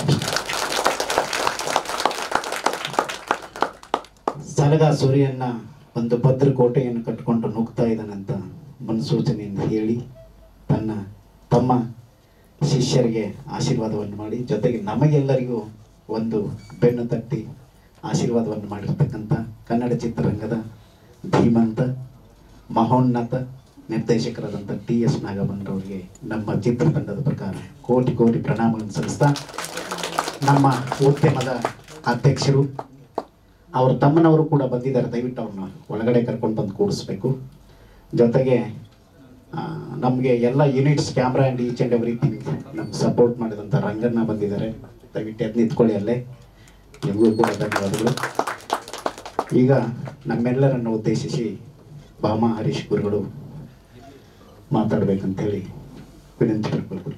ಸಲಗ ಸೂರ್ಯನ ಒಂದು ಭದ್ರಕೋಟೆಯನ್ನು ಕಟ್ಟಿಕೊಂಡು ನುಗ್ತಾ ಇದ್ದಾನಂತ ಮುನ್ಸೂಚನೆಯಿಂದ ಹೇಳಿ ತನ್ನ ತಮ್ಮ ಶಿಷ್ಯರಿಗೆ ಆಶೀರ್ವಾದವನ್ನು ಮಾಡಿ ಜೊತೆಗೆ ನಮಗೆಲ್ಲರಿಗೂ ಒಂದು ಬೆನ್ನು ತಟ್ಟಿ ಆಶೀರ್ವಾದವನ್ನು ಮಾಡಿರ್ತಕ್ಕಂಥ ಕನ್ನಡ ಚಿತ್ರರಂಗದ ಧೀಮಂತ ಮಹೋನ್ನತ ನಿರ್ದೇಶಕರಾದಂಥ ಟಿ ಎಸ್ ನಾಗಮನ್ರವರಿಗೆ ನಮ್ಮ ಚಿತ್ರತಂಡದ ಪ್ರಕಾರ ಕೋಟಿ ಕೋಟಿ ಪ್ರಣಾಮಗಳನ್ನು ಸಲ್ಲಿಸ್ತಾ ನಮ್ಮ ಉದ್ಯಮದ ಅಧ್ಯಕ್ಷರು ಅವ್ರ ತಮ್ಮನವರು ಕೂಡ ಬಂದಿದ್ದಾರೆ ದಯವಿಟ್ಟು ಅವ್ರನ್ನ ಒಳಗಡೆ ಕರ್ಕೊಂಡು ಬಂದು ಕೂಡಿಸ್ಬೇಕು ಜೊತೆಗೆ ನಮಗೆ ಎಲ್ಲ units camera and each and everything ನಮ್ಗೆ ಸಪೋರ್ಟ್ ಮಾಡಿದಂಥ ರಂಗನ್ನ ಬಂದಿದ್ದಾರೆ ದಯವಿಟ್ಟು ಎದ್ದು ನಿಂತ್ಕೊಳ್ಳಿ ಅಲ್ಲೇ ನಿಮಗೂ ಕೂಡ ಧನ್ಯವಾದಗಳು ಈಗ ನಮ್ಮೆಲ್ಲರನ್ನು ಉದ್ದೇಶಿಸಿ ಭಾಮಾ ಹರೀಶ್ ಗುರುಗಳು ಮಾತಾಡಬೇಕಂತೇಳಿ ವಿನಂತಿ ಮಾಡ್ಕೊಳ್ಬೋದು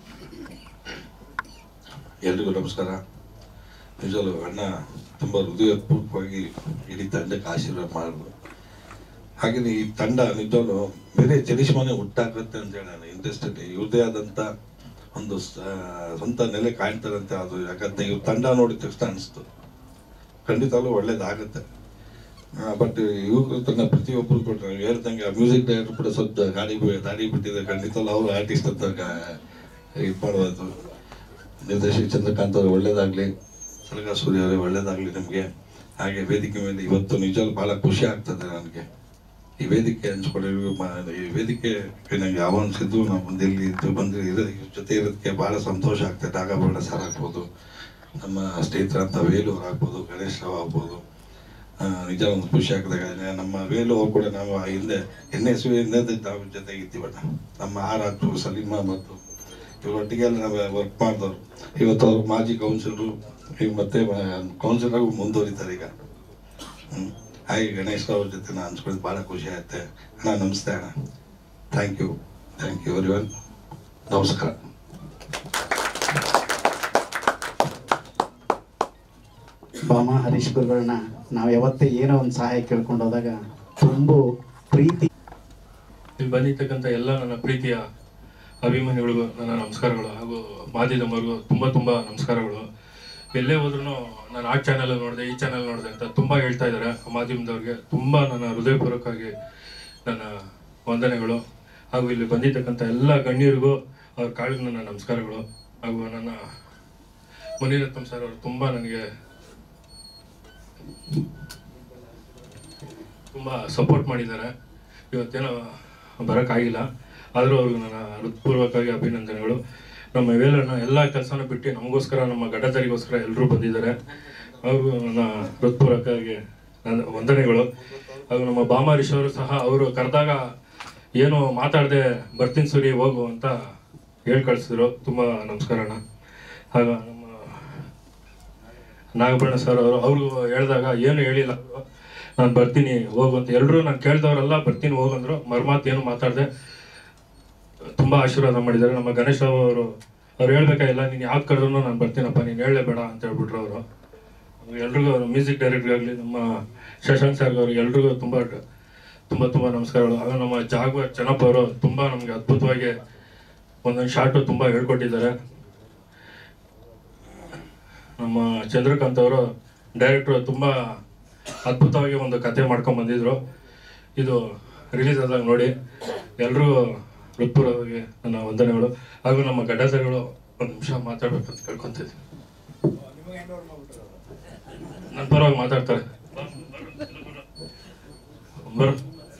ಎಲ್ರಿಗೂ ನಮಸ್ಕಾರ ನಿಜವಲ್ಲೂ ಅಣ್ಣ ತುಂಬ ಹೃದಯಪೂರ್ವಕವಾಗಿ ಇಡೀ ತಂಡಕ್ಕೆ ಆಶೀರ್ವಾದ ಮಾಡಿದ್ರು ಹಾಗೆಯೇ ಈ ತಂಡ ನಿಜವಲ್ಲೂ ಬೇರೆ ಚರಿಷ್ಮಾನೆ ಹುಟ್ಟಾಕತ್ತೆ ಅಂತ ಹೇಳೋಣ ಇಂಡಸ್ಟ್ರಿಯಲ್ಲಿ ಇವ್ರದೇ ಆದಂಥ ಒಂದು ಸ- ಸ್ವಂತ ನೆಲೆ ಕಾಣ್ತಾರಂತೆ ಅದು ಯಾಕಂದ್ರೆ ಇವ್ರ ತಂಡ ನೋಡಿದ ತಕ್ಷಣ ಅನಿಸ್ತು ಖಂಡಿತವಾಗ್ಲೂ ಒಳ್ಳೇದಾಗತ್ತೆ ಬಟ್ ಇವ್ರು ತನ್ನ ಪ್ರತಿಯೊಬ್ಬರು ಕೂಡ ನೀವು ಹೇಳ್ದಂಗೆ ಮ್ಯೂಸಿಕ್ ಡೈರೆಕ್ಟರ್ ಕೂಡ ಸ್ವಲ್ಪ ಗಾಡಿ ಬಿ- ದಾರಿ ಬಿಟ್ಟಿದೆ ಖಂಡಿತವಾಗ್ಲೂ ಅವರು ಆರ್ಟಿಸ್ಟ್ ಅಂತ ಇದು ಮಾಡೋದು ನಿರ್ದೇಶಕ ಚಂದ್ರಕಾಂತ್ ಅವರು ಒಳ್ಳೇದಾಗ್ಲಿ ಸಲಗಾ ಸೂರ್ಯ ಅವರೇ ಒಳ್ಳೇದಾಗ್ಲಿ ನಿಮಗೆ ಹಾಗೆ ವೇದಿಕೆ ಮೇಲೆ ಇವತ್ತು ನಿಜವಾಗ್ಲೂ ಬಹಳ ಖುಷಿ ಆಗ್ತದೆ ನನಗೆ ಈ ವೇದಿಕೆ ಹಂಚ್ಕೊಂಡಿರೋ ಈ ವೇದಿಕೆ ನನಗೆ ಆಹ್ವಾನಿಸಿದ್ದು ನಾವು ಮುಂದೆ ಇಲ್ಲಿ ಇದ್ದು ಬಂದು ಇರೋ ಇವ್ರ ಜೊತೆ ಇರೋದಕ್ಕೆ ಬಹಳ ಸಂತೋಷ ಆಗ್ತದೆ ನಾಗಭರಣ ಸರ್ ಆಗ್ಬೋದು ನಮ್ಮ ಸ್ನೇಹಿತರಂತ ವೇಲು ಅವ್ರು ಆಗ್ಬೋದು ಗಣೇಶ್ ರಾವ್ ಆಗ್ಬೋದು ಆ, ನಿಜ ಒಂದು ಖುಷಿ ಆಗ್ತದೆ ನಮ್ಮ ವೇಲು ಅವ್ರು ಕೂಡ ನಾವು ಆ ಹಿಂದೆ ಎನ್ ಎಸ್ ನಾವು ಜೊತೆಗೆ ಇದ್ದೀವಣ್ಣ ನಮ್ಮ ಆರ್ ಆಗ್ಬೋದು ಸಲೀಮಾ ಮತ್ತು ಇವ್ರ ಒಟ್ಟಿಗೆ ಎಲ್ಲ ನಾವು ವರ್ಕ್ ಮಾಡಿದವರು ಇವತ್ತು ಅವರು ಮಾಜಿ ಕೌನ್ಸಿಲರು ಈಗ ಮತ್ತೆ ಕೌನ್ಸಿಲರ್ ಮುಂದುವರಿತಾರೆ ಈಗ ಹ್ಮ್. ಹಾಗೆ ಗಣೇಶ್ ಅವ್ರ ಜೊತೆ ನಾನು ಹಂಚ್ಕೊಳ್ಳೋದು ಭಾಳ ಖುಷಿ ಆಗುತ್ತೆ ಅಣ್ಣ ನಮಸ್ತೆ ಅಣ್ಣ thank you thank you everyone ನಮಸ್ಕಾರ ಬಾಮ ಹರೀಶ್ ಗುರುಗಳನ್ನ ನಾವು ಯಾವತ್ತೇ ಏನೋ ಒಂದು ಸಹಾಯ ಕೇಳ್ಕೊಂಡು ಹೋದಾಗ ತುಂಬ ಪ್ರೀತಿ ಇಲ್ಲಿ ಬಂದಿರ್ತಕ್ಕಂಥ ಎಲ್ಲ ನನ್ನ ಪ್ರೀತಿಯ ಅಭಿಮಾನಿಗಳಿಗೂ ನನ್ನ ನಮಸ್ಕಾರಗಳು ಹಾಗೂ ಮಾಧ್ಯಮರಿಗೂ ತುಂಬ ತುಂಬ ನಮಸ್ಕಾರಗಳು ಎಲ್ಲೇ ಹೋದ್ರೂ ನಾನು ಆ ಚಾನಲ್ ನೋಡಿದೆ ಈ ಚಾನಲ್ ನೋಡಿದೆ ಅಂತ ತುಂಬ ಹೇಳ್ತಾ ಇದ್ದಾರೆ ಮಾಧ್ಯಮದವ್ರಿಗೆ ತುಂಬ ನನ್ನ ಹೃದಯಪೂರ್ವಕವಾಗಿ ನನ್ನ ವಂದನೆಗಳು ಹಾಗೂ ಇಲ್ಲಿ ಬಂದಿರ್ತಕ್ಕಂಥ ಎಲ್ಲ ಗಣ್ಯರಿಗೂ ಅವ್ರ ಕಾಳಿಗೆ ನನ್ನ ನಮಸ್ಕಾರಗಳು ಹಾಗೂ ನನ್ನ ಮುನಿರತ್ನಂ ಸರ್ ಅವರು ತುಂಬ ನನಗೆ ತುಂಬ ಸಪೋರ್ಟ್ ಮಾಡಿದ್ದಾರೆ ಇವತ್ತೇನೋ ಬರೋಕ್ಕಾಗಿಲ್ಲ ಆದರೂ ಅವ್ರಿಗೆ ನನ್ನ ಹೃತ್ಪೂರ್ವಕವಾಗಿ ಅಭಿನಂದನೆಗಳು ನಮ್ಮ ವೇಲಣ್ಣ ಎಲ್ಲ ಕೆಲಸನೂ ಬಿಟ್ಟು ನಮಗೋಸ್ಕರ ನಮ್ಮ ಗಡ್ಡದಾರಿಗೋಸ್ಕರ ಎಲ್ಲರೂ ಬಂದಿದ್ದಾರೆ ಅವ್ರಿಗೂ ನನ್ನ ಹೃತ್ಪೂರ್ವಕವಾಗಿ ನನ್ನ ವಂದನೆಗಳು ಹಾಗೂ ನಮ್ಮ ಬಾಮಾರೀಶ್ ಅವರು ಸಹ ಅವರು ಕರೆದಾಗ ಏನು ಮಾತಾಡದೆ ಬರ್ತೀನಿ ಸೂರಿ ಹೋಗು ಅಂತ ಹೇಳಿ ಕಳಿಸಿದ್ರು ತುಂಬ ನಮಸ್ಕಾರ ಅಣ್ಣ ಹಾಗೂ ನಮ್ಮ ನಾಗಭರಣ ಸರ್ ಅವರು ಅವ್ರಿಗೂ ಹೇಳಿದಾಗ ಏನು ಹೇಳಿಲ್ಲ ಅವ್ರು. ನಾನು ಬರ್ತೀನಿ ಹೋಗು ಅಂತ ಎಲ್ಲರೂ ನಾನು ಕೇಳ್ದವರೆಲ್ಲ ಬರ್ತೀನಿ ಹೋಗಂದ್ರು ಮರ್ಮಾತ್ ಏನು ಮಾತಾಡದೆ ತುಂಬ ಆಶೀರ್ವಾದ ಮಾಡಿದ್ದಾರೆ ನಮ್ಮ ಗಣೇಶ್ ಅವರು ಅವ್ರು ಹೇಳ್ಬೇಕಾಗಿಲ್ಲ ನೀನು ಯಾವ್ದು ಕರೆದ್ರು ನಾನು ಬರ್ತೀನಪ್ಪ ನೀನು ಹೇಳಲೇಬೇಡ ಅಂತ ಹೇಳ್ಬಿಟ್ರು ಅವರು ಎಲ್ರಿಗೂ ಮ್ಯೂಸಿಕ್ ಡೈರೆಕ್ಟರ್ ಆಗಲಿ ನಮ್ಮ ಶಶಾಂಕ್ ಸರ್ ಅವ್ರಿಗೆ ಎಲ್ರಿಗೂ ತುಂಬ ತುಂಬ ತುಂಬ ನಮಸ್ಕಾರಗಳು ಹಾಗೂ ನಮ್ಮ ಜಾಗ್ವರ್ ಚೆನ್ನಪ್ಪ ಅವರು ತುಂಬ ನಮಗೆ ಅದ್ಭುತವಾಗಿ ಒಂದೊಂದು ಶಾರ್ಟು ತುಂಬ ಹೇಳ್ಕೊಟ್ಟಿದ್ದಾರೆ ನಮ್ಮ ಚಂದ್ರಕಾಂತ್ ಅವರು ಡೈರೆಕ್ಟ್ರು ತುಂಬ ಅದ್ಭುತವಾಗಿ ಒಂದು ಕತೆ ಮಾಡ್ಕೊಂಡು ಬಂದಿದ್ರು ಇದು ರಿಲೀಸ್ ಆದಾಗ ನೋಡಿ ಎಲ್ರಿಗೂ ಹೃತ್ಪೂರ್ವವಾಗಿ ನನ್ನ ವಂದನೆಗಳು ಹಾಗೂ ನಮ್ಮ ಗಡ್ಡಸಗಳು ಒಂದು ನಿಮಿಷ ಮಾತಾಡ್ಬೇಕಂತ ಕೇಳ್ಕೊಂತಿದ್ದೆ ನನ್ನ ಪರವಾಗಿ ಮಾತಾಡ್ತಾರೆ ಬರು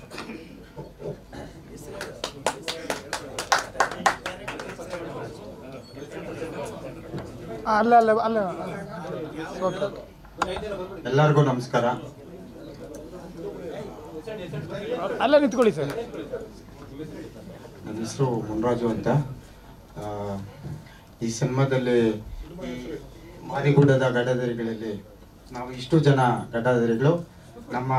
ಆ, ಅಲ್ಲೇ ಅಲ್ಲೇ ಅಲ್ಲೇ ಓಕೆ ಎಲ್ಲರಿಗೂ ನಮಸ್ಕಾರ ಅಲ್ಲೇ ನಿಂತ್ಕೊಳ್ಳಿ ಸರ್ ನನ್ನ ಹೆಸರು ಮುನ್ರಾಜು ಅಂತ ಆ, ಈ ಸಿನಿಮಾದಲ್ಲಿ ಈ ಮಾರಿಗುಡ್ಡದ ಗಡ್ಡದರಿಗಳಲ್ಲಿ ನಾವು ಇಷ್ಟು ಜನ ಗಡ್ಡದರಿಗಳು ನಮ್ಮ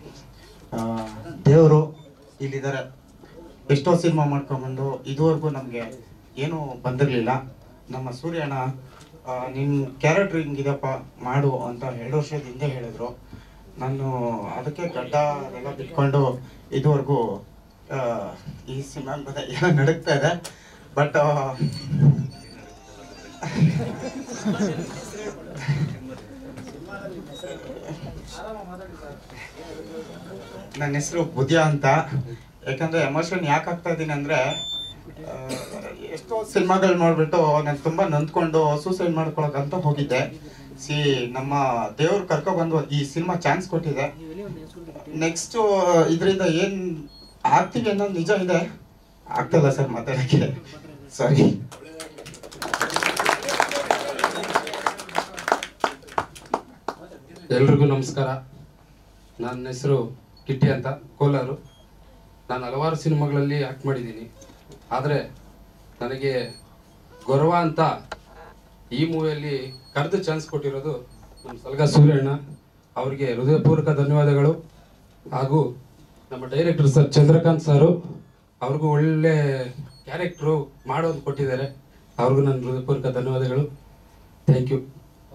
ದೇವರು ಇಲ್ಲಿದ್ದಾರೆ ಎಷ್ಟೋ ಸಿನಿಮಾ ಮಾಡ್ಕೊಂಬಂದು ಇದುವರೆಗೂ ನಮಗೆ ಏನೂ ಬಂದಿರಲಿಲ್ಲ ನಮ್ಮ ಸೂರ್ಯಣ್ಣ ಆ, ನಿನ್ನ ಕ್ಯಾರೆಕ್ಟರ್ ಹಿಂಗಿದೆಪ್ಪ ಮಾಡು ಅಂತ ಎರಡು ವರ್ಷದ ಹಿಂದೆ ಹೇಳಿದ್ರು ನಾನು ಅದಕ್ಕೆ ಗಡ್ಡ ಅದೆಲ್ಲ ಬಿಟ್ಕೊಂಡು ಇದುವರೆಗೂ ಆ, ಈ ಸಿನಿಮಾ ಬಂದ ಎಲ್ಲ ನಡಕ್ತಾ ಇದೆ ಬಟ್ ನನ್ನ ಹೆಸರು ಬುದ್ಯ ಅಂತ ಯಾಕಂದ್ರೆ ಎಮೋಷನ್ ಯಾಕೆ ಆಗ್ತಾ ಇದ್ದೀನಿ ಅಂದ್ರೆ ಆ, ಎಷ್ಟೋ ಸಿನಿಮಾಗಳು ನೋಡ್ಬಿಟ್ಟು ನಾನು ತುಂಬಾ ನೊಂದ್ಕೊಂಡು ಸೂಸೈಡ್ ಮಾಡ್ಕೊಳಕಂತ ಹೋಗಿದ್ದೆ ಸಿ ನಮ್ಮ ದೇವ್ರು ಕರ್ಕೊ ಬಂದು ಈ ಸಿನಿಮಾ ಚಾನ್ಸ್ ಕೊಟ್ಟಿದೆ ನೆಕ್ಸ್ಟ್ ಇದರಿಂದ ಏನ್ ಆಗ್ತೀವಿ ಅನ್ನೋದು ನಿಜ ಇದೆ ಆಗ್ತಲ್ಲ ಸರ್ ಮಾತಾಡಕ್ಕೆ ಸಾರಿ ಎಲ್ರಿಗೂ ನಮಸ್ಕಾರ ನನ್ನ ಹೆಸರು ಕಿಟ್ಟಿ ಅಂತ ಕೋಲಾರು ನಾನು ಹಲವಾರು ಸಿನಿಮಾಗಳಲ್ಲಿ ಆ್ಯಕ್ಟ್ ಮಾಡಿದ್ದೀನಿ ಆದರೆ ನನಗೆ ಗೌರವ ಅಂತ ಈ ಮೂವಿಯಲ್ಲಿ ಕರೆದು ಚಾನ್ಸ್ ಕೊಟ್ಟಿರೋದು ನಮ್ಮ ಸಲ್ಗ ಸೂರ್ಯಣ್ಣ ಅವರಿಗೆ ಹೃದಯಪೂರ್ವಕ ಧನ್ಯವಾದಗಳು ಹಾಗೂ ನಮ್ಮ ಡೈರೆಕ್ಟರ್ ಸರ್ ಚಂದ್ರಕಾಂತ್ ಸರು ಅವ್ರಿಗೂ ಒಳ್ಳೆ ಕ್ಯಾರೆಕ್ಟ್ರು ಮಾಡೋದು ಕೊಟ್ಟಿದ್ದಾರೆ ಅವ್ರಿಗೂ ನನ್ನ ಹೃದಯಪೂರ್ವಕ ಧನ್ಯವಾದಗಳು ಥ್ಯಾಂಕ್ ಯು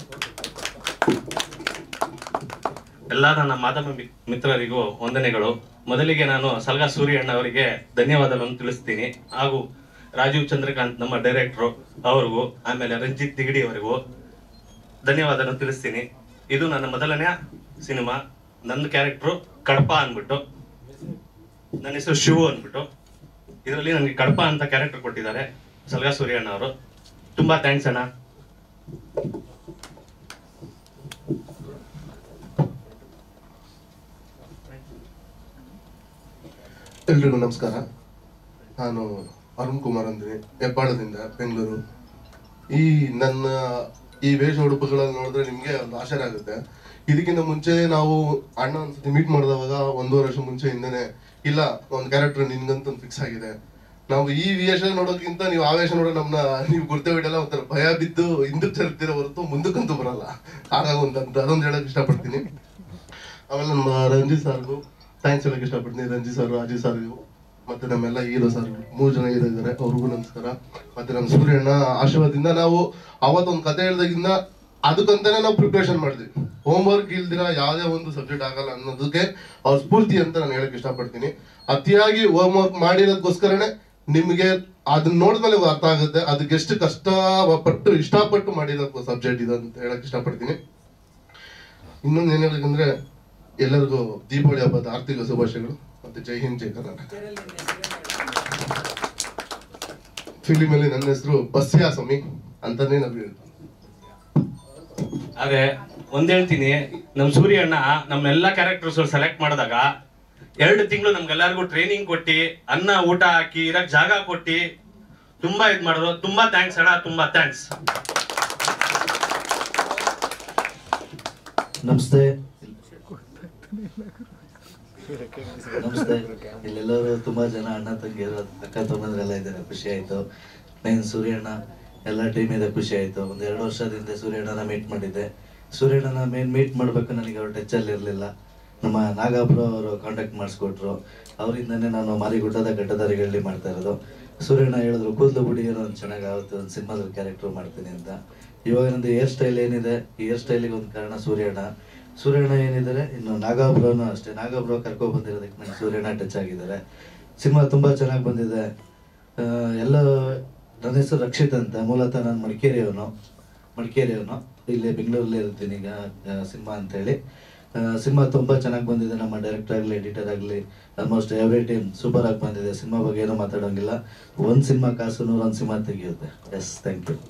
ಎಲ್ಲ ನನ್ನ ಮಾಧ್ಯಮ ಮಿ- ಮಿತ್ರರಿಗೂ ವಂದನೆಗಳು ಮೊದಲಿಗೆ ನಾನು ಸಲ್ಗಾ ಸೂರ್ಯಣ್ಣ ಅವರಿಗೆ ಧನ್ಯವಾದಗಳನ್ನು ತಿಳಿಸ್ತೀನಿ ಹಾಗೂ ರಾಜೀವ್ ಚಂದ್ರಕಾಂತ್ ನಮ್ಮ ಡೈರೆಕ್ಟ್ರು ಅವ್ರಿಗೂ ಆಮೇಲೆ ರಂಜಿತ್ ದಿಗಡಿ ಅವರಿಗೂ ಧನ್ಯವಾದವನ್ನು ತಿಳಿಸ್ತೀನಿ ಇದು ನನ್ನ ಮೊದಲನೆಯ ಸಿನಿಮಾ ನನ್ನ ಕ್ಯಾರೆಕ್ಟ್ರು ಕಡಪ ಅಂದ್ಬಿಟ್ಟು ನನ್ನ ಹೆಸರು ಶಿವು ಅಂದ್ಬಿಟ್ಟು ಇದರಲ್ಲಿ ನನಗೆ ಕಡಪ ಅಂತ ಕ್ಯಾರೆಕ್ಟರ್ ಕೊಟ್ಟಿದ್ದಾರೆ ಸಲ್ಗಾ ಸೂರ್ಯಣ್ಣ ಅವರು ತುಂಬಾ ಥ್ಯಾಂಕ್ಸ್ ಅಣ್ಣ ಎಲ್ರಿಗೂ ನಮಸ್ಕಾರ ನಾನು ಅರುಣ್ ಕುಮಾರ್ ಅಂದ್ರೆ ಹೆಬ್ಬಾಳದಿಂದ ಬೆಂಗಳೂರು ಈ ನನ್ನ ಈ ವೇಷ ಉಡುಪುಗಳಲ್ಲಿ ನೋಡಿದ್ರೆ ನಿಮ್ಗೆ ಒಂದು ಆಶ್ಚರ್ಯ ಆಗುತ್ತೆ ಇದಕ್ಕಿಂತ ಮುಂಚೆ ನಾವು ಅಣ್ಣ ಒಂದ್ಸತಿ ಮೀಟ್ ಮಾಡಿದವಾಗ ಒಂದೂವರೆ ವರ್ಷ ಮುಂಚೆ ಹಿಂದೆನೆ ಇಲ್ಲ ಒಂದು ಕ್ಯಾರೆಕ್ಟರ್ ನಿನ್ಗಂತ ಫಿಕ್ಸ್ ಆಗಿದೆ ನಾವು ಈ ವೇಷ ನೋಡೋಕ್ಕಿಂತ ನೀವು ಆವೇಶ ನೋಡೋ ನಮ್ಮನ್ನ ನೀವು ಗುರ್ತೆ ಬಿಡಲ್ಲ ಒಂಥರ ಭಯ ಬಿದ್ದು ಹಿಂದಕ್ಕೆ ಚರ್ತೀರ ಹೊರತು ಮುಂದಕ್ಕಂತೂ ಬರಲ್ಲ ಹಾಗಾಗಿ ಒಂದು ಅದೊಂದು ಹೇಳಕ್ ಇಷ್ಟಪಡ್ತೀನಿ ಆಮೇಲೆ ನಮ್ಮ ರಂಜಿತ್ ಸರ್ಗೂ ಥ್ಯಾಂಕ್ಸ್ ಹೇಳಕ್ ಇಷ್ಟಪಡ್ತೀನಿ ರಂಜಿತ್ ಸರ್ ಅಜಯ್ ಸರ್ಗೂ ಮತ್ತೆ ನಮ್ಮೆಲ್ಲ ಹೀರೋ ಸರ್ ಮೂರು ಜನ ಹೀರೋ ಇದ್ದಾರೆ ಅವ್ರಿಗೂ ನಮಸ್ಕಾರ ಮತ್ತೆ ನಮ್ಮ ಸೂರ್ಯಣ್ಣ ಆಶೀರ್ವಾದದಿಂದ ನಾವು ಅವತ್ತೊಂದು ಕತೆ ಹೇಳ್ದಾಗಿಂದ ಅದಕ್ಕಂತಾನೆ ನಾವು ಪ್ರಿಪ್ರೇಷನ್ ಮಾಡಿದ್ವಿ ಹೋಮ್ ವರ್ಕ್ ಇಲ್ದಿರ ಯಾವುದೇ ಒಂದು ಸಬ್ಜೆಕ್ಟ್ ಆಗಲ್ಲ ಅನ್ನೋದಕ್ಕೆ ಅವ್ರ ಸ್ಫೂರ್ತಿ ಅಂತ ನಾನು ಹೇಳಕ್ ಇಷ್ಟಪಡ್ತೀನಿ ಅತಿಯಾಗಿ ಹೋಮ್ ವರ್ಕ್ ಮಾಡಿರೋದಕ್ಕೋಸ್ಕರನೇ ನಿಮಗೆ ಅದನ್ನ ನೋಡಿದ್ಮೇಲೆ ಅರ್ಥ ಆಗುತ್ತೆ ಅದಕ್ಕೆ ಎಷ್ಟು ಕಷ್ಟಪಟ್ಟು ಇಷ್ಟಪಟ್ಟು ಮಾಡಿರೋ ಸಬ್ಜೆಕ್ಟ್ ಇದು ಅಂತ ಹೇಳಕ್ ಇಷ್ಟಪಡ್ತೀನಿ ಇನ್ನೊಂದು ಏನ್ ಹೇಳ್ಬೇಕಂದ್ರೆ ಎಲ್ಲರಿಗೂ ದೀಪಾವಳಿ ಹಬ್ಬದ ಆರ್ಥಿಕ ಶುಭಾಶಯಗಳು ಮತ್ತೆ ಜೈ ಹಿಂದ್ ಜೈ ಕರ್ನಾಟಕ ಫಿಲಿಮಲ್ಲಿ ನನ್ನ ಹೆಸರು ಬಸ್ಯಾ ಸ್ವಾಮಿ ಅಂತಾನೆ ನಾವು ಹೇಳ್ತೀವಿ ಅದೇ ಒಂದ್ ಹೇಳ್ತೀನಿ ನಮ್ ಸೂರ್ಯ ಅಣ್ಣ ನಮ್ಮೆಲ್ಲಾ ಕ್ಯಾರೆಕ್ಟರ್ಸ್ ಸೆಲೆಕ್ಟ್ ಮಾಡಿದಾಗ ಎರಡು ತಿಂಗಳು ನಮ್ಗೆಲ್ಲರಿಗೂ ಟ್ರೈನಿಂಗ್ ಕೊಟ್ಟಿ ಅನ್ನ ಊಟ ಹಾಕಿ ಇರಕ್ ಜಾಗ ಕೊಟ್ಟಿ ತುಂಬಾ ಇದ್ ಮಾಡಿದ್ರು ತುಂಬಾ ಥ್ಯಾಂಕ್ಸ್ ಅಣ್ಣ ತುಂಬಾ ಥ್ಯಾಂಕ್ಸ್ ನಮಸ್ತೆ ನಮಸ್ತೆ ಇಲ್ಲೆಲ್ಲರೂ ತುಂಬಾ ಜನ ಅಣ್ಣ ತಂಗಿಯರು ಅಕ್ಕ ತಮ್ಮಂದ್ರೆಲ್ಲ ಇದ್ದಾರೆ ಖುಷಿ ಆಯ್ತು ನಾನು ಸೂರ್ಯಣ್ಣ ಎಲ್ಲ ಟೀಮ್ ಇದೆ ಖುಷಿ ಆಯ್ತು ಒಂದ್ ಎರಡು ವರ್ಷದಿಂದ ಸೂರ್ಯಣ್ಣನ ಮೀಟ್ ಮಾಡಿದ್ದೆ ಸೂರ್ಯಣ್ಣನ ಮೇನ್ ಮೀಟ್ ಮಾಡ್ಬೇಕು ನನಗೆ ಅವ್ರ ಟಚ್ ಅಲ್ಲಿ ಇರ್ಲಿಲ್ಲ ನಮ್ಮ ನಾಗಾಪುರ ಅವರು ಕಾಂಟ್ಯಾಕ್ಟ್ ಮಾಡಿಸ್ಕೊಟ್ರು ಅವರಿಂದನೇ ನಾನು ಮಾರಿಗುಡ್ಡದ ಗಡ್ಡದಾರಿಗಳಲ್ಲಿ ಮಾಡ್ತಾ ಇರೋದು ಸೂರ್ಯಣ್ಣ ಹೇಳಿದ್ರು ಕೂದಲು ಬಿಡಿ ಏನೋ ಒಂದು ಚೆನ್ನಾಗಿ ಆಗುತ್ತೆ ಒಂದು ಸಿನಿಮಾದಲ್ಲಿ ಕ್ಯಾರೆಕ್ಟರ್ ಮಾಡ್ತೀನಿ ಅಂತ ಇವಾಗ ನಂದು ಹೇರ್ ಸ್ಟೈಲ್ ಏನಿದೆ ಈ ಹೇರ್ ಸ್ಟೈಲಿಗೆ ಒಂದು ಕಾರಣ ಸೂರ್ಯಣ್ಣ ಸೂರ್ಯಣ್ಣ ಏನಿದ್ದಾರೆ ಇನ್ನು ನಾಗಾಬ್ರನು ಅಷ್ಟೇ ನಾಗಾಬ್ರ ಕರ್ಕೊ ಬಂದಿರೋದಕ್ಕೆ ನಂಗೆ ಸೂರ್ಯಣ್ಣ ಟಚ್ ಆಗಿದ್ದಾರೆ ಸಿನಿಮಾ ತುಂಬಾ ಚೆನ್ನಾಗಿ ಬಂದಿದೆ ಆ, ಎಲ್ಲ ನನ್ನ ಹೆಸರು ರಕ್ಷಿತ್ ಅಂತ ಮೂಲತಃ ನಾನು ಮಡಿಕೇರಿಯವನು ಮಡಿಕೇರಿಯವನು ಇಲ್ಲಿ ಬೆಂಗಳೂರಲ್ಲಿ ಇರ್ತೀನಿ ಈಗ ಸಿನಿಮಾ ಅಂತೇಳಿ ಸಿನಿಮಾ ತುಂಬಾ ಚೆನ್ನಾಗಿ ಬಂದಿದೆ ನಮ್ಮ ಡೈರೆಕ್ಟರ್ ಆಗಲಿ ಎಡಿಟರ್ ಆಗಲಿ ಆಲ್ಮೋಸ್ಟ್ ಎವ್ರಿ ಟೈಮ್ ಸೂಪರ್ ಆಗಿ ಬಂದಿದೆ ಸಿನಿಮಾ ಬಗ್ಗೆ ಏನೂ ಮಾತಾಡೋಂಗಿಲ್ಲ ಒಂದು ಸಿನಿಮಾ ಕಾಸು ನೂರೊಂದು ಸಿನಿಮಾ ತೆಗೆಯುತ್ತೆ ಎಸ್ ಥ್ಯಾಂಕ್ ಯು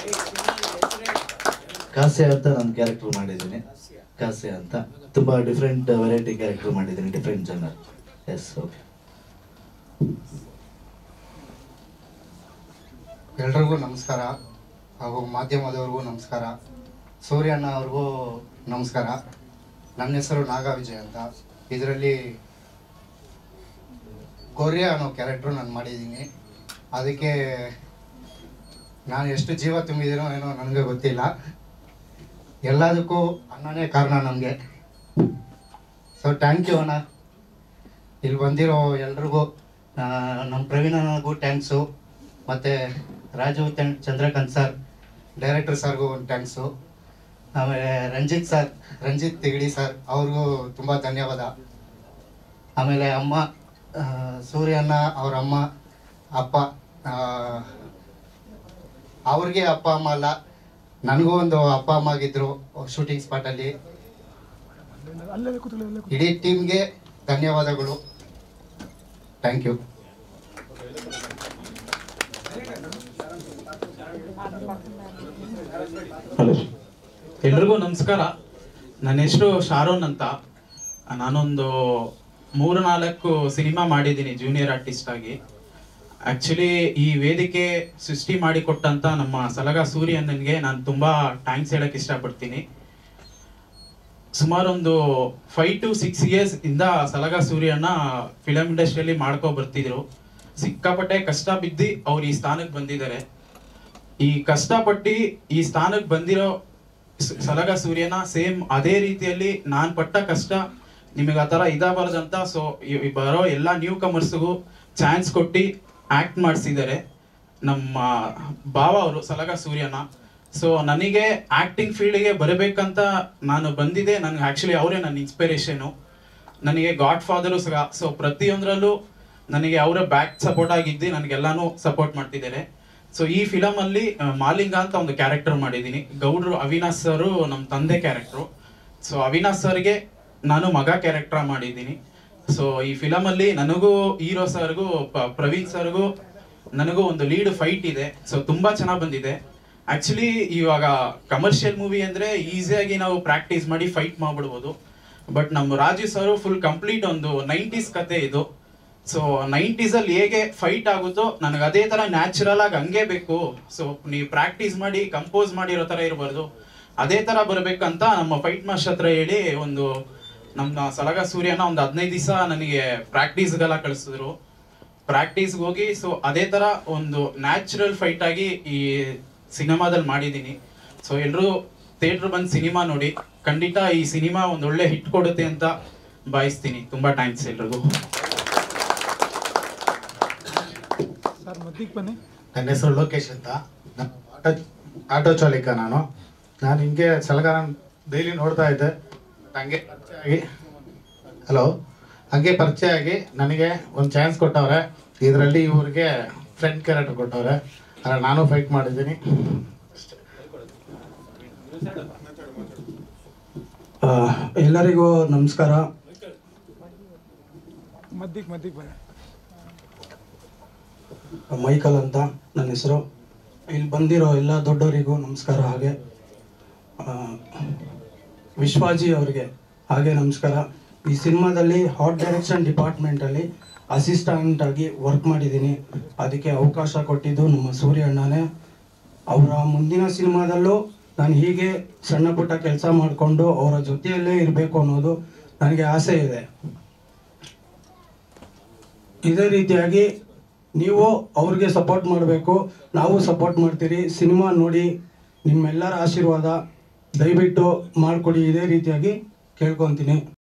ಕಾಸ್ಯ ಅಂತ ನಾನು ಕ್ಯಾರೆಕ್ಟರ್ ಮಾಡಿದ್ದೀನಿ ಕಾಸ್ಯ ಅಂತ ತುಂಬಾ ಡಿಫ್ರೆಂಟ್ ವೆರೈಟಿ ಕ್ಯಾರೆಕ್ಟರ್ ಮಾಡಿದ್ದೀನಿ ಡಿಫ್ರೆಂಟ್ ಜನರ್ ಎಸ್ ಓಕೆ ಎಲ್ರಿಗೂ ನಮಸ್ಕಾರ ಹಾಗೂ ಮಾಧ್ಯಮದವ್ರಿಗೂ ನಮಸ್ಕಾರ ಸೂರ್ಯಣ್ಣ ಅವ್ರಿಗೂ ನಮಸ್ಕಾರ ನನ್ನ ಹೆಸರು ನಾಗಾ ವಿಜಯ್ ಅಂತ ಇದರಲ್ಲಿ ಗೌರ್ಯ ಅನ್ನೋ ಕ್ಯಾರೆಕ್ಟ್ರು ನಾನು ಮಾಡಿದ್ದೀನಿ ಅದಕ್ಕೆ ನಾನು ಎಷ್ಟು ಜೀವ ತುಂಬಿದ್ದೀನೋ ಏನೋ ನನಗೆ ಗೊತ್ತಿಲ್ಲ ಎಲ್ಲದಕ್ಕೂ ಅಣ್ಣನೇ ಕಾರಣ ನಮಗೆ ಸೊ ಥ್ಯಾಂಕ್ ಯು ಅಣ್ಣ ಇಲ್ಲಿ ಬಂದಿರೋ ಎಲ್ರಿಗೂ ಆ, ನಮ್ಮ ಪ್ರವೀಣನಿಗೂ ಥ್ಯಾಂಕ್ಸು ಮತ್ತು ರಾಜು ಚಂದ್- ಚಂದ್ರಕಾಂತ್ ಸರ್ ಡೈರೆಕ್ಟರ್ ಸರ್ಗೂ ಒಂದು ಥ್ಯಾಂಕ್ಸು ಆಮೇಲೆ ರಂಜಿತ್ ಸರ್ ರಂಜಿತ್ ತಿಗಡಿ ಸರ್ ಅವ್ರಿಗೂ ತುಂಬ ಧನ್ಯವಾದ ಆಮೇಲೆ ಅಮ್ಮ ಆ, ಸೂರ್ಯಣ್ಣ ಅವ್ರ ಅಮ್ಮ ಅಪ್ಪ ಆ, ಅವ್ರಿಗೆ ಅಪ್ಪ ಅಮ್ಮ ಅಲ್ಲ ನನಗೂ ಒಂದು ಅಪ್ಪ ಅಮ್ಮ ಆಗಿದ್ರು ಶೂಟಿಂಗ್ ಸ್ಪಾಟಲ್ಲಿ ಅಲ್ಲೇ ಕೂತ್ಕೊಳ್ಳಿ ಅಲ್ಲೇ ಇಡೀ ಟೀಮ್ಗೆ ಧನ್ಯವಾದಗಳು ಥ್ಯಾಂಕ್ ಯು ಹಲೋ ಎಲ್ರಿಗೂ ನಮಸ್ಕಾರ ನನ್ನ ಹೆಸರು ಶಾರೋನ್ ಅಂತ ನಾನೊಂದು ಮೂರು ನಾಲ್ಕು ಸಿನಿಮಾ ಮಾಡಿದ್ದೀನಿ ಜೂನಿಯರ್ ಆರ್ಟಿಸ್ಟ್ ಆಗಿ ಆಕ್ಚುಲಿ ಈ ವೇದಿಕೆ ಸೃಷ್ಟಿ ಮಾಡಿಕೊಟ್ಟಂತ ನಮ್ಮ ಸಲಗ ಸೂರ್ಯಣ್ಣನ್ಗೆ ನಾನು ತುಂಬಾ ಥ್ಯಾಂಕ್ಸ್ ಹೇಳಕ್ ಇಷ್ಟಪಡ್ತೀನಿ ಸುಮಾರು ಒಂದು ಫೈವ್ ಟು ಸಿಕ್ಸ್ ಇಯರ್ಸ್ ಇಂದ ಸಲಗ ಸೂರ್ಯಣ್ಣ ಫಿಲಂ ಇಂಡಸ್ಟ್ರಿಯಲ್ಲಿ ಮಾಡ್ಕೊ ಬರ್ತಿದ್ರು ಸಿಕ್ಕಾಪಟ್ಟೆ ಕಷ್ಟ ಬಿದ್ದು ಅವ್ರು ಈ ಸ್ಥಾನಕ್ಕೆ ಬಂದಿದ್ದಾರೆ ಈ ಕಷ್ಟಪಟ್ಟು ಈ ಸ್ಥಾನಕ್ಕೆ ಬಂದಿರೋ ಸ- ಸಲಗ ಸೂರ್ಯನ ಸೇಮ್ ಅದೇ ರೀತಿಯಲ್ಲಿ ನಾನ್ ಪಟ್ಟ ಕಷ್ಟ ನಿಮಗೆ ಆ ತರ ಇದಾಗಬಾರ್ದಂತ ಸೊ ಬರೋ ಎಲ್ಲ ನ್ಯೂ ಕಮರ್ಸ್ಗೂ ಚಾನ್ಸ್ ಕೊಟ್ಟು ಆಕ್ಟ್ ಮಾಡಿಸಿದ್ದಾರೆ ನಮ್ಮ ಭಾವ ಅವರು ಸಲಗ ಸೂರ್ಯನ ಸೊ ನನಗೆ ಆಕ್ಟಿಂಗ್ ಫೀಲ್ಡ್ಗೆ ಬರಬೇಕಂತ ನಾನು ಬಂದಿದೆ ನನ್ಗೆ ಆಕ್ಚುಲಿ ಅವರೇ ನನ್ನ ಇನ್ಸ್ಪಿರೇಷನು ನನಗೆ ಗಾಡ್ ಫಾದರು ಸಹ ಸೊ ಪ್ರತಿಯೊಂದರಲ್ಲೂ ನನಗೆ ಅವರ ಬ್ಯಾಕ್ ಸಪೋರ್ಟ್ ಆಗಿದ್ದು ನನಗೆಲ್ಲಾನು ಸಪೋರ್ಟ್ ಮಾಡ್ತಿದ್ದಾರೆ ಸೊ ಈ ಫಿಲಮ್ ಅಲ್ಲಿ ಆ, ಮಾಲಿಂಗ ಅಂತ ಒಂದು ಕ್ಯಾರೆಕ್ಟರ್ ಮಾಡಿದ್ದೀನಿ ಗೌಡ್ರು ಅವಿನಾಶ್ ಸರ್ ನಮ್ಮ ತಂದೆ ಕ್ಯಾರೆಕ್ಟ್ರು ಸೊ ಅವಿನಾಶ್ ಸರ್ಗೆ ನಾನು ಮಗ ಕ್ಯಾರೆಕ್ಟರ್ ಮಾಡಿದ್ದೀನಿ ಸೊ ಈ ಫಿಲಮ್ ಅಲ್ಲಿ ನನಗೂ ಹೀರೋ ಸರ್ಗೂ ಪ- ಪ್ರವೀಣ್ ಸರ್ಗೂ ನನಗೂ ಒಂದು ಲೀಡ್ ಫೈಟ್ ಇದೆ ಸೊ ತುಂಬಾ ಚೆನ್ನಾಗಿ ಬಂದಿದೆ ಆಕ್ಚುಲಿ ಇವಾಗ ಕಮರ್ಷಿಯಲ್ ಮೂವಿ ಅಂದ್ರೆ ಈಸಿಯಾಗಿ ನಾವು ಪ್ರಾಕ್ಟೀಸ್ ಮಾಡಿ ಫೈಟ್ ಮಾಡ್ಬಿಡ್ಬೋದು ಬಟ್ ನಮ್ಮ ರಾಜು ಸರ್ ಫುಲ್ ಕಂಪ್ಲೀಟ್ ಒಂದು ನೈಂಟೀಸ್ ಕತೆ ಇದು ಸೊ ನೈಂಟೀಸ್ ಅಲ್ಲಿ ಹೇಗೆ ಫೈಟ್ ಆಗುತ್ತೋ ನನಗೆ ಅದೇ ತರ ನ್ಯಾಚುರಲ್ ಆಗಿ ಹಂಗೆ ಬೇಕು ಸೊ ನೀವು ಪ್ರಾಕ್ಟೀಸ್ ಮಾಡಿ ಕಂಪೋಸ್ ಮಾಡಿರೋ ತರ ಇರಬಾರ್ದು ಅದೇ ತರ ಬರ್ಬೇಕಂತ ನಮ್ಮ ಫೈಟ್ ಮಾಸ್ಟರ್ ಹತ್ರ ಹೇಳಿ ಒಂದು ನಮ್ಮ ಸಲಗ ಸೂರ್ಯನ ಒಂದು ಹದಿನೈದು ದಿವಸ ನನಗೆ ಪ್ರಾಕ್ಟೀಸ್ಗೆಲ್ಲ ಕಳಿಸಿದ್ರು ಪ್ರಾಕ್ಟೀಸ್ಗೆ ಹೋಗಿ ಸೊ ಅದೇ ತರ ಒಂದು ನ್ಯಾಚುರಲ್ ಫೈಟ್ ಆಗಿ ಈ ಸಿನಿಮಾದಲ್ಲಿ ಮಾಡಿದ್ದೀನಿ ಸೊ ಎಲ್ಲರೂ ಥಿಯೇಟ್ರ್ ಬಂದು ಸಿನಿಮಾ ನೋಡಿ ಖಂಡಿತ ಈ ಸಿನಿಮಾ ಒಂದು ಒಳ್ಳೆ ಹಿಟ್ ಕೊಡುತ್ತೆ ಅಂತ ಭಾವಿಸ್ತೀನಿ ತುಂಬಾ ಥ್ಯಾಂಕ್ಸ್ ಎಲ್ರಿಗೂ ಸರ್ ಮದ್ದಿಗೆ ಬನ್ನಿ ನನ್ನ ಹೆಸರು ಲೋಕೇಶ್ ಅಂತ ನಾನು ಆಟೋ ಆಟೋ ಚಾಲಕ ನಾನು ನಾನು ಹಿಂಗೆ ಸಲಗಾರ ಡೈಲಿ ನೋಡ್ತಾ ಇದ್ದೆ ಹಂಗೆ ಪರಿಚಯ ಆಗಿ ಹಲೋ ಹಂಗೆ ಪರಿಚಯ ಆಗಿ ನನಗೆ ಒಂದು ಚಾನ್ಸ್ ಕೊಟ್ಟವ್ರೆ ಇದರಲ್ಲಿ ಇವ್ರಿಗೆ ಫ್ರೆಂಡ್ ಕ್ಯಾರೆಕ್ಟರ್ ಕೊಟ್ಟವ್ರೆ ಅಲ್ಲ ನಾನು ಫೈಟ್ ಮಾಡಿದ್ದೀನಿ ಆ, ಎಲ್ಲರಿಗೂ ನಮಸ್ಕಾರ ಮದ್ದಿಗೆ ಮದ್ದಿಗೆ ಬನ್ನಿ ಮೈಕಲ್ ಅಂತ ನನ್ನ ಹೆಸರು ಇಲ್ಲಿ ಬಂದಿರೋ ಎಲ್ಲ ದೊಡ್ಡವರಿಗೂ ನಮಸ್ಕಾರ ಹಾಗೆ ಆ, ವಿಶ್ವಾಜಿ ಅವರಿಗೆ ಹಾಗೆ ನಮಸ್ಕಾರ ಈ ಸಿನಿಮಾದಲ್ಲಿ ಹಾಟ್ ಡೈರೆಕ್ಷನ್ ಡಿಪಾರ್ಟ್ಮೆಂಟಲ್ಲಿ ಅಸಿಸ್ಟೆಂಟ್ ಆಗಿ ವರ್ಕ್ ಮಾಡಿದ್ದೀನಿ ಅದಕ್ಕೆ ಅವಕಾಶ ಕೊಟ್ಟಿದ್ದು ನಮ್ಮ ಸೂರ್ಯ ಅಣ್ಣನೇ ಅವರ ಮುಂದಿನ ಸಿನಿಮಾದಲ್ಲೂ ನಾನು ಹೀಗೆ ಸಣ್ಣ ಪುಟ್ಟ ಕೆಲಸ ಮಾಡಿಕೊಂಡು ಅವರ ಜೊತೆಯಲ್ಲೇ ಇರಬೇಕು ಅನ್ನೋದು ನನಗೆ ಆಸೆ ಇದೆ ಇದೇ ರೀತಿಯಾಗಿ ನೀವು ಅವ್ರಿಗೆ ಸಪೋರ್ಟ್ ಮಾಡಬೇಕು ನಾವು ಸಪೋರ್ಟ್ ಮಾಡ್ತೀರಿ ಸಿನಿಮಾ ನೋಡಿ ನಿಮ್ಮೆಲ್ಲರ ಆಶೀರ್ವಾದ ದಯವಿಟ್ಟು ಮಾಡಿಕೊಡಿ ಇದೇ ರೀತಿಯಾಗಿ ಕೇಳ್ಕೊತೀನಿ